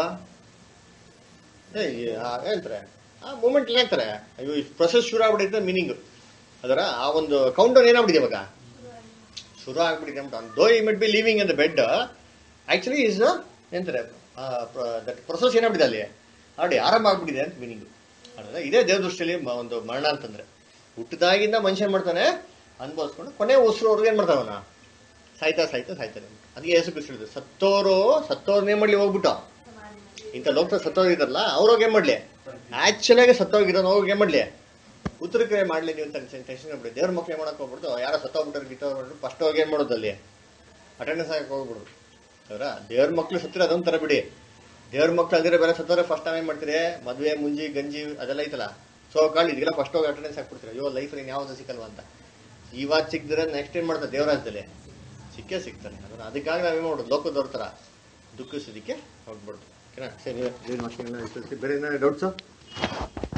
ಏ ಆ- ಹೇಳ್ತಾರೆ ಆ ಮೂಮೆಂಟ್ ಹೇಳ್ತಾರೆ ಅಯ್ಯೋ ಈ ಪ್ರೊಸೆಸ್ ಶುರು ಆಗ್ಬಿಟ್ಟಿದೆ ಮೀನಿಂಗ್ ಅದರ ಆ ಒಂದು ಕೌಂಟರ್ ಏನಾಗ್ಬಿಟ್ಟಿದೆ ಇವಾಗ ಶುರು ಆಗ್ಬಿಟ್ಟಿದೆ ಅಂತ though he might be living in the bed actually is ಎಂತಾರೆ ದಟ್ ಪ್ರೊಸೆಸ್ ಏನಾಗ್ಬಿಟ್ಟಿದೆ ಅಲ್ಲಿ ಆಲ್ರೆಡಿ ಆರಂಭ ಆಗ್ಬಿಟ್ಟಿದೆ ಅಂತ ಮೀನಿಂಗ್ ಅಲ್ಲ ಇದೇ ದೇವ್ರ ದೃಷ್ಟಿಯಲ್ಲಿ ಮ- ಒಂದು ಮರಣ ಅಂತಂದ್ರೆ ಹುಟ್ಟಿದಾಗಿಂದ ಮನುಷ್ಯ ಏನ್ ಮಾಡ್ತಾನೆ ಅನ್ಭವಿಸ್ಕೊಂಡು ಕೊನೆ ಉಸಿರು ಅವ್ರಿಗೆ ಏನ್ ಮಾಡ್ತಾವನ ಸಾಯ್ತಾ ಸಾಯ್ತಾ ಸಾಯ್ತಾನೆ ಅದಕ್ಕೆ ಯೇಸು ಕ್ರಿಸ್ತ ಸತ್ತೋರು ಸತ್ತೋರ್ನೇ ಮಾಡ್ಲಿ ಹೋಗ್ಬಿಟ್ಟು ಇಂಥ ಲೋಕ ಸತ್ತೋಗಿದಾರಲ್ಲ ಅವ್ರೋಗಿ ಏನ್ ಮಾಡ್ಲಿ ಆಕ್ಚುಲ್ ಆಗಿ ಸತ್ತೋಗಿರೋ ಹೋಗಿ ಏನ್ ಮಾಡ್ಲಿ ಉತ್ತರ ಕ್ರಿಯೆ ಮಾಡ್ಲಿ ನೀವು ಅಂತ ಟೆನ್ಷನ್ ಮಾಡ್ಬಿಡಿ ದೇವ್ರ ಮಕ್ಳು ಏನ್ ಮಾಡಕ್ ಹೋಗ್ಬಿಡ್ತು ಯಾರೋ ಸತ್ತೋಗ್ಬಿಟ್ಟಾರೆ ಗಿಟ್ಟೋರ್ ಮಾಡ್ಬಿಟ್ಟು ಫಸ್ಟ್ ಹೋಗಿ ಏನ್ ಮಾಡೋದು ಅಲ್ಲಿ ಅಟೆಂಡೆನ್ಸ್ ಆಗಕ್ಕೆ ಹೋಗ್ಬಿಡುದು ಅವರ ದೇವ್ರ ಮಕ್ಳು ಸತ್ತಿರ ಅದೊಂದು ತರ ಬಿಡಿ ದೇವ್ರ ಮಕ್ಳು ಅದಿರ ಬೇರೆ ಸತ್ತೋರೆ ಫಸ್ಟ್ ನಾವೇನ್ ಮಾಡ್ತೀರಿ ಮದ್ವೆ ಮುಂಜಿ ಗಂಜಿ ಅದೆಲ್ಲ ಐತಲ್ಲ ಸೊ ಕಾಳು ಇದೆಲ್ಲ ಫಸ್ಟ್ ಹೋಗಿ ಅಟೆಂಡೆನ್ಸ್ ಹಾಕ್ಬಿಡ್ತೀರಿ ಅಯ್ಯೋ ಲೈಫ್ ನೀನು ಯಾವ್ದು ಸಿಕ್ಕಲ್ವಾ ಅಂತ ಇವಾಗ ಸಿಕ್ಕಿದ್ರೆ ನೆಕ್ಸ್ಟ್ ಏನ್ ಮಾಡ್ತಾರೆ ದೇವರಾಜ್ಯದಲ್ಲಿ ಸಿಕ್ಕೇ ಸಿಗ್ತಾನೆ ಅದನ್ನ ಅದಕ್ಕಾಗಿ ನಾವೇನ್ ಮಾಡೋದು ಲೋಕದವ್ರ ತರ ದುಃಖಿಸೋದಕ್ಕೆ ಹೋಗ್ಬಿಡ್ತು ಓಕೆನಾ ಸರಿ ಬೇರೆ ಏನಾದ್ರು ಡೌಟ್ಸು